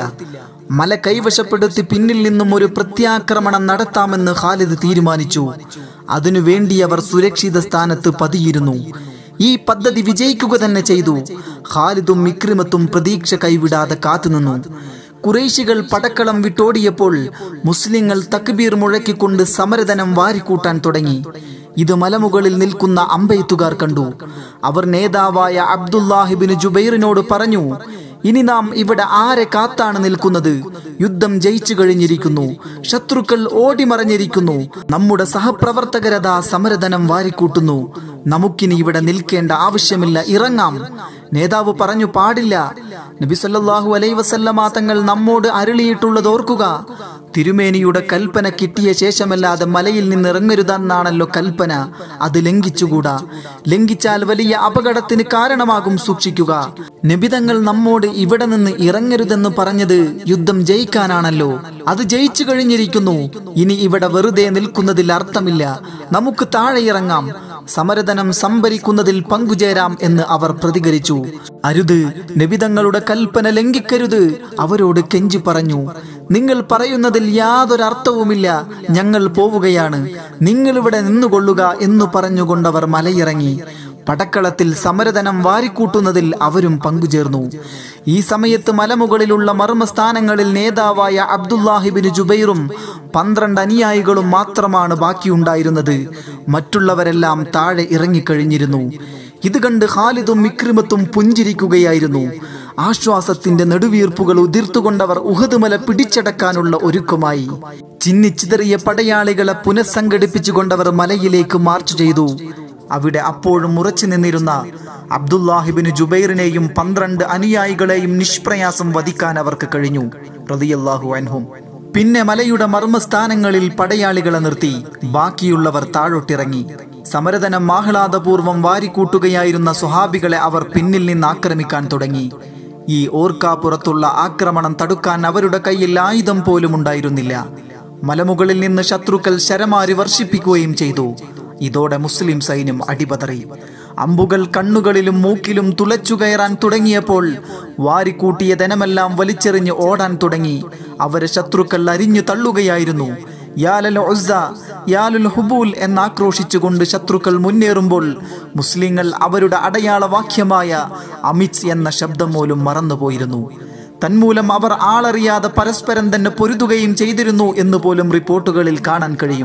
മല കൈവശപ്പെടുത്തി പിന്നിൽ നിന്നും ഒരു പ്രത്യാക്രമണം നടത്താമെന്ന് ഖാലിദ് തീരുമാനിച്ചു അതിനുവേണ്ടി അവർ സുരക്ഷിത സ്ഥാനത്ത് പതിയിരുന്നു ഈ പദ്ധതി വിജയിക്കുക തന്നെ ചെയ്തു ഖാലിദും ഇക്രിമത്തും പ്രതീക്ഷ കൈവിടാതെ കാത്തുനിന്നു കുറേശികൾ പടക്കളം വിട്ടോടിയപ്പോൾ മുസ്ലിങ്ങൾ തക്ബീർ മുഴക്കിക്കൊണ്ട് സമരധനം വാരിക്കൂട്ടാൻ തുടങ്ങി ഇത് മലമുകളിൽ നിൽക്കുന്ന അമ്പെയ്ത്തുകാർ കണ്ടു അവർ നേതാവായ അബ്ദുല്ലാഹിബിന് ജുബൈറിനോട് പറഞ്ഞു ഇനി നാം ഇവിടെ ആരെ കാത്താണ് നിൽക്കുന്നത് യുദ്ധം ജയിച്ചു കഴിഞ്ഞിരിക്കുന്നു ശത്രുക്കൾ ഓടിമറഞ്ഞിരിക്കുന്നു നമ്മുടെ സഹപ്രവർത്തകരതാ സമരധനം വാരിക്കൂട്ടുന്നു നമുക്കിനി ഇവിടെ നിൽക്കേണ്ട ആവശ്യമില്ല ഇറങ്ങാം നേതാവ് പറഞ്ഞു പാടില്ല നബി സല്ലല്ലാഹു അലൈ വസല്ലമ തങ്ങൾ നമ്മോട് അരുളിയിട്ടുള്ളത് ഓർക്കുക തിരുമേനിയുടെ കൽപ്പന കിട്ടിയ ശേഷമല്ലാതെ മലയിൽ നിന്ന് ഇറങ്ങരുതെന്നാണല്ലോ കൽപ്പന അത് ലംഘിച്ചുകൂടാ ലംഘിച്ചാൽ വലിയ അപകടത്തിന് കാരണമാകും സൂക്ഷിക്കുക നബിതങ്ങൾ നമ്മോട് ഇവിടെ നിന്ന് ഇറങ്ങരുതെന്ന് പറഞ്ഞത് യുദ്ധം ജയിക്കാനാണല്ലോ അത് ജയിച്ചു കഴിഞ്ഞിരിക്കുന്നു ഇനി ഇവിടെ വെറുതെ നിൽക്കുന്നതിൽ അർത്ഥമില്ല നമുക്ക് താഴെ ഇറങ്ങാം സമരധനം സംഭരിക്കുന്നതിൽ പങ്കുചേരാം എന്ന് അവർ പ്രതികരിച്ചു അരുത് നബിതങ്ങളുടെ കൽപ്പന ലംഘിക്കരുത് അവരോട് കെഞ്ചി പറഞ്ഞു നിങ്ങൾ പറയുന്നതിൽ യാതൊരർത്ഥവുമില്ല ഞങ്ങൾ പോവുകയാണ് നിങ്ങൾ ഇവിടെ നിന്നുകൊള്ളുക എന്നു പറഞ്ഞുകൊണ്ടവർ മലയിറങ്ങി പടക്കളത്തിൽ സമരധനം വാരിക്കൂട്ടുന്നതിൽ അവരും പങ്കുചേർന്നു ഈ സമയത്ത് മലമുകളിലുള്ള മർമ്മസ്ഥാനങ്ങളിൽ നേതാവായ അബ്ദുല്ലാഹിബിന് ജുബൈറും പന്ത്രണ്ട് അനുയായികളും മാത്രമാണ് ബാക്കിയുണ്ടായിരുന്നത് മറ്റുള്ളവരെല്ലാം താഴെ ഇറങ്ങിക്കഴിഞ്ഞിരുന്നു ഇത് കണ്ട് ഖാലിദും ഇക്രിമത്തും പുഞ്ചിരിക്കുകയായിരുന്നു ആശ്വാസത്തിന്റെ നെടുവീർപ്പുകൾ ഉതിർത്തുകൊണ്ടവർ ഉഹദ് മല പിടിച്ചടക്കാനുള്ള ഒരുക്കമായി ചിന്നിച്ചിതറിയ പടയാളികളെ പുനഃസംഘടിപ്പിച്ചുകൊണ്ടവർ മലയിലേക്ക് മാർച്ച് ചെയ്തു അവിടെ അപ്പോഴും ഉറച്ചു നിന്നിരുന്ന അബ്ദുല്ലാഹിബിന് ജുബൈറിനെയും പന്ത്രണ്ട് അനുയായികളെയും നിഷ്പ്രയാസം വധിക്കാൻ അവർക്ക് കഴിഞ്ഞു റളിയല്ലാഹു അൻഹും പിന്നെ മലയുടെ മർമ്മസ്ഥാനങ്ങളിൽ പടയാളികളെ നിർത്തി ബാക്കിയുള്ളവർ താഴോട്ടിറങ്ങി സമരധനം ആഹ്ലാദപൂർവ്വം വാരിക്കൂട്ടുകയായിരുന്ന സ്വഹാബികളെ അവർ പിന്നിൽ നിന്ന് ആക്രമിക്കാൻ തുടങ്ങി ഈ ഓർക്കാപ്പുറത്തുള്ള ആക്രമണം തടുക്കാൻ അവരുടെ കയ്യിൽ ആയുധം പോലും ഉണ്ടായിരുന്നില്ല മലമുകളിൽ നിന്ന് ശത്രുക്കൾ ശരമാരി വർഷിപ്പിക്കുകയും ചെയ്തു ഇതോടെ മുസ്ലിം സൈന്യം അടിപതറി അമ്പുകൾ കണ്ണുകളിലും മൂക്കിലും തുളച്ചു കയറാൻ തുടങ്ങിയപ്പോൾ വാരിക്കൂട്ടിയ ധനമെല്ലാം വലിച്ചെറിഞ്ഞ് ഓടാൻ തുടങ്ങി അവരെ ശത്രുക്കൾ അരിഞ്ഞു തള്ളുകയായിരുന്നു യാലൽ ഉസ്സ, യാലുൽ ഹുബൂൽ എന്നാക്രോശിച്ചുകൊണ്ട് ശത്രുക്കൾ മുന്നേറുമ്പോൾ മുസ്ലിങ്ങൾ അവരുടെ അടയാളവാക്യമായ അമിത് എന്ന ശബ്ദം പോലും മറന്നുപോയിരുന്നു തന്മൂലം അവർ ആളറിയാതെ പരസ്പരം തന്നെ പൊരുതുകയും ചെയ്തിരുന്നു എന്ന് പോലും റിപ്പോർട്ടുകളിൽ കാണാൻ കഴിയും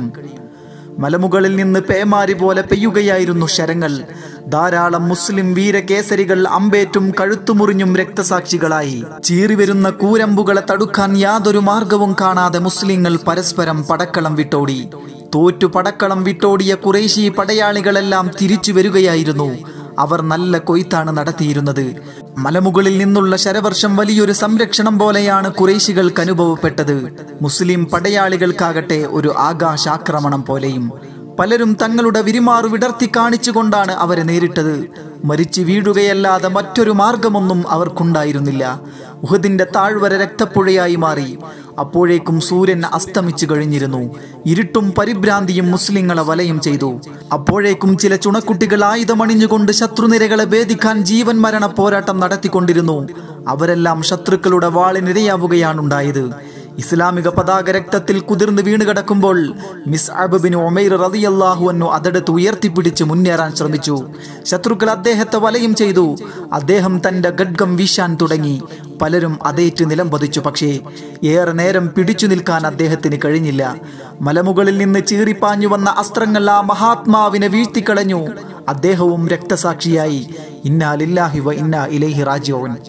മലമുകളിൽ നിന്ന് പേമാരി പോലെ പെയ്യുകയായിരുന്നു ശരങ്ങൾ ധാരാളം മുസ്ലിം വീരകേസരികൾ അമ്പേറ്റും കഴുത്തുമുറിഞ്ഞും രക്തസാക്ഷികളായി ചീറിവരുന്ന കൂരമ്പുകളെ തടുക്കാൻ യാതൊരു മാർഗവും കാണാതെ മുസ്ലിങ്ങൾ പരസ്പരം പടക്കളം വിട്ടോടി തോറ്റു പടക്കളം വിട്ടോടിയ കുറേശി പടയാളികളെല്ലാം തിരിച്ചു വരികയായിരുന്നു അവർ നല്ല കൊയ്ത്താണ് നടത്തിയിരുന്നത് മലമുകളിൽ നിന്നുള്ള ശരവർഷം വലിയൊരു സംരക്ഷണം പോലെയാണ് കുറേശികൾക്ക് അനുഭവപ്പെട്ടത് മുസ്ലിം പടയാളികൾക്കാകട്ടെ ഒരു ആകാശാക്രമണം പോലെയും പലരും തങ്ങളുടെ വിരിമാറു വിടർത്തി കാണിച്ചുകൊണ്ടാണ് അവരെ നേരിട്ടത് മരിച്ചു വീഴുകയല്ലാതെ മറ്റൊരു മാർഗമൊന്നും അവർക്കുണ്ടായിരുന്നില്ല ഉഹദിന്റെ താഴ്വര രക്തപ്പുഴയായി മാറി അപ്പോഴേക്കും സൂര്യൻ അസ്തമിച്ചു കഴിഞ്ഞിരുന്നു ഇരുട്ടും പരിഭ്രാന്തിയും മുസ്ലിങ്ങളെ വലയം ചെയ്തു അപ്പോഴേക്കും ചില ചുണക്കുട്ടികൾ ആയുധമണിഞ്ഞുകൊണ്ട് ശത്രുനിരകളെ ഭേദിക്കാൻ ജീവൻ മരണ പോരാട്ടം നടത്തിക്കൊണ്ടിരുന്നു അവരെല്ലാം ശത്രുക്കളുടെ വാളിനിരയാവുകയാണുണ്ടായത് ഇസ്ലാമിക പതാക രക്തത്തിൽ കുതിർന്ന് വീണ് കിടക്കുമ്പോൾ മിസ് അബിന് ഒമൈർ റളിയല്ലാഹു അന്നു അതെടുത്ത് ഉയർത്തിപ്പിടിച്ച് മുന്നേറാൻ ശ്രമിച്ചു ശത്രുക്കൾ അദ്ദേഹത്തെ വലയം ചെയ്തു അദ്ദേഹം തന്റെ ഗഡ്ഗം വീശാൻ തുടങ്ങി പലരും അതേറ്റ് നിലം പതിച്ചു പക്ഷേ ഏറെ നേരം പിടിച്ചു നിൽക്കാൻ അദ്ദേഹത്തിന് കഴിഞ്ഞില്ല മലമുകളിൽ നിന്ന് ചീറിപ്പാഞ്ഞു വന്ന അസ്ത്രങ്ങൾ ആ മഹാത്മാവിനെ വീഴ്ത്തിക്കളഞ്ഞു അദ്ദേഹവും രക്തസാക്ഷിയായി ഇന്നാ ലില്ലാഹി വ ഇന്നാ ഇലൈഹി റാജിഊൻ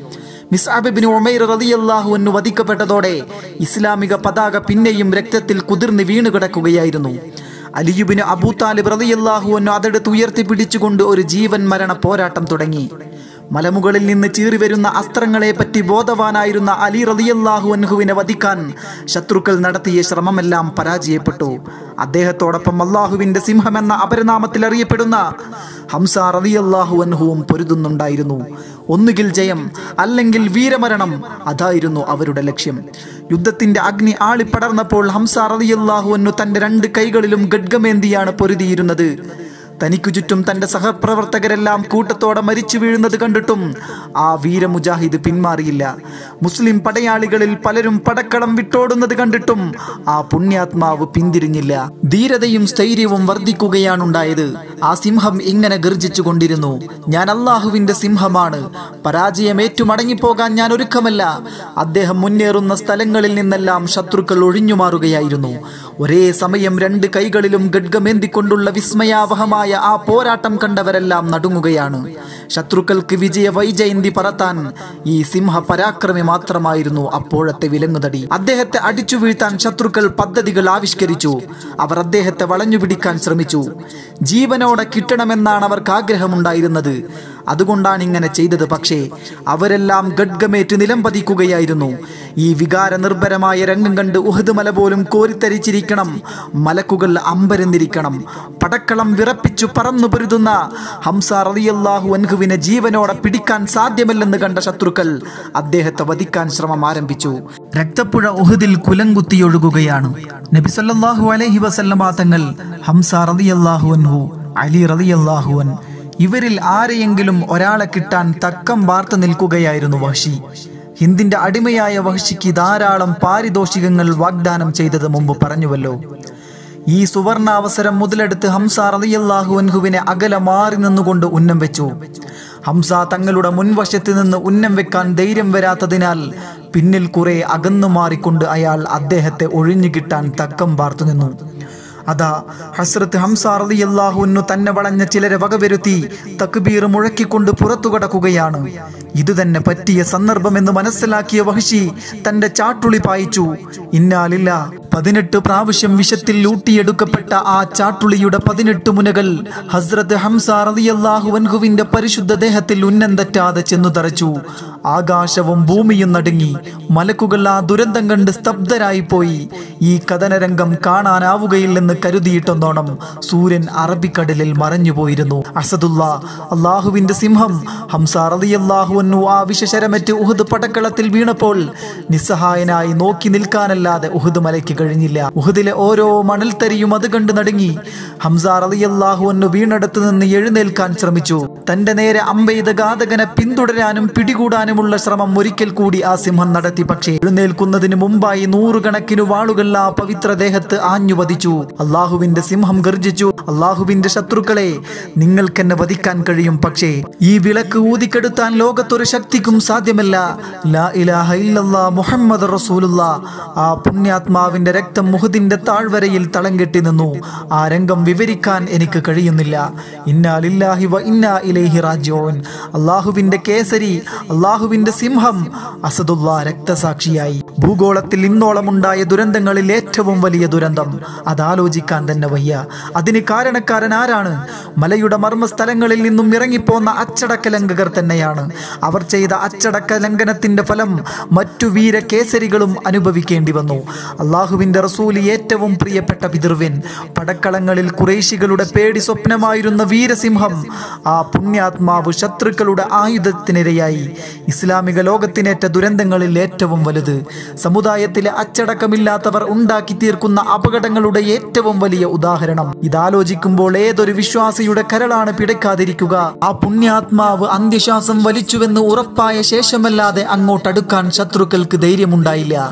മിസ്അബിബിന് ഉമൈർ റളിയല്ലാഹു അൻഹു വധിക്കപ്പെട്ടതോടെ ഇസ്ലാമിക പതാക പിന്നെയും രക്തത്തിൽ കുതിർന്ന് വീണു കിടക്കുകയായിരുന്നു അലിയുബിന് അബൂ താലിബ് റളിയല്ലാഹു അൻഹു അതെടുത്ത് ഉയർത്തിപ്പിടിച്ചുകൊണ്ട് ഒരു ജീവൻ മരണ പോരാട്ടം തുടങ്ങി മലമുകളിൽ നിന്ന് ചീറി വരുന്ന അസ്ത്രങ്ങളെ പറ്റി ബോധവാനായിരുന്ന അലി റളിയല്ലാഹു അൻഹുവിനെ വധിക്കാൻ ശത്രുക്കൾ നടത്തിയ ശ്രമമെല്ലാം പരാജയപ്പെട്ടു അദ്ദേഹത്തോടൊപ്പം അള്ളാഹുവിന്റെ സിംഹം എന്ന അപരനാമത്തിൽ അറിയപ്പെടുന്ന ഹംസ റളിയല്ലാഹു അൻഹുവും പൊരുതുന്നുണ്ടായിരുന്നു ഒന്നുകിൽ ജയം അല്ലെങ്കിൽ വീരമരണം അതായിരുന്നു അവരുടെ ലക്ഷ്യം യുദ്ധത്തിന്റെ അഗ്നി ആളിപ്പടർന്നപ്പോൾ ഹംസ റളിയല്ലാഹു അൻഹു തന്റെ രണ്ട് കൈകളിലും ഗഡ്ഗമേന്തിയാണ് പൊരുതിയിരുന്നത് തനിക്കു ചുറ്റും തന്റെ സഹപ്രവർത്തകരെല്ലാം കൂട്ടത്തോടെ മരിച്ചു വീഴുന്നത് കണ്ടിട്ടും ആ വീരമുജാഹിദ് പിന്മാറിയില്ല മുസ്ലിം പടയാളികളിൽ പലരും പടക്കളം വിട്ടോടുന്നത് കണ്ടിട്ടും ആ പുണ്യാത്മാവ് പിന്തിരിഞ്ഞില്ല ധീരതയും സ്ഥൈര്യവും വർദ്ധിക്കുകയാണുണ്ടായത് ആ സിംഹം ഇങ്ങനെ ഗർജിച്ചു കൊണ്ടിരുന്നു ഞാൻ അള്ളാഹുവിന്റെ സിംഹമാണ് പരാജയം ഏറ്റുമടങ്ങിപ്പോകാൻ ഞാൻ ഒരുക്കമല്ല അദ്ദേഹം മുന്നേറുന്ന സ്ഥലങ്ങളിൽ നിന്നെല്ലാം ശത്രുക്കൾ ഒഴിഞ്ഞുമാറുകയായിരുന്നു ഒരേ സമയം രണ്ട് കൈകളിലും ഗഡ്ഗമേന്തിക്കൊണ്ടുള്ള വിസ്മയാവഹമായ ആ പോരാട്ടം കണ്ടവരെല്ലാം നടുങ്ങുകയാണ് ശത്രുക്കൾക്ക് വിജയ വൈജയന്തി പറത്താൻ ഈ സിംഹ പരാക്രമി മാത്രമായിരുന്നു അപ്പോഴത്തെ വിലങ്ങുതടി അദ്ദേഹത്തെ അടിച്ചു വീഴ്ത്താൻ ശത്രുക്കൾ പദ്ധതികൾ ആവിഷ്കരിച്ചു അവർ അദ്ദേഹത്തെ വളഞ്ഞുപിടിക്കാൻ ശ്രമിച്ചു ജീവനോടെ കിട്ടണമെന്നാണ് അവർക്ക് ആഗ്രഹമുണ്ടായിരുന്നത് അതുകൊണ്ടാണ് ഇങ്ങനെ ചെയ്തത് പക്ഷേ അവരെല്ലാം ഗഡ്ഗമേറ്റ് നിലംപതിക്കുകയായിരുന്നു ഈ വികാര നിർഭരമായ രംഗം കണ്ട് ഉഹദ് മല പോലും കോരിത്തരിച്ചിരിക്കണം മലക്കുകൾ അമ്പരന്നിരിക്കണം പടക്കളം വിറപ്പിച്ചു പറന്നു പൊരുതുന്ന ഹംസ റളിയല്ലാഹു അൻഹുവിനെ ജീവനോടെ പിടിക്കാൻ സാധ്യമല്ലെന്ന് കണ്ട ശത്രുക്കൾ അദ്ദേഹത്തെ വധിക്കാൻ ശ്രമം ആരംഭിച്ചു രക്തപ്പുഴ ഉഹദിൽ കുലങ്കുത്തിയൊഴുകുകയാണ് നബി സല്ലല്ലാഹു അലൈഹി വസല്ലമ തങ്ങൾ ഹംസ റളിയല്ലാഹു അൻഹു അലി റളിയല്ലാഹു അൻ ഇവരിൽ ആരെയെങ്കിലും ഒരാളെ കിട്ടാൻ തക്കം വാർത്ത് നിൽക്കുകയായിരുന്നു വഹ്ഷി ഹിന്ദിന്റെ അടിമയായ വഹ്ഷിക്ക് ധാരാളം പാരിതോഷികങ്ങൾ വാഗ്ദാനം ചെയ്തത് മുമ്പ് പറഞ്ഞുവല്ലോ ഈ സുവർണാവസരം മുതലെടുത്ത് ഹംസ റളിയല്ലാഹു അൻഹുവിനെ അകലെ മാറി നിന്നുകൊണ്ട് ഉന്നം വെച്ചു ഹംസ തങ്ങളുടെ മുൻവശത്ത് നിന്ന് ഉന്നം വെക്കാൻ ധൈര്യം വരാത്തതിനാൽ പിന്നിൽ കുറെ അകന്നു മാറിക്കൊണ്ട് അയാൾ അദ്ദേഹത്തെ ഒഴിഞ്ഞു കിട്ടാൻ തക്കം പാർത്തു നിന്നു അതാ ഹസ്രത്ത് ഹംസ റളിയല്ലാഹുവിനു തന്നെ വളഞ്ഞ ചിലരെ വകവരുത്തി തക്ബീർ മുഴക്കിക്കൊണ്ട് പുറത്തു കടക്കുകയാണ് ഇത് തന്നെ പറ്റിയ സന്ദർഭമെന്ന് മനസ്സിലാക്കിയ വഹശി തന്റെ ചാട്ടുളി പായിച്ചു ഇന്നാലില്ല പതിനെട്ട് പ്രാവശ്യം വിഷത്തിൽ ഊട്ടിയെടുക്കപ്പെട്ട ആ ചാട്ടുളിയുടെ പതിനെട്ട് മുനകൾ ഹസ്രത്ത് ഹംസ റളിയല്ലാഹു അൻഹുവിന്റെ പരിശുദ്ധ ദേഹത്തിൽ ഉന്നം തെറ്റാതെ ചെന്നു തറച്ചു ആകാശവും ഭൂമിയും നടുങ്ങി മലക്കുകൾ ആ ദുരന്തം കണ്ട് സ്തബ്ധരായി പോയി ഈ കഥനരംഗം കാണാനാവുകയില്ലെന്ന് കരുതിയിട്ടെന്നോണം സൂര്യൻ അറബിക്കടലിൽ മറഞ്ഞുപോയിരുന്നു അസദുല്ല അള്ളാഹുവിന്റെ സിംഹം ഹംസ റളിയല്ലാഹു അൻഹു ആ വിഷശരമറ്റ് ഉഹദ് പടക്കളത്തിൽ വീണപ്പോൾ നിസ്സഹായനായി നോക്കി നിൽക്കാനല്ലാതെ ഉഹദ് മലയ്ക്ക് കഴിഞ്ഞില്ല ഉഹദിലെ ഓരോ മണൽത്തരിയും അത് കണ്ട് നടുങ്ങി ഹംസ റളിയല്ലാഹു അൻഹു വീണടത്ത് നിന്ന് എഴുന്നേൽക്കാൻ ശ്രമിച്ചു തന്റെ നേരെ അമ്പെയ്ത ഘാതകനെ പിന്തുടരാനും പിടികൂടാനുമുള്ള ശ്രമം ഒരിക്കൽ കൂടി ആ സിംഹം നടത്തി പക്ഷേ എഴുന്നേൽക്കുന്നതിന് മുമ്പായി നൂറുകണക്കിന് വാളുകൾ ആ പവിത്ര ദേഹത്ത് ആഞ്ഞു വധിച്ചു അള്ളാഹുവിന്റെ സിംഹം ഗർജിച്ചു അള്ളാഹുവിന്റെ ശത്രുക്കളെ നിങ്ങൾക്കെന്നെ വധിക്കാൻ കഴിയും പക്ഷേ ഈ വിളക്ക് ഊതിക്കെടുത്താൻ ലോകത്തൊരു ശക്തിക്കും സാധ്യമല്ല ലാ ഇലാഹ ഇല്ലല്ലാ മുഹമ്മദ് റസൂലുള്ള ആ പുണ്യാത്മാവിന്റെ രക്തം മുഹദിന്റെ താഴ്വരയിൽ തളം കെട്ടി നിന്നു ആ രംഗം വിവരിക്കാൻ എനിക്ക് കഴിയുന്നില്ല ഇന്നാലില്ലാഹി വ ഇന്നാ ഇലൈഹി റാജിഊൻ അള്ളാഹുവിന്റെ കേസരി അള്ളാഹുവിന്റെ സിംഹം അസദുള്ള രക്തസാക്ഷിയായി ഭൂഗോളത്തിൽ ഇന്നോളം ഉണ്ടായ ദുരന്തങ്ങളിൽ ഏറ്റവും വലിയ ദുരന്തം അതാലോചിക്കാൻ തന്നെ വയ്യ അതിന് കാരണക്കാരൻ ആരാണ് മലയുടെ മർമ്മസ്ഥലങ്ങളിൽ നിന്നും ഇറങ്ങിപ്പോന്ന അച്ചടക്ക ലംഘകർ തന്നെയാണ് അവർ ചെയ്ത അച്ചടക്ക ലംഘനത്തിന്റെ ഫലം മറ്റു വീര കേസരികളും അനുഭവിക്കേണ്ടി വന്നു അള്ളാഹുവിന്റെ റസൂലി ഏറ്റവും പ്രിയപ്പെട്ട പിതൃവ്യൻ പടക്കളങ്ങളിൽ കുറേശികളുടെ പേടി സ്വപ്നമായിരുന്ന വീരസിംഹം ആ പുണ്യാത്മാവ് ശത്രുക്കളുടെ ആയുധത്തിനിരയായി ഇസ്ലാമിക ലോകത്തിനേറ്റ ദുരന്തങ്ങളിൽ ഏറ്റവും വലുത് സമുദായത്തിലെ അച്ചടക്കമില്ലാത്തവർ ഉണ്ടാക്കി തീർക്കുന്ന അപകടങ്ങളുടെ ഏറ്റവും വലിയ ഉദാഹരണം ഇതാലോചിക്കുമ്പോൾ ഏതൊരു വിശ്വാസിയുടെ കരളാണ് പിടയ്ക്കാതിരിക്കുക ആ പുണ്യാത്മാവ് അന്ത്യശ്വാസം വലിച്ചുവെന്ന് ഉറപ്പായ ശേഷമല്ലാതെ അങ്ങോട്ടടുക്കാൻ ശത്രുക്കൾക്ക് ധൈര്യമുണ്ടായില്ല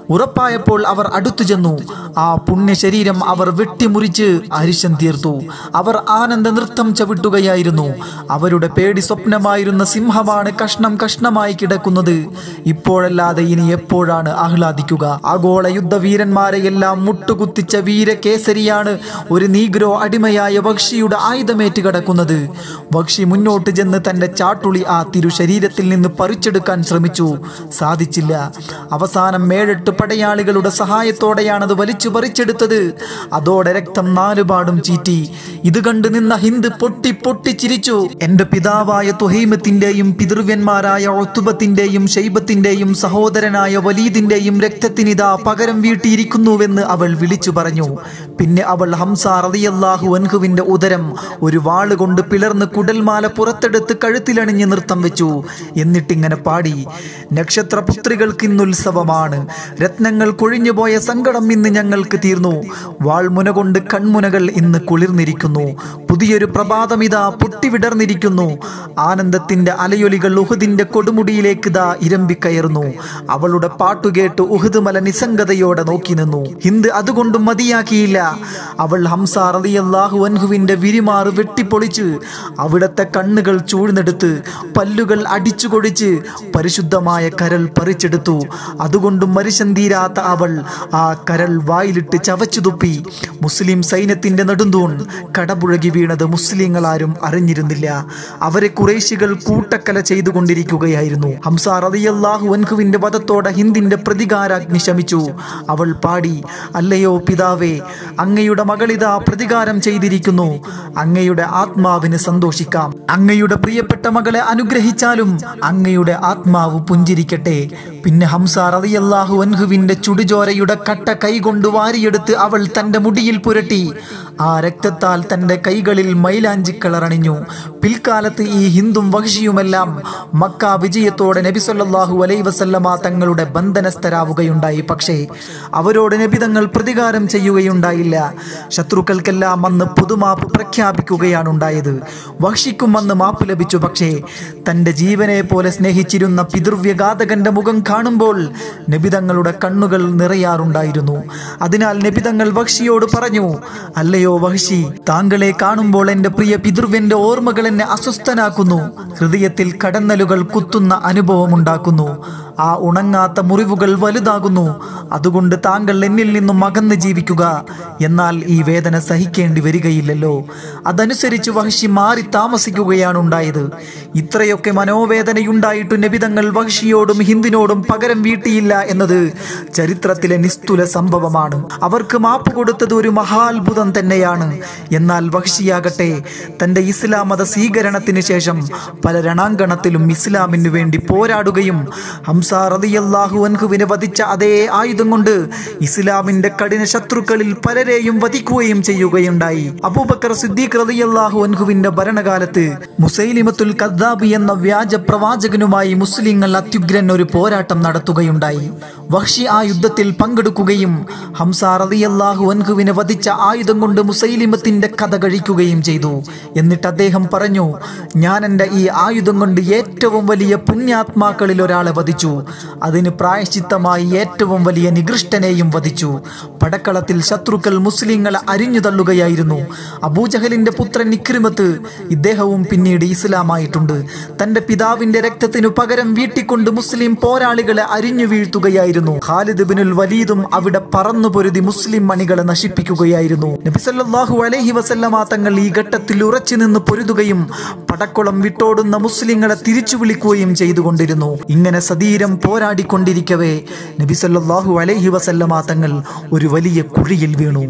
ഉറപ്പായപ്പോൾ അവർ അടുത്തു ചെന്നു ആ പുണ്യ ശരീരം അവർ വെട്ടിമുറിച്ച് അരിശം തീർത്തു അവർ ആനന്ദ നൃത്തം ചവിട്ടുകയായിരുന്നു അവരുടെ പേടി സ്വപ്നമായിരുന്ന സിംഹമാണ് കഷ്ണം കഷ്ണമായി കിടക്കുന്നത് ഇപ്പോഴല്ലാതെ ഇനി എപ്പോഴാണ് ആഹ്ലാദിക്കുക ആഗോള യുദ്ധവീരന്മാരെയെല്ലാം മുട്ടുകുത്തിച്ച വീരകേസരിയാണ് ഒരു നീഗ്രോ അടിമയായ വക്ഷിയുടെ ആയുധമേറ്റ് കിടക്കുന്നത് വക്ഷി മുന്നോട്ട് ചെന്ന് തന്റെ ചാട്ടുളി ആ തിരു ശരീരത്തിൽ നിന്ന് പറിച്ചെടുക്കാൻ ശ്രമിച്ചു സാധിച്ചില്ല അവസാനം ഏഴെട്ട് പടയാളികളുടെ സഹായത്തോടെയാണത് വലിച്ചു പറിച്ചെടുത്തത് അതോടെ രക്തം നാലുപാടും ചീറ്റി ഇത് കണ്ടു നിന്ന ഹിന്ദ് പൊട്ടി പൊട്ടി ചിരിച്ചു എന്റെ പിതാവായ തുഹൈമത്തിന്റെയും പിതൃവ്യന്മാരായ ഒത്തുബത്തിന്റെയും ശൈബത്തിന്റെയും സഹോദരനായ വലീദിന്റെയും രക്തത്തിനിതാ പകരം വീട്ടിയിരിക്കുന്നുവെന്ന് അവൾ വിളിച്ചു പറഞ്ഞു പിന്നെ അവൾ ഹംസ റളിയല്ലാഹു അൻഹുവിന്റെ ഉദരം ഒരു വാള് കൊണ്ട് പിളർന്ന് കുടൽമാല പുറത്തെടുത്ത് കഴുത്തിലണിഞ്ഞ് നൃത്തം വെച്ചു എന്നിട്ടിങ്ങനെ പാടി നക്ഷത്രപുത്രികൾക്ക് ഇന്ന് ഉത്സവമാണ് രത്നങ്ങൾ കൊഴിഞ്ഞുപോയ സങ്കടം ഇന്ന് ഞങ്ങൾക്ക് തീർന്നു വാൾമുന കൊണ്ട് കൺമുനകൾ ഇന്ന് കുളിർന്നിരിക്കുന്നു പുതിയൊരു പ്രഭാതം ഇതാ പൊട്ടിവിടർന്നിരിക്കുന്നു ആനന്ദത്തിന്റെ അലയൊലികൾ ഉഹുദിന്റെ കൊടുമുടിയിലേക്ക് ഇതാ ഇരമ്പിക്കയറുന്നു അവളുടെ പാട്ടുകേട്ട് ഉഹുദ് മല നിസ്സംഗതയോടെ നോക്കി നിന്നു ഹിന്ദ് അതുകൊണ്ടും മതിയാക്കിയില്ല അവൾ ഹംസ റളിയല്ലാഹു അൻഹുവിന്റെ വിരിമാറ് വെട്ടിപ്പൊളിച്ച് അവിടത്തെ കണ്ണുകൾ ചൂഴ്ന്നെടുത്ത് പല്ലുകൾ അടിച്ചു കൊടിച്ച് പരിശുദ്ധമായ കരൾ പറിച്ചെടുത്തു അതുകൊണ്ടും മരിശം തീരാത്ത അവൾ ആ കരൾ വായിലിട്ട് ചവച്ചു തുപ്പി മുസ്ലിം സൈന്യത്തിന്റെ നെടുന്തൂൺ കടപുഴകി വീണത് മുസ്ലിങ്ങളാരും അറിഞ്ഞിരുന്നില്ല അവരെ കുറേശികൾ കൂട്ടക്കല ചെയ്തുകൊണ്ടിരിക്കുകയായിരുന്നു ഹംസ റളിയല്ലാഹു അൻഹുവിന്റെ വധത്തോടെ ഹിന്ദിന്റെ പ്രതികാരാഗ്നി ശമിച്ചു അവൾ പാടി അല്ലയോ പിതാവേ അങ്ങയുടെ മകളിതാ പ്രതികാരം ചെയ്തിരിക്കുന്നു അങ്ങയുടെ ആത്മാവിന് സന്തോഷിക്കാം അങ്ങയുടെ പ്രിയപ്പെട്ട മകളെ അനുഗ്രഹിച്ചാലും അങ്ങയുടെ ആത്മാവ് പുഞ്ചിരിക്കട്ടെ പിന്നെ ഹംസ റളിയല്ലാഹു അൻഹുവിന്റെ ചുടുചോരയുടെ കട്ട കൈകൊണ്ട് വാരിയെടുത്ത് അവൾ തന്റെ മുടിയിൽ പുരട്ടി ആ രക്തത്താൽ തന്റെ കൈകളിൽ മൈലാഞ്ചി കളറണിഞ്ഞു പിൽക്കാലത്ത് ഈ ഹിന്ദും വഹിഷിയുമെല്ലാം മക്ക വിജയത്തോടെ നബി സല്ലല്ലാഹു അലൈഹി വസല്ലമ തങ്ങളുടെ ബന്ധനസ്ഥരാവുകയുണ്ടായി പക്ഷേ അവരോട് നബി തങ്ങൾ പ്രതികാരം ചെയ്യുകയുണ്ടായില്ല ശത്രുക്കൾക്കെല്ലാം അന്ന് പുതുമാപ്പ് പ്രഖ്യാപിക്കുകയാണ് ഉണ്ടായത് വഹിഷിക്കും അന്ന് മാപ്പ് ലഭിച്ചു പക്ഷേ തന്റെ ജീവനെ പോലെ സ്നേഹിച്ചിരുന്ന പിതൃവ്യഘാതകന്റെ മുഖം കാണുമ്പോൾ നബിതങ്ങളുടെ കണ്ണുകൾ നിറയാറുണ്ടായിരുന്നു അതിനാൽ നബിതങ്ങൾ വഹ്ഷിയോട് പറഞ്ഞു അല്ലയോ വഹ്ഷി താങ്കളെ കാണുമ്പോൾ എൻ്റെ പ്രിയ പിതൃവ്യന്റെ ഓർമ്മകൾ എന്നെ അസ്വസ്ഥനാക്കുന്നു ഹൃദയത്തിൽ കടന്നലുകൾ കുത്തുന്ന അനുഭവമുണ്ടാക്കുന്നു ആ ഉണങ്ങാത്ത മുറിവുകൾ വലുതാകുന്നു അതുകൊണ്ട് താങ്കൾ എന്നിൽ നിന്നും അകന്ന് ജീവിക്കുക എന്നാൽ ഈ വേദന സഹിക്കേണ്ടി വരികയില്ലല്ലോ അതനുസരിച്ച് വഹ്ഷി മാറി താമസിക്കുകയാണ് ഉണ്ടായത് ഇത്രയൊക്കെ മനോവേദനയുണ്ടായിട്ടു നബിതങ്ങൾ വഹ്ഷിയോടും ഹിന്ദിനോടും പകരം വീട്ടിയില്ല എന്നത് ചരിത്രത്തിലെ നിസ്തുല സംഭവമാണ് അവർക്ക് മാപ്പ് കൊടുത്തത് ഒരു മഹാത്ഭുതം തന്നെയാണ് എന്നാൽ വഹ്ഷിയാകട്ടെ തന്റെ ഇസ്ലാം മത സ്വീകരണത്തിന് ശേഷം പല രണാങ്കണത്തിലും ഇസ്ലാമിനു വേണ്ടി പോരാടുകയും ഹംസ റളിയല്ലാഹു അൻഹുവിനെ വധിച്ച അതേ ആയുധം കൊണ്ട് ഇസ്ലാമിന്റെ കഠിന ശത്രുക്കളിൽ പലരെയും വധിക്കുകയും ചെയ്യുകയുണ്ടായി അബൂബക്കർ സിദ്ദീഖ് റളിയല്ലാഹു അൻഹുവിന്റെ ഭരണകാലത്ത് മുസൈലിമത്തുൽ കദ്ദാബി എന്ന വ്യാജ പ്രവാചകനുമായി മുസ്ലിങ്ങൾ അത്യുഗ്രൻ ഒരു പോരാട്ടം നടത്തുകയുണ്ടായി വഹ്ഷി ആ യുദ്ധത്തിൽ പങ്കെടുക്കുകയും ഹംസ റളിയല്ലാഹു അൻഹുവിനെ വധിച്ച ആയുധം കൊണ്ട് മുസൈലിമത്തിന്റെ കഥ കഴിക്കുകയും ചെയ്തു എന്നിട്ട് അദ്ദേഹം പറഞ്ഞു ഞാൻ എൻ്റെ ഈ ആയുധം കൊണ്ട് ഏറ്റവും വലിയ പുണ്യാത്മാക്കളിൽ ഒരാളെ വധിച്ചു അതിന് പ്രായശ്ചിത്തമായി ഏറ്റവും വലിയ നികൃഷ്ടനെയും വധിച്ചു പടക്കളത്തിൽ ശത്രുക്കൾ മുസ്ലിങ്ങളെ അരിഞ്ഞു തള്ളുകയായിരുന്നു അബൂജഹലിന്റെ പുത്രൻ ഇക്രിമത്ത് ഇദ്ദേഹവും പിന്നീട് ഇസ്ലാമായിട്ടുണ്ട് തന്റെ പിതാവിന്റെ രക്തത്തിനു പകരം വീട്ടിക്കൊണ്ട് മുസ്ലിം പോരാളികളെ അരിഞ്ഞു വീഴ്ത്തുകയായിരുന്നു ഖാലിദ് ബിനുൽ വലീദും അവിടെ പറന്നു പൊരുതി മുസ്ലിം മണികളെ നശിപ്പിക്കുകയായിരുന്നു നബിസല്ലാഹു അലൈഹി വസല്ലമ തങ്ങൾ ഈ ഘട്ടത്തിൽ ഉറച്ചു നിന്ന് പൊരുതുകയും പടക്കുളം വിട്ടോടുന്ന മുസ്ലിങ്ങളെ തിരിച്ചു വിളിക്കുകയും ചെയ്തുകൊണ്ടിരുന്നു ഇങ്ങനെ സതീരം പോരാടിക്കൊണ്ടിരിക്കവേ നബിസല്ലാഹു അലൈഹി വസല്ലമ തങ്ങൾ ഒരു വലിയ കുഴിയിൽ വീണു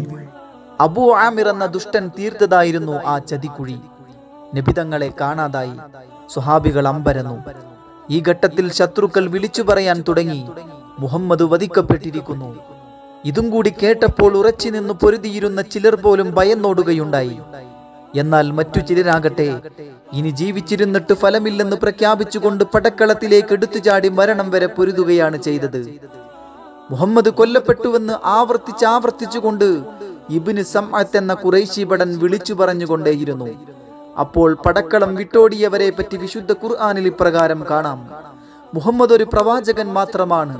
അബൂ ആമിർ എന്ന ദുഷ്ടൻ തീർത്തതായിരുന്നു ആ ചതിക്കുഴി നബിതങ്ങളെ കാണാതായി സുഹാബികൾ അമ്പരന്നു ഈ ഘട്ടത്തിൽ ശത്രുക്കൾ വിളിച്ചു പറയാൻ തുടങ്ങി മുഹമ്മദ് വധിക്കപ്പെട്ടിരിക്കുന്നു ഇതും കൂടി കേട്ടപ്പോൾ ഉറച്ചു നിന്ന് പൊരുതിയിരുന്ന ചിലർ പോലും ഭയന്നോടുകയുണ്ടായി എന്നാൽ മറ്റു ചിലരാകട്ടെ ഇനി ജീവിച്ചിരുന്നിട്ട് ഫലമില്ലെന്ന് പ്രഖ്യാപിച്ചുകൊണ്ട് പടക്കളത്തിലേക്ക് എടുത്തുചാടി മരണം വരെ പൊരുതുകയാണ് ചെയ്തത് മുഹമ്മദ് കൊല്ലപ്പെട്ടുവെന്ന് ആവർത്തിച്ച് ആവർത്തിച്ചുകൊണ്ട് ഇബിന് സംഅത്ത് എന്ന കുറേശി ഭടൻ വിളിച്ചു പറഞ്ഞുകൊണ്ടേയിരുന്നു അപ്പോൾ പടക്കളം വിട്ടോടിയവരെ പറ്റി വിശുദ്ധ ഖുർആാനിൽ ഇപ്രകാരം കാണാം മുഹമ്മദ് ഒരു പ്രവാചകൻ മാത്രമാണ്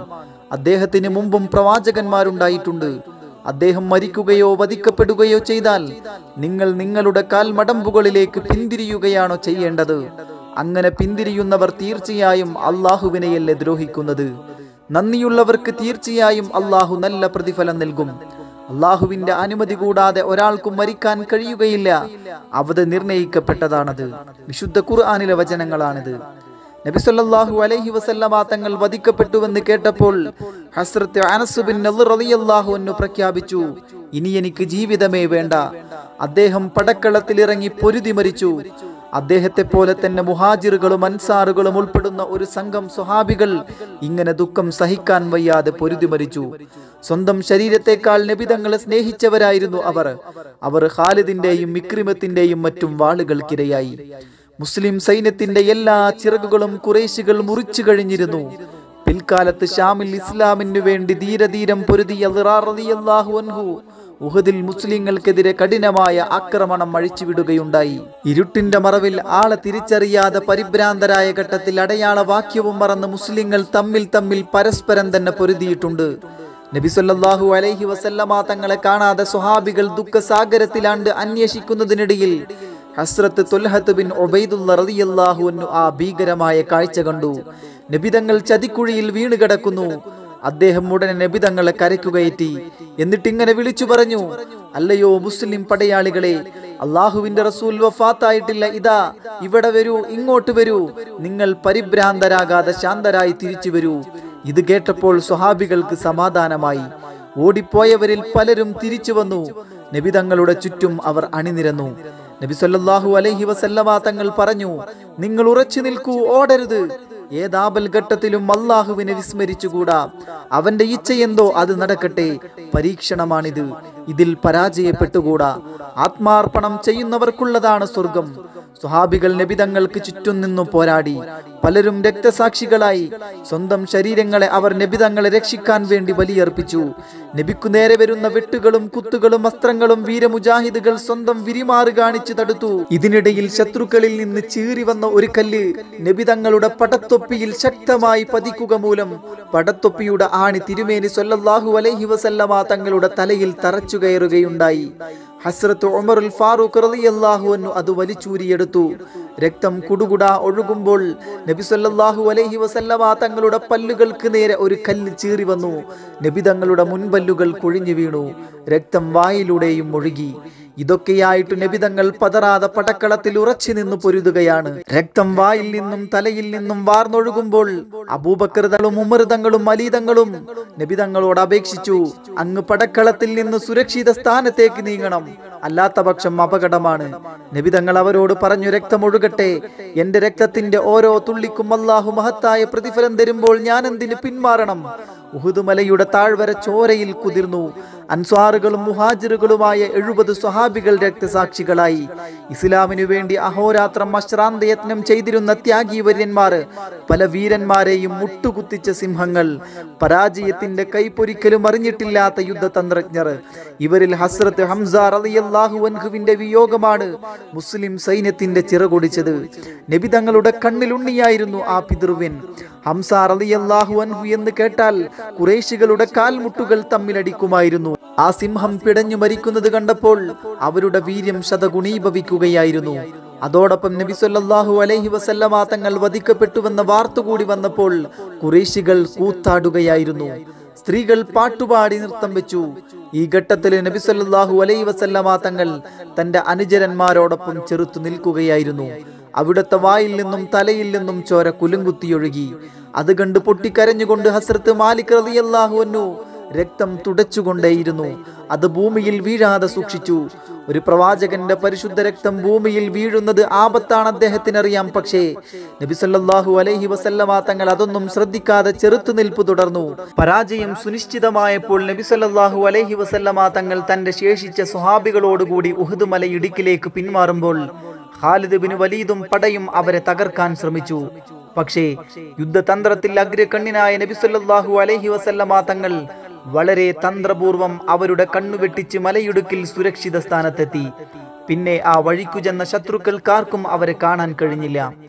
അദ്ദേഹത്തിന് മുമ്പും പ്രവാചകന്മാരുണ്ടായിട്ടുണ്ട് അദ്ദേഹം മരിക്കുകയോ വധിക്കപ്പെടുകയോ ചെയ്താൽ നിങ്ങൾ നിങ്ങളുടെ കാൽമടമ്പുകളിലേക്ക് പിന്തിരിയുകയാണോ ചെയ്യേണ്ടത് അങ്ങനെ പിന്തിരിയുന്നവർ തീർച്ചയായും അള്ളാഹുവിനെയല്ലേ ദ്രോഹിക്കുന്നത് നന്ദിയുള്ളവർക്ക് തീർച്ചയായും അള്ളാഹു നല്ല പ്രതിഫലം നൽകും അള്ളാഹുവിന്റെ അനുമതി കൂടാതെ ഒരാൾക്കും മരിക്കാൻ കഴിയുകയില്ല അവത് നിർണയിക്കപ്പെട്ടതാണത് വിശുദ്ധ ഖുർആാനിലെ വചനങ്ങളാണിത് നബിസല്ലാഹു അലൈഹി വസല്ലമ തങ്ങൾ വധിക്കപ്പെട്ടുവെന്ന് കേട്ടപ്പോൾ ഹസ്രത്ത് അനസ് ബിൻ നളർ റളിയല്ലാഹു അൻഹു പ്രഖ്യാപിച്ചു ഇനി എനിക്ക് ജീവിതമേ വേണ്ട അദ്ദേഹം പടക്കളത്തിലിറങ്ങി പൊരുതി മരിച്ചു അദ്ദേഹത്തെ പോലെ തന്നെ മുഹാജിറുകളും അൻസാറുകളും ഉൾപ്പെടുന്ന ഒരു സംഘം സ്വഹാബികൾ ഇങ്ങനെ ദുഃഖം സഹിക്കാൻ വയ്യാതെ പൊരുതി മരിച്ചു സ്വന്തം ശരീരത്തെക്കാൾ നബിതങ്ങളെ സ്നേഹിച്ചവരായിരുന്നു അവർ അവർ ഖാലിദിന്റെയും ഇക്രിമത്തിന്റെയും മറ്റും വാളുകൾക്കിരയായി മുസ്ലിം സൈന്യത്തിന്റെ എല്ലാ ചിറകുകളും കുറേശികൾ മുറിച്ചു കഴിഞ്ഞിരുന്നു പിൽക്കാലത്ത് ഷാമിൽ ഇസ്ലാമിനു വേണ്ടി ധീരധീരം പൊരുതിയ ളിറാർ റളിയല്ലാഹു അൻഹു ഉഹദിൽ മുസ്ലിങ്ങൾക്കെതിരെ കഠിനമായ ആക്രമണം അഴിച്ചുവിടുകയുണ്ടായി ഇരുട്ടിന്റെ മറവിൽ ആളെ തിരിച്ചറിയാതെ പരിഭ്രാന്തരായ ഘട്ടത്തിൽ അടയാള വാക്യവും മറന്ന് മുസ്ലിങ്ങൾ തമ്മിൽ തമ്മിൽ പരസ്പരം തന്നെ പൊരുതിയിട്ടുണ്ട് നബിസൊല്ലാഹു അലൈഹി വസല്ലമ തങ്ങളെ കാണാതെ സ്വഹാബികൾ ദുഃഖസാഗരത്തിലാണ്ട് അന്വേഷിക്കുന്നതിനിടയിൽ ഹസ്രത്ത് തുൽഹത്ത് ബിൻ ഒബൈദുള്ള റളിയല്ലാഹു അൻഹു ആ ഭീകരമായ കാഴ്ച കണ്ടു നബിതങ്ങൾ ചതിക്കുഴിയിൽ വീണ് കിടക്കുന്നു അദ്ദേഹം ഉടനെ നബിതങ്ങളെ കരയ്ക്കുകയറ്റി എന്നിട്ട് ഇങ്ങനെ വിളിച്ചു പറഞ്ഞു അല്ലയോ മുസ്ലിം പടയാളികളെ അള്ളാഹുവിന്റെ റസൂൽ വഫാത്തായിട്ടില്ല ഇതാ ഇവിടെ വരൂ ഇങ്ങോട്ട് വരൂ നിങ്ങൾ പരിഭ്രാന്തരാകാതെ ശാന്തരായി തിരിച്ചു വരൂ ഇത് കേട്ടപ്പോൾ സ്വഹാബികൾക്ക് സമാധാനമായി ഓടിപ്പോയവരിൽ പലരും തിരിച്ചു വന്നു നബിതങ്ങളുടെ ചുറ്റും അവർ അണിനിരന്നു നബി സല്ലല്ലാഹു അലൈഹി വസല്ലമ തങ്ങൾ പറഞ്ഞു നിങ്ങൾ ഉറച്ചു നിൽക്കൂ ഓടരുത് ഏതാപൽ ഘട്ടത്തിലും അള്ളാഹുവിനെ വിസ്മരിച്ചുകൂടാ അവന്റെ ഇച്ഛയെന്തോ അത് നടക്കട്ടെ പരീക്ഷണമാണിത് ഇതിൽ പരാജയപ്പെട്ടുകൂടാ ആത്മാർപ്പണം ചെയ്യുന്നവർക്കുള്ളതാണ് സ്വർഗം സ്വഹാബികൾ നബിതങ്ങൾക്ക് ചുറ്റും നിന്നു പോരാടി പലരും രക്തസാക്ഷികളായി സ്വന്തം ശരീരങ്ങളെ അവർ നബിതങ്ങളെ രക്ഷിക്കാൻ വേണ്ടി ബലിയർപ്പിച്ചു നബിക്കു നേരെ വരുന്ന വെട്ടുകളും കുത്തുകളും അസ്ത്രങ്ങളും വീരമുജാഹിദുകൾ സ്വന്തം വിരിമാറ് കാണിച്ചു തടുത്തു ഇതിനിടയിൽ ശത്രുക്കളിൽ നിന്ന് ചീറി വന്ന ഒരു കല്ല് നബിതങ്ങളുടെ പടത്തൊപ്പിയിൽ ശക്തമായി പതിക്കുക മൂലം പടത്തൊപ്പിയുടെ ആണി തിരുമേനി സല്ലല്ലാഹു അലൈഹി വസല്ലമ തങ്ങളുടെ തലയിൽ തറച്ചു കയറുകയുണ്ടായി ഹസ്രത്ത് ഉമറുൽ ഫാറൂഖ് റളിയല്ലാഹു അൻഹു അത് വലിച്ചൂരിയെടുത്തു രക്തം കുടുകുട ഒഴുകുമ്പോൾ നബി സല്ലല്ലാഹു അലൈഹി വസല്ലമ തങ്ങളുടെ പല്ലുകൾക്ക് നേരെ ഒരു കല്ല് ചീറി വന്നു നബി തങ്ങളുടെ മുൻപല്ലുകൾ കൊഴിഞ്ഞു വീണു രക്തം വായിലൂടെയും ഒഴുകി ഇതൊക്കെയായിട്ട് നബിതങ്ങൾ പതറാതെ പടക്കളത്തിൽ ഉറച്ചു നിന്ന് പൊരുതുകയാണ് രക്തം വായിൽ നിന്നും തലയിൽ നിന്നും വാർന്നൊഴുകുമ്പോൾ അബൂബക്കൃതങ്ങളും ഉമർതങ്ങളും അലീതങ്ങളും നബിതങ്ങളോട് അപേക്ഷിച്ചു അങ്ങ് പടക്കളത്തിൽ നിന്ന് സുരക്ഷിത സ്ഥാനത്തേക്ക് നീങ്ങണം അല്ലാത്ത പക്ഷം അപകടമാണ് നബിതങ്ങൾ അവരോട് പറഞ്ഞു രക്തം ഒഴുകട്ടെ എന്റെ രക്തത്തിന്റെ ഓരോ തുള്ളിക്കും അള്ളാഹു മഹത്തായ പ്രതിഫലം തരുമ്പോൾ ഞാൻ എന്തിന് പിന്മാറണം ഉഹുദ് മലയുടെ താഴ്വര ചോരയിൽ കുതിർന്നു അൻസ്വാറുകളും മുഹാജിറുകളുമായ എഴുപത് സ്വഹാബികൾ രക്തസാക്ഷികളായി ഇസ്ലാമിനു വേണ്ടി അഹോരാത്രം അശ്രാന്തയത്നം ചെയ്തിരുന്ന ത്യാഗീവര്യന്മാർ പല വീരന്മാരെയും മുട്ടുകുത്തിച്ച സിംഹങ്ങൾ പരാജയത്തിന്റെ കൈപ്പൊരിക്കലും അറിഞ്ഞിട്ടില്ലാത്ത യുദ്ധതന്ത്രജ്ഞർ ഇവരിൽ ഹസ്രത്ത് ഹംസ റളിയല്ലാഹു അൻഹുവിന്റെ വിയോഗമാണ് മുസ്ലിം സൈന്യത്തിന്റെ ചിറകൊടിച്ചത് നബി തങ്ങളുടെ കണ്ണിലുണ്ണിയായിരുന്നു ആ പിതൃവ്യൻ ഹംസ റളിയല്ലാഹു അൻഹു എന്ന് കേട്ടാൽ കുറേശികളുടെ കാൽമുട്ടുകൾ തമ്മിലടിക്കുമായിരുന്നു ആ സിംഹം പിടഞ്ഞു മരിക്കുന്നത് കണ്ടപ്പോൾ അവരുടെ വീര്യം ശതഗുണീഭവിക്കുകയായിരുന്നു അതോടൊപ്പം നബി സല്ലല്ലാഹു അലൈഹി വസല്ലമ തങ്ങൾ വധിക്കപ്പെട്ടുവെന്ന വാർത്ത കൂടി വന്നപ്പോൾ കുറേശികൾ കൂത്താടുകയായിരുന്നു സ്ത്രീകൾ പാട്ടുപാടി നൃത്തം വെച്ചു ഈ ഘട്ടത്തിൽ നബി സല്ലല്ലാഹു അലൈഹി വസല്ലമ തങ്ങൾ തന്റെ അനുചരന്മാരോടൊപ്പം ചെറുത്തു നിൽക്കുകയായിരുന്നു അവിടുത്തെ വായിൽ നിന്നും തലയിൽ നിന്നും ചോര കുലുങ്കുത്തിയൊഴുകി അത് കണ്ട് പൊട്ടിക്കരഞ്ഞുകൊണ്ട് ഹസ്രത്ത് മാലിക് റളിയല്ലാഹു അൻഹു രക്തം തുടച്ചുകൊണ്ടേയിരുന്നു അത് ഭൂമിയിൽ വീഴാതെ സൂക്ഷിച്ചു ഒരു പ്രവാചകന്റെ പരിശുദ്ധ രക്തം ഭൂമിയിൽ വീഴുന്നത് ആപത്താണ് അദ്ദേഹത്തിന് അറിയാം പക്ഷേ നബി സല്ലല്ലാഹു അലൈഹി വസല്ലമ തങ്ങൾ അതൊന്നും ശ്രദ്ധിക്കാതെ ചെറുത്തുനിൽപ്പ് തുടർന്നു പരാജയം സുനിശ്ചിതമായപ്പോൾ നബി സല്ലല്ലാഹു അലൈഹി വസല്ലമ തങ്ങൾ തന്റെ ശേഷിച്ച സ്വഹാബികളോടുകൂടി ഉഹദ് മലയിടുക്കിലേക്ക് പിന്മാറുമ്പോൾ ഖാലിദ് ബിൻ വലീദും പടയും അവരെ തകർക്കാൻ ശ്രമിച്ചു പക്ഷേ യുദ്ധതന്ത്രത്തിൽ അഗ്രകണ്ണിനായ നബി സല്ലല്ലാഹു അലൈഹി വസല്ലമ തങ്ങൾ വളരെ തന്ത്രപൂർവം അവരുടെ കണ്ണുവെട്ടിച്ച് മലയിടുക്കിൽ സുരക്ഷിത സ്ഥാനത്തെത്തി പിന്നെ ആ വഴിക്കു ചെന്ന ശത്രുക്കൾക്കാർക്കും അവരെ കാണാൻ കഴിഞ്ഞില്ല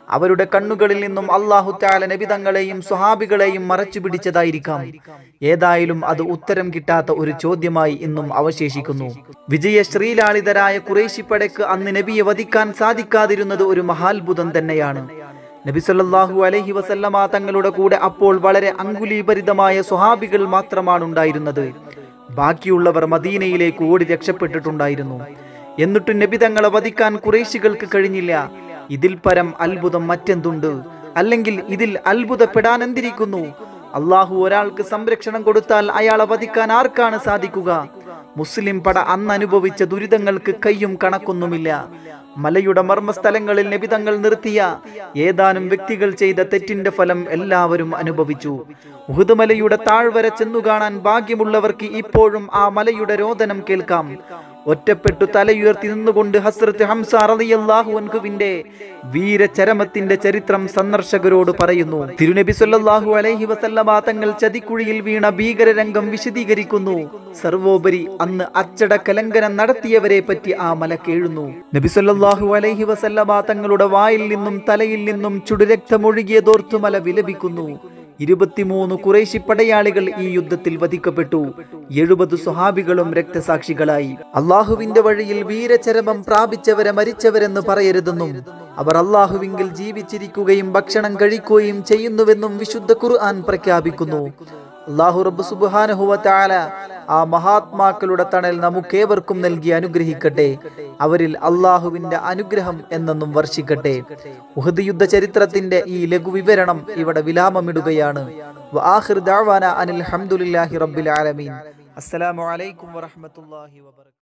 അവരുടെ കണ്ണുകളിൽ നിന്നും അള്ളാഹു താല നബിതങ്ങളെയും സ്വഹാബികളെയും മറച്ചു പിടിച്ചതായിരിക്കാം ഏതായാലും അത് ഉത്തരം കിട്ടാത്ത ഒരു ചോദ്യമായി ഇന്നും അവശേഷിക്കുന്നു വിജയ ശ്രീലാളിതരായ കുറേശിപ്പടയ്ക്ക് അന്ന് നബിയെ വധിക്കാൻ സാധിക്കാതിരുന്നത് ഒരു മഹാത്ഭുതം തന്നെയാണ് നബി സല്ലല്ലാഹു അലൈഹി വസല്ലമ തങ്ങളുടെ കൂടെ അപ്പോൾ വളരെ അങ്കുലീഭരിതമായ സ്വഹാബികൾ മാത്രമാണ് ഉണ്ടായിരുന്നത് ബാക്കിയുള്ളവർ മദീനയിലേക്ക് ഓടി രക്ഷപ്പെട്ടിട്ടുണ്ടായിരുന്നു എന്നിട്ടും നബി തങ്ങളെ വധിക്കാൻ കുറേശികൾക്ക് കഴിഞ്ഞില്ല ഇതിൽ പരം അത്ഭുതം മറ്റെന്തുണ്ട് അല്ലെങ്കിൽ ഇതിൽ അത്ഭുതപ്പെടാൻ എന്തിരിക്കുന്നു അള്ളാഹു ഒരാൾക്ക് സംരക്ഷണം കൊടുത്താൽ അയാളെ വധിക്കാൻ ആർക്കാണ് സാധിക്കുക മുസ്ലിം പട അന്ന് അനുഭവിച്ച ദുരിതങ്ങൾക്ക് കയ്യും കണക്കൊന്നുമില്ല മലയുടെ മർമ്മസ്ഥലങ്ങളിൽ നബിതങ്ങൾ നിർത്തിയ ഏതാനും വ്യക്തികൾ ചെയ്ത തെറ്റിന്റെ ഫലം എല്ലാവരും അനുഭവിച്ചു ഉഹുദ് മലയുടെ താഴ്വര ചെന്നു കാണാൻ ഭാഗ്യമുള്ളവർക്ക് ഇപ്പോഴും ആ മലയുടെ രോദനം കേൾക്കാം ഒറ്റപ്പെട്ടു തലയുയർത്തി നിന്നുകൊണ്ട് ഹസ്രത്ത് ഹംസ റളിയല്ലാഹു അൻഹുവിന്റെ വീരചരമത്തിന്റെ ചരിത്രം സന്ദർശകരോട് പറയുന്നു തിരുനബി സല്ലല്ലാഹു അലൈഹി വസല്ലമ തങ്ങൾ ചതിക്കുഴിയിൽ വീണ ഭീകരരംഗം വിശദീകരിക്കുന്നു സർവോപരി അന്ന് അച്ചടക്ക ലംഘനം നടത്തിയവരെ പറ്റി ആ മല കേഴുന്നു നബി സല്ലല്ലാഹു അലൈഹി വസല്ലമ തങ്ങളുടെ വായിൽ നിന്നും തലയിൽ നിന്നും ചുടുരക്തമൊഴുകിയതോർത്തു മല വിലപിക്കുന്നു ഇരുപത്തിമൂന്ന് കുറേശി പടയാളികൾ ഈ യുദ്ധത്തിൽ വധിക്കപ്പെട്ടു എഴുപത് സ്വഹാബികളും രക്തസാക്ഷികളായി അള്ളാഹുവിന്റെ വഴിയിൽ വീരചരമം പ്രാപിച്ചവരെ മരിച്ചവരെന്ന് പറയരുതെന്നും അവർ അള്ളാഹുവിങ്കിൽ ജീവിച്ചിരിക്കുകയും ഭക്ഷണം കഴിക്കുകയും ചെയ്യുന്നുവെന്നും വിശുദ്ധ ഖുർആൻ പ്രഖ്യാപിക്കുന്നു അള്ളാഹു റബ്ബ് സുബ്ഹാനഹു വ തആല ആ മഹാത്മാക്കളുടെ തണൽ നമുക്കേവർക്കും നൽകി അനുഗ്രഹിക്കട്ടെ അവരിൽ അള്ളാഹുവിന്റെ അനുഗ്രഹം എന്നെന്നും വർഷിക്കട്ടെ ഉഹദ് യുദ്ധ ചരിത്രത്തിന്റെ ഈ ലഘുവിവരണം ഇവിടെ വിലാമമിടുകയാണ് വആഖിർ ദഅവാന അനിൽ ഹംദുലില്ലാഹി റബ്ബിൽ ആലമീൻ അസ്സലാമു അലൈക്കും വറഹ്മത്തുള്ളാഹി വബറകാതുഹു